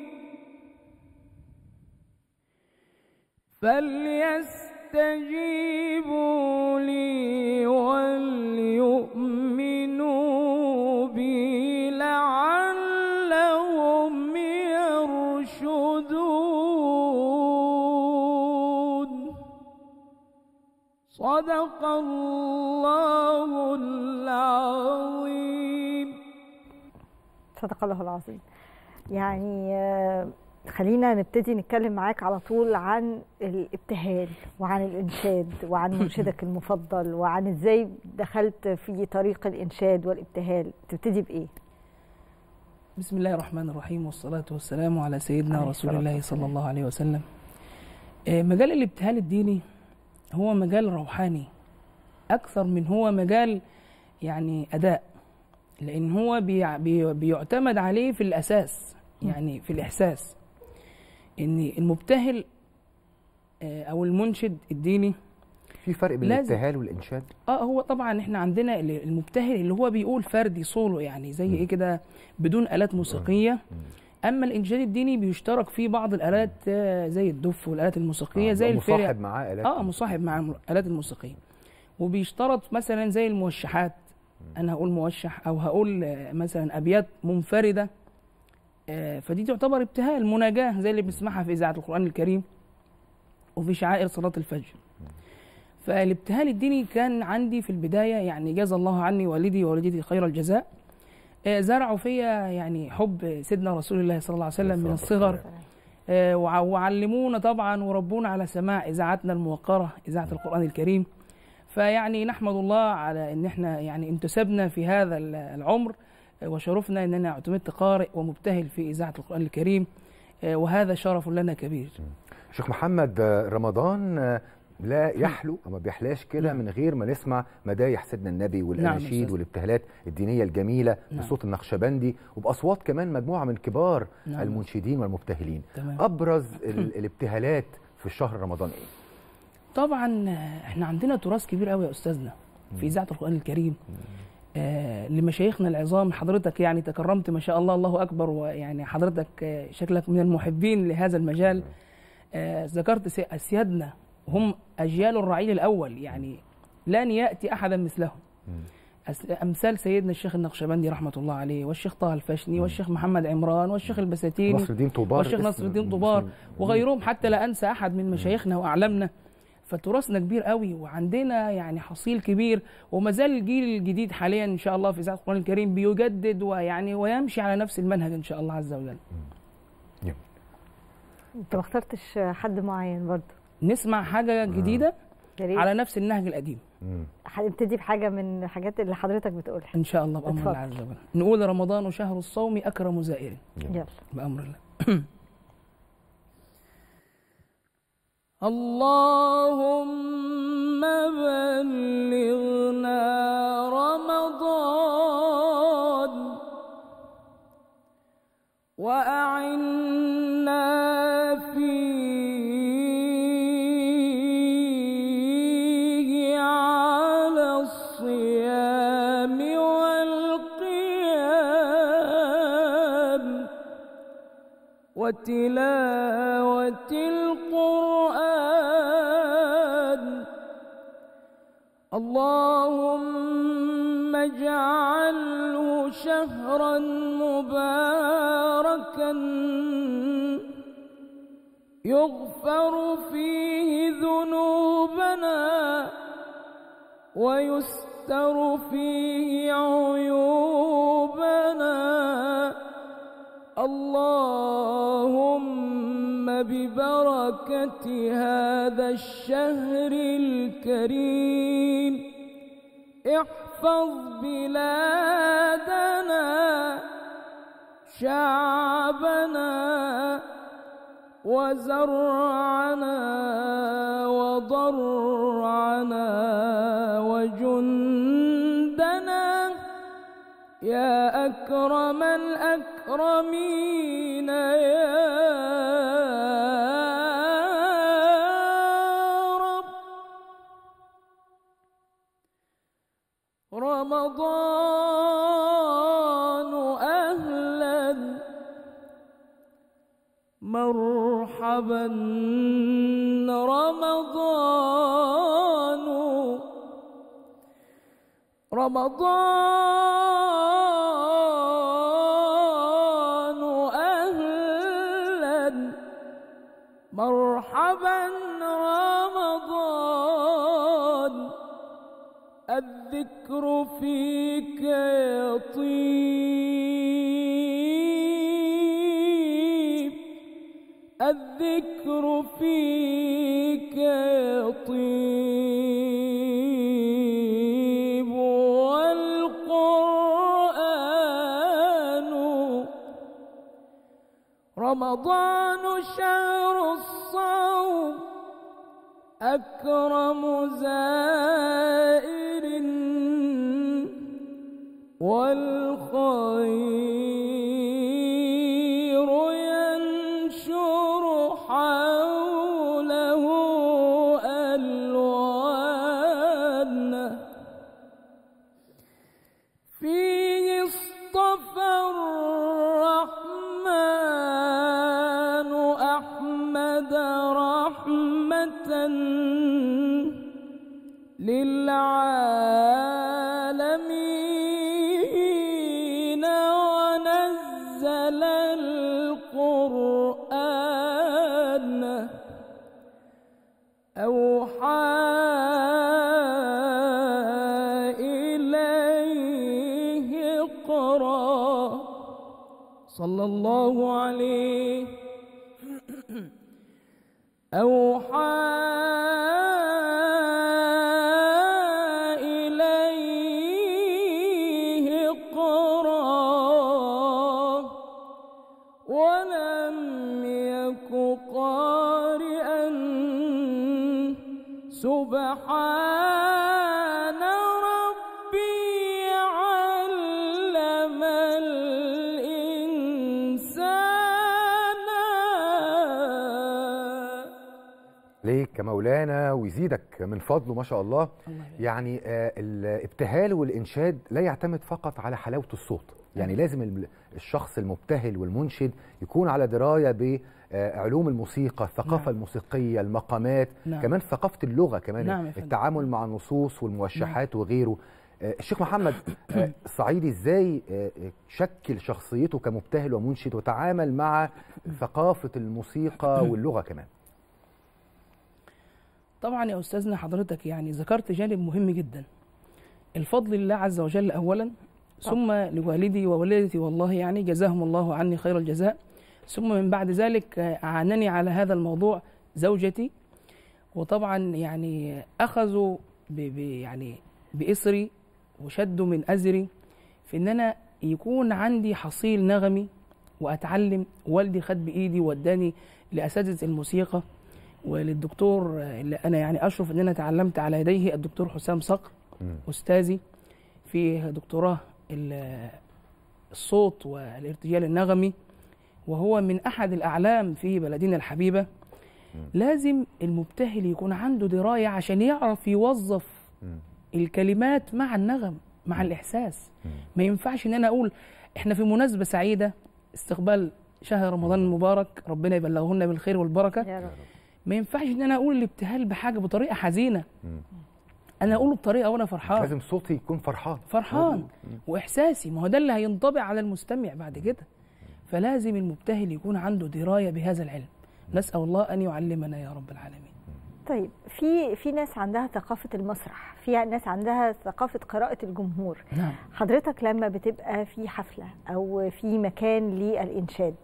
فليستجيبوا لي وليؤمنوا بي لعلهم يرشدون صدق الله العظيم صدق الله العظيم يعني آه، خلينا نبتدي نتكلم معاك على طول عن الابتهال وعن الانشاد وعن منشدك المفضل وعن ازاي دخلت في طريق الانشاد والابتهال تبتدي بايه بسم الله الرحمن الرحيم والصلاة والسلام على سيدنا عليه رسول الصلاة الله صلى الله عليه وسلم آه، مجال الابتهال الديني هو مجال روحاني أكثر من هو مجال يعني أداء لأن هو بيع- بي- بيعتمد عليه في الأساس يعني في الإحساس إن المبتهل آه، أو المنشد الديني في فرق بين لازم. الابتهال والانشاد اه هو طبعا احنا عندنا ال- المبتهل اللي هو بيقول فردي سولو يعني زي ايه كده بدون آلات موسيقية اما الانشاد الديني بيشترك فيه بعض الآلات آه، زي الدف والآلات الموسيقية آه، زي بقى الفرق مصاحب معاه آلات اه مصاحب مع الآلات الموسيقية وبيشترط مثلا زي الموشحات انا هقول موشح او هقول آه، مثلا ابيات منفردة آه، فدي تعتبر ابتهال مناجاة زي اللي بنسمعها في إذاعة القرآن الكريم وفي شعائر صلاة الفجر فالابتهال الديني كان عندي في البداية يعني جزا الله عني والدي ووالدتي خير الجزاء آه، زرعوا فيا يعني حب سيدنا رسول الله صلى الله عليه وسلم من الصغر آه، وع- وعلمونا طبعا وربونا على سماع إذاعتنا الموقرة إذاعة القرآن الكريم فيعني نحمد الله على ان احنا يعني انتسبنا في هذا ال- العمر آه، وشرفنا اننا اعتمدت قارئ ومبتهل في اذاعه القران الكريم آه، وهذا شرف لنا كبير شيخ محمد آه، رمضان آه، لا يحلو او ما بيحلاش كده من غير ما نسمع مدايح سيدنا النبي والاناشيد أستاذ. والابتهالات الدينيه الجميله نعم. بصوت النقشبندي وباصوات كمان مجموعه من كبار نعم. المنشدين والمبتهلين تمام. ابرز ال- الابتهالات في شهر رمضان ايه طبعا آه، احنا عندنا تراث كبير قوي يا استاذنا في اذاعه القران الكريم آه لمشايخنا العظام حضرتك يعني تكرمت ما شاء الله الله اكبر ويعني حضرتك آه شكلك من المحبين لهذا المجال آه ذكرت سي- اسيادنا هم اجيال الرعيل الاول يعني لن ياتي احدا مثلهم أس- امثال سيدنا الشيخ النقشبندي رحمه الله عليه والشيخ طه الفشني والشيخ محمد عمران والشيخ البساتيني نصر الدين طوبار والشيخ اسم نصر الدين طوبار وغيرهم حتى لا انسى احد من مشايخنا واعلامنا فتراثنا كبير قوي وعندنا يعني حصيل كبير وما زال الجيل الجديد حاليا ان شاء الله في اذاعه القران الكريم بيجدد ويعني ويمشي على نفس المنهج ان شاء الله عز وجل انت ما اخترتش حد معين برضه نسمع حاجه جديده يا ريت. على نفس النهج القديم هنبتدي بحاجه من الحاجات اللي حضرتك بتقولها ان شاء الله بامر الله عز وجل نقول رمضان شهر الصوم اكرم زائر يلا بامر الله اللهم بلغنا رمضان وأعنا فيه على الصيام والقيام وتلاوة القرآن اللهم اجعله شهرا مباركا يغفر فيه ذنوبنا ويستر فيه عيوبنا اللهم ببركة هذا الشهر الكريم احفظ بلادنا شعبنا وزرعنا وضرعنا وجندنا يا أكرم الأكرمين يا رب رمضان أهلا مرحبا رمضان رمضان أهلا مرحبا رمضان الذكر فيك يطيب الذكر فيك يطيب والقرآن رمضان شهر الصوم أكرم زائر والخير ينشر حوله ألوان فيه اصطفى الرحمن أحمد رحمة للعالمين ونزل القرآن أوحى إليه اقرأ صلى الله عليه أوحى إليه اقرأ ولم يك قارئا سبحان ربي علم الإنسان ليك يا مولانا ويزيدك من فضله ما شاء الله يعني آه الابتهال والانشاد لا يعتمد فقط على حلاوه الصوت يعني لازم ال- الشخص المبتهل والمنشد يكون على درايه بعلوم الموسيقى الثقافه نعم. الموسيقيه المقامات نعم. كمان ثقافه اللغه كمان نعم يا فندم. التعامل مع النصوص والموشحات وغيره آه، الشيخ محمد آه، الصعيدي ازاي آه، آه، شكل شخصيته كمبتهل ومنشد وتعامل مع ثقافه الموسيقى واللغه كمان طبعا يا استاذنا حضرتك يعني ذكرت جانب مهم جدا الفضل لله عز وجل اولا ثم لوالدي ووالدتي والله يعني جزاهم الله عني خير الجزاء ثم من بعد ذلك آه، اعانني على هذا الموضوع زوجتي وطبعا يعني اخذوا ب ب يعني باسري وشدوا من ازري في ان انا يكون عندي حصيل نغمي واتعلم والدي خد بايدي ووداني لاساتذه الموسيقى وللدكتور اللي انا يعني اشرف ان انا تعلمت على يديه الدكتور حسام صقر استاذي في دكتوراه ال- الصوت والارتجال النغمي وهو من احد الاعلام في بلدنا الحبيبه لازم المبتهل يكون عنده درايه عشان يعرف يوظف الكلمات مع النغم مع الاحساس ما ينفعش ان انا اقول احنا في مناسبه سعيده استقبال شهر رمضان المبارك ربنا يبلغهن بالخير والبركه يا رب ما ينفعش ان انا اقول الابتهال بحاجه بطريقه حزينه انا اقوله بطريقه وانا فرحان لازم صوتي يكون فرحان فرحان واحساسي ما هو ده اللي هينطبع على المستمع بعد كده فلازم المبتهل يكون عنده درايه بهذا العلم نسال الله ان يعلمنا يا رب العالمين طيب في في ناس عندها ثقافة المسرح، في ناس عندها ثقافة قراءة الجمهور. نعم حضرتك لما بتبقى في حفلة أو في مكان للإنشاد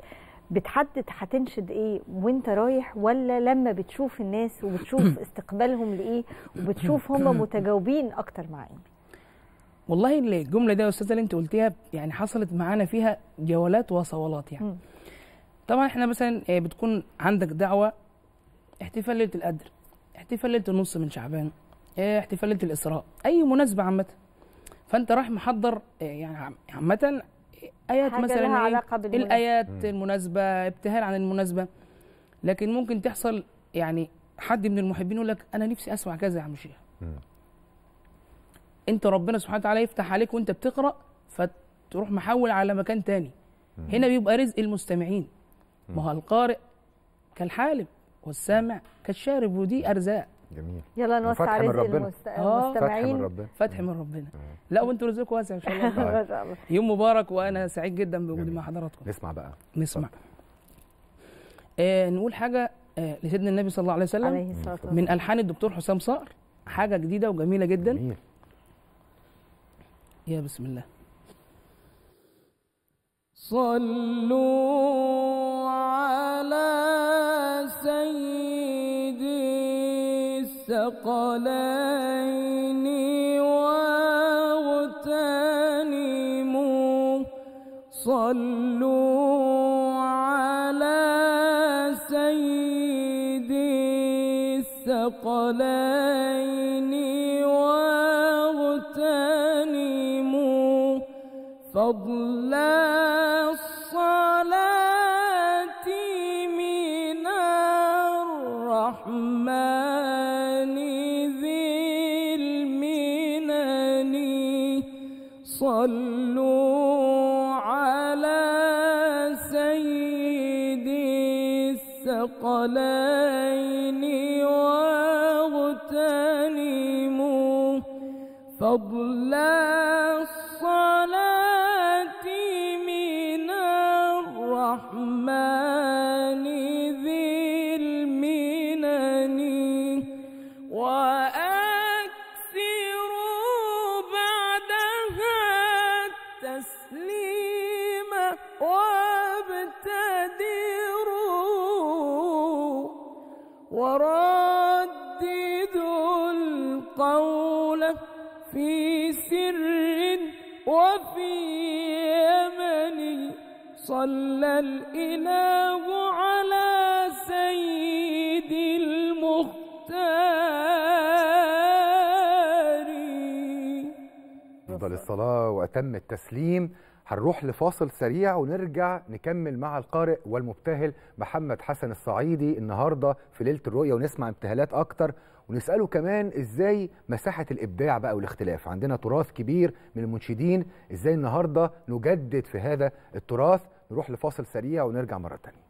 بتحدد هتنشد ايه وانت رايح ولا لما بتشوف الناس وبتشوف استقبالهم لايه وبتشوف هم متجاوبين اكتر مع ايه والله الجمله دي يا استاذه اللي انت قلتيها يعني حصلت معانا فيها جولات وصولات يعني مم. طبعا احنا مثلا آه، بتكون عندك دعوه احتفال ليله القدر احتفال ليله النص من شعبان آه، احتفال ليله الاسراء اي مناسبه عامه فانت رايح محضر آه، يعني عم- عامه ايات حاجة مثلا لها إيه؟ علاقة بالمناسبة. الايات مم. المناسبه ابتهال عن المناسبه لكن ممكن تحصل يعني حد من المحبين يقول لك انا نفسي اسمع كذا يا عم شيخ انت ربنا سبحانه وتعالى يفتح عليك وانت بتقرا فتروح محول على مكان تاني هنا بيبقى رزق المستمعين ما هو القارئ كالحالب والسامع كالشارب ودي ارزاق جميل يلا نوسع وفتح من رزق ربنا. المست... آه، المستمعين فتح من ربنا. فتح من ربنا لا وانتوا رزقكم واسع ان شاء الله ما شاء الله يوم مبارك وانا سعيد جدا بوجودي مع حضراتكم نسمع بقى نسمع آه نقول حاجه آه لسيدنا النبي صلى الله عليه وسلم عليه الصلاة والسلام. من الحان الدكتور حسام صقر حاجه جديده وجميله جدا جميل. يا بسم الله صلوا على سيدي الثقلين واغتنموا صلوا على سيدي الثقلين واغتنموا فضل الصلاة من الرحمن ذي المنن صلوا على سيدي الثقلين واغتنموا فضل الصلاة من الرحمن ذي المنن وأكثروا بعدها التسليم وابتدروا ورددوا القول في سر وفي يمن صلى الإله على سيد المختار افضل الصلاه واتم التسليم هنروح لفاصل سريع ونرجع نكمل مع القارئ والمبتهل محمد حسن الصعيدي النهارده في ليله الرؤيه ونسمع ابتهالات اكتر ونساله كمان ازاي مساحه الابداع بقى والاختلاف عندنا تراث كبير من المنشدين ازاي النهارده نجدد في هذا التراث نروح لفاصل سريع ونرجع مره تانية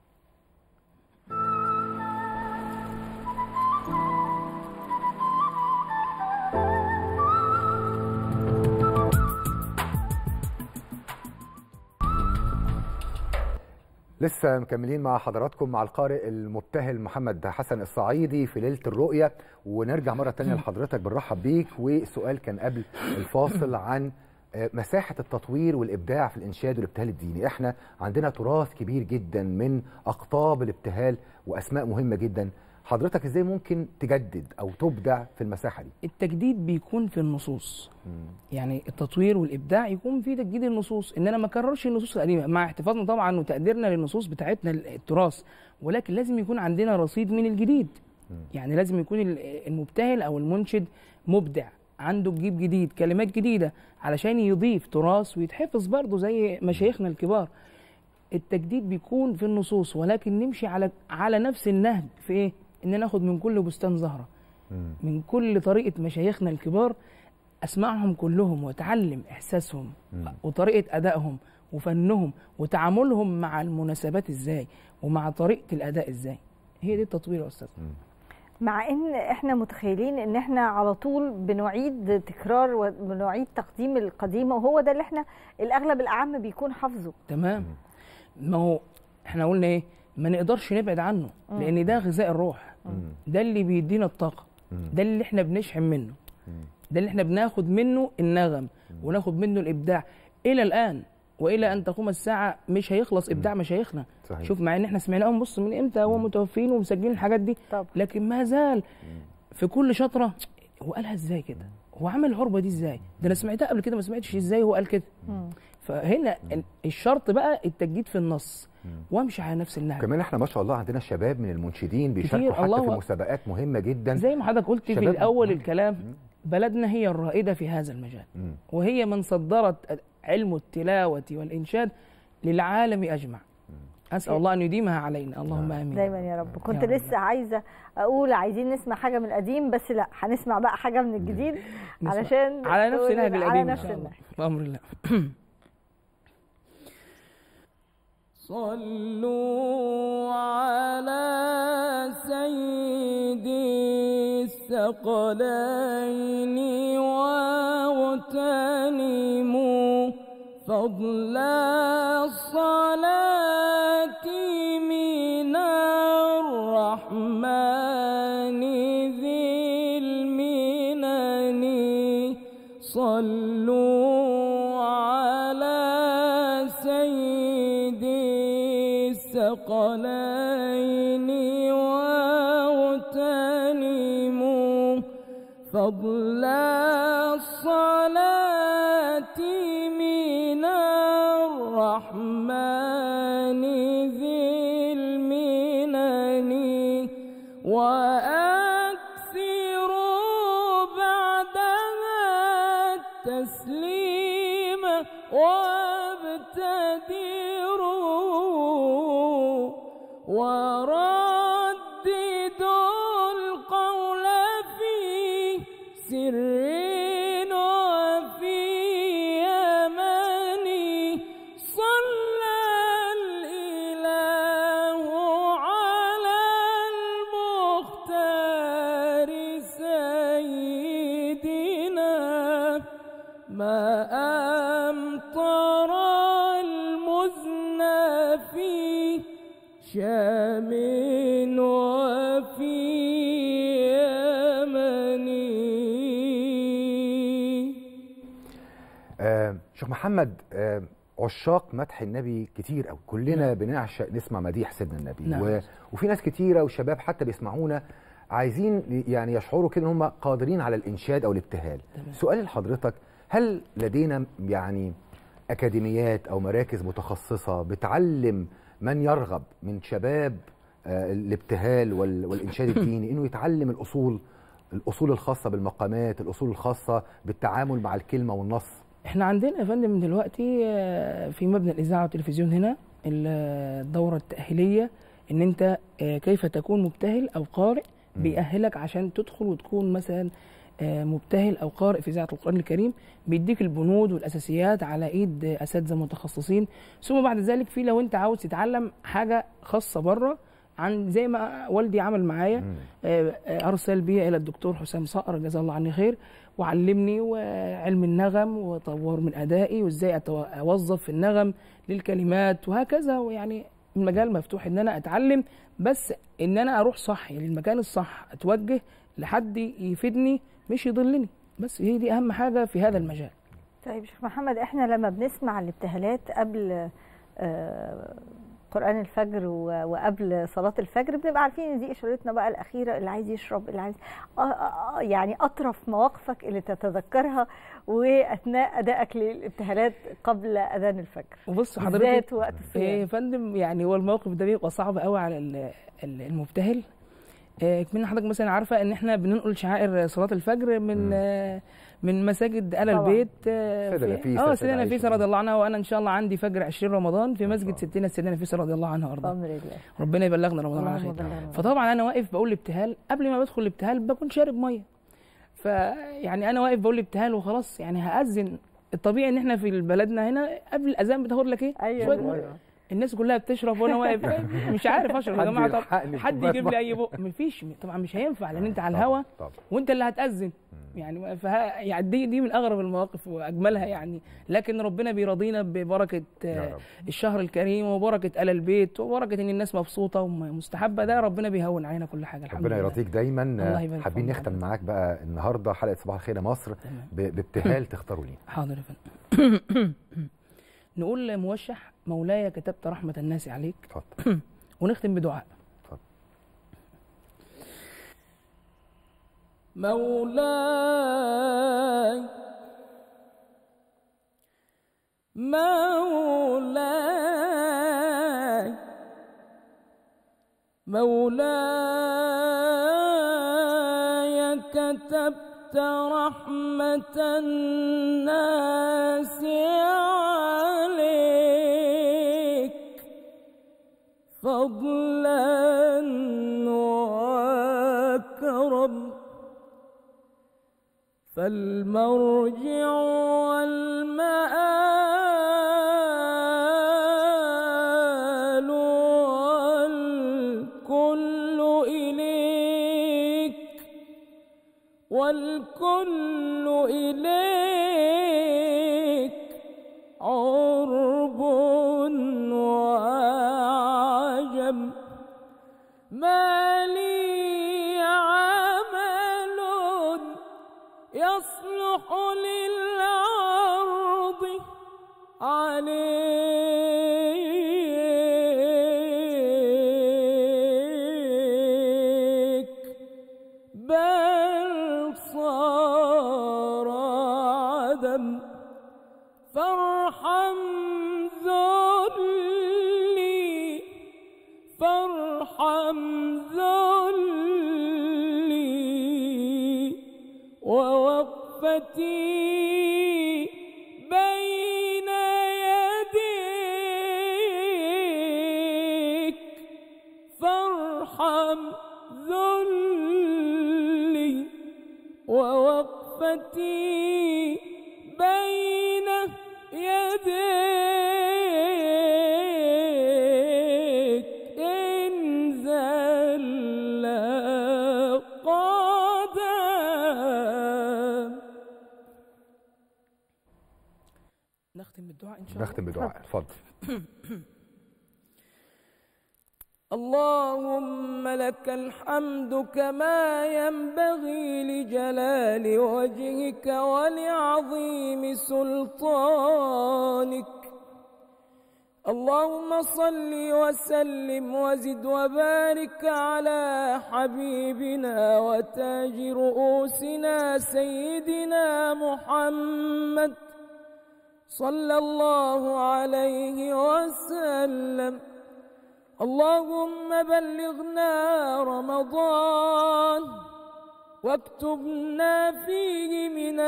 لسه مكملين مع حضراتكم مع القارئ المبتهل محمد حسن الصعيدي في ليله الرؤيه ونرجع مره تانية لحضرتك بنرحب بيك والسؤال كان قبل الفاصل عن آه، مساحه التطوير والابداع في الانشاد والابتهال الديني احنا عندنا تراث كبير جدا من اقطاب الابتهال واسماء مهمه جدا حضرتك ازاي ممكن تجدد او تبدع في المساحه دي التجديد بيكون في النصوص يعني التطوير والابداع يكون في تجديد النصوص ان انا ما اكررش النصوص القديمه مع احتفاظنا طبعا وتقديرنا للنصوص بتاعتنا التراث ولكن لازم يكون عندنا رصيد من الجديد يعني لازم يكون ال- المبتهل او المنشد مبدع عنده جيب جديد كلمات جديده علشان يضيف تراث ويتحفظ برضه زي مشايخنا الكبار التجديد بيكون في النصوص ولكن نمشي على على نفس النهج في ايه ان ناخد من كل بستان زهره من كل طريقه مشايخنا الكبار اسمعهم كلهم واتعلم احساسهم وطريقه ادائهم وفنهم وتعاملهم مع المناسبات ازاي ومع طريقه الاداء ازاي هي دي التطوير يا استاذ مع ان احنا متخيلين ان احنا على طول بنعيد تكرار وبنعيد تقديم القديمه وهو ده اللي احنا الاغلب الاعم بيكون حافظه تمام ما هو احنا قلنا ايه ما نقدرش نبعد عنه مم. لان ده غذاء الروح ده اللي بيدينا الطاقه ده اللي احنا بنشحن منه ده اللي احنا بناخد منه النغم وناخد منه الابداع الى الان والى ان تقوم الساعه مش هيخلص ابداع مشايخنا صحيح. شوف مع ان احنا سمعناهم بص من امتى هو متوفين ومسجلين الحاجات دي طب. لكن ما زال في كل شطره هو قالها ازاي كده هو عمل العربه دي ازاي ده انا سمعتها قبل كده ما سمعتش ازاي هو قال كده فهنا ال- الشرط بقى التجديد في النص وامشي على نفس النهج كمان احنا ما شاء الله عندنا شباب من المنشدين بيشاركوا كتير، حتى الله في أكبر. مسابقات مهمه جدا زي ما حضرتك قلت في شباب- الاول الكلام بلدنا هي الرائده في هذا المجال مم. وهي من صدرت علم التلاوه والانشاد للعالم اجمع اسال الله ان يديمها علينا اللهم امين دايما يا رب كنت يا رب. لسه عايزه اقول عايزين نسمع حاجه من القديم بس لا هنسمع بقى حاجه من الجديد نسمع. علشان على نفس تقول- نهج على القديم ان نفس شاء الله النهج بامر الله صلوا على سيدي الثقلين واغتنموا فضل الصلاة من الرحمن ذي المنن صلوا على سيدي الثقلين واغتنموا فضل الصلاة من الرحمن ذي المنن وأكثروا بعدها التسليم وابتدروا ورددوا القول في سر وفي يمني صلى الإله على المختار سيدنا ما أمطر المزن في شام وفي يمن آه شيخ محمد آه عشاق مدح النبي كتير قوي كلنا بنعشق نسمع مديح سيدنا النبي نعم. و... وفي ناس كتيره وشباب حتى بيسمعونا عايزين يعني يشعروا كده ان هم قادرين على الانشاد او الابتهال سؤالي لحضرتك هل لدينا يعني اكاديميات او مراكز متخصصه بتعلم من يرغب من شباب آه الابتهال وال... والانشاد الديني انه يتعلم الاصول الاصول الخاصه بالمقامات الاصول الخاصه بالتعامل مع الكلمه والنص احنا عندنا يا فندم دلوقتي آه، في مبنى الاذاعه والتلفزيون هنا ال- الدوره التاهيليه ان انت آه، كيف تكون مبتهل او قارئ بيأهلك عشان تدخل وتكون مثلا آه، مبتهل او قارئ في اذاعه القران الكريم بيديك البنود والاساسيات على ايد آه، اساتذه متخصصين ثم بعد ذلك في لو انت عاوز تتعلم حاجه خاصه بره عن زي ما والدي عمل معايا آه، آه، ارسل بي الى الدكتور حسام صقر جزاه الله عني خير وعلمني وعلم النغم وطور من ادائي وازاي أتو- اوظف في النغم للكلمات وهكذا ويعني المجال مفتوح ان انا اتعلم بس ان انا اروح صح يعني المكان الصح اتوجه لحد يفيدني مش يضلني بس هي دي اهم حاجه في هذا المجال طيب شيخ محمد احنا لما بنسمع الابتهالات قبل آه، قرآن الفجر و- وقبل صلاة الفجر بنبقى عارفين ان دي اشارتنا بقى الاخيرة اللي عايز يشرب اللي عايز آه، آه، آه، يعني اطرف مواقفك اللي تتذكرها واثناء ادائك للابتهالات قبل اذان الفجر وبص بالذات حضرتك وقت الصيام إيه يا فندم يعني هو الموقف ده بيبقى صعب قوي على ال- ال- المبتهل إيه من حضرتك مثلا عارفه ان احنا بننقل شعائر صلاه الفجر من آه من مساجد ال طبعاً. البيت آه سيدة في- نفيسة، اه سيدة سيدنا عائشة. نفيسه رضي الله عنها وانا ان شاء الله عندي فجر 20 رمضان في مسجد ستنا السيدة نفيسه رضي الله عنها وارضاها بأمر الله ربنا يبلغنا رمضان على اللهم خير بلغنا. فطبعا انا واقف بقول الابتهال قبل ما بدخل الابتهال بكون شارب ميه فيعني انا واقف بقول الابتهال وخلاص يعني هاذن الطبيعي ان احنا في بلدنا هنا قبل الاذان بتاخد لك ايه أيوة. شويه ميه الناس كلها بتشرب وانا واقف مش عارف اشرب يا حد جماعه طب يلحقني حد بكوباية يجيب لي مية. اي بق مفيش طبعا مش هينفع لان انت على طبعاً، الهوا طبعاً. وانت اللي هتاذن يعني فها يعني دي دي من اغرب المواقف واجملها يعني لكن ربنا بيرضينا ببركه آه، الشهر الكريم وبركه ال البيت وبركه ان الناس مبسوطه ومستحبه ده ربنا بيهون علينا كل حاجه الحمد ربنا لله يرضيك دايما الله آه، يبارك حابين فيك. نختم معاك بقى النهارده حلقه صباح الخير يا مصر ب- بابتهال تختاروا لي حاضر يا فندم نقول لموشح مولاي كتبت رحمه الناس عليك اتفضل ونختم بدعاء اتفضل. مولاي مولاي مولاي كتبت رحمة الناس عليك فضلا وكرم فالمرجع والمآل والكل إليك والكل إليك عرب وعجم ما لي عمل يصلح للعرض عليك بل صار عدم فارحم ذلي فارحم ذلي ووقفتي بين يديك فارحم ذلي ووقفتي بين يديك إن زل قدم نختم بالدعاء ان شاء الله نختم بدعاء اتفضل اللهم لك الحمد كما ينبغي لجلال وجهك ولعظيم سلطانك اللهم صل وسلم وزد وبارك على حبيبنا وتاج رؤوسنا سيدنا محمد صلى الله عليه وسلم اللهم بلغنا رمضان واكتبنا فيه من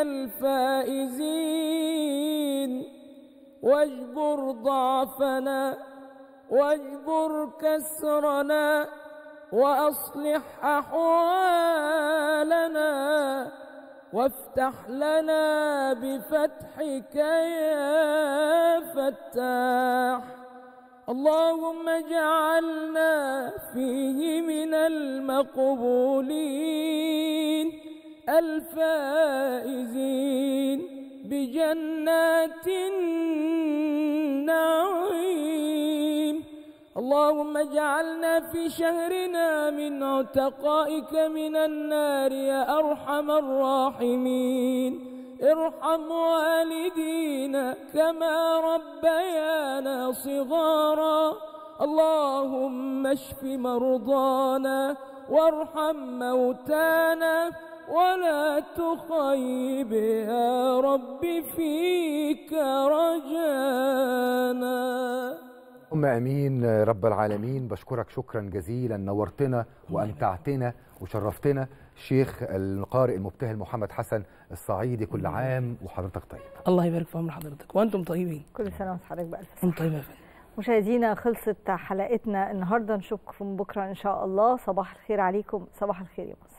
الفائزين واجبر ضعفنا واجبر كسرنا واصلح احوالنا وافتح لنا بفتحك يا فتاح اللهم اجعلنا فيه من المقبولين الفائزين بجنات النعيم اللهم اجعلنا في شهرنا من عتقائك من النار يا ارحم الراحمين ارحم والدينا كما ربيانا صغارا اللهم اشف مرضانا وارحم موتانا ولا تخيب يا رب فيك رجانا اللهم امين رب العالمين بشكرك شكرا جزيلا نورتنا وامتعتنا وشرفتنا الشيخ القارئ المبتهل محمد حسن الصعيدي كل عام وحضرتك طيب الله يبارك في عمر حضرتك وانتم طيبين كل سنه وانت حضرتك بالف انتم طيبين يا فندم مشاهدينا خلصت حلقتنا النهارده نشوفكم بكره ان شاء الله صباح الخير عليكم صباح الخير يا مصر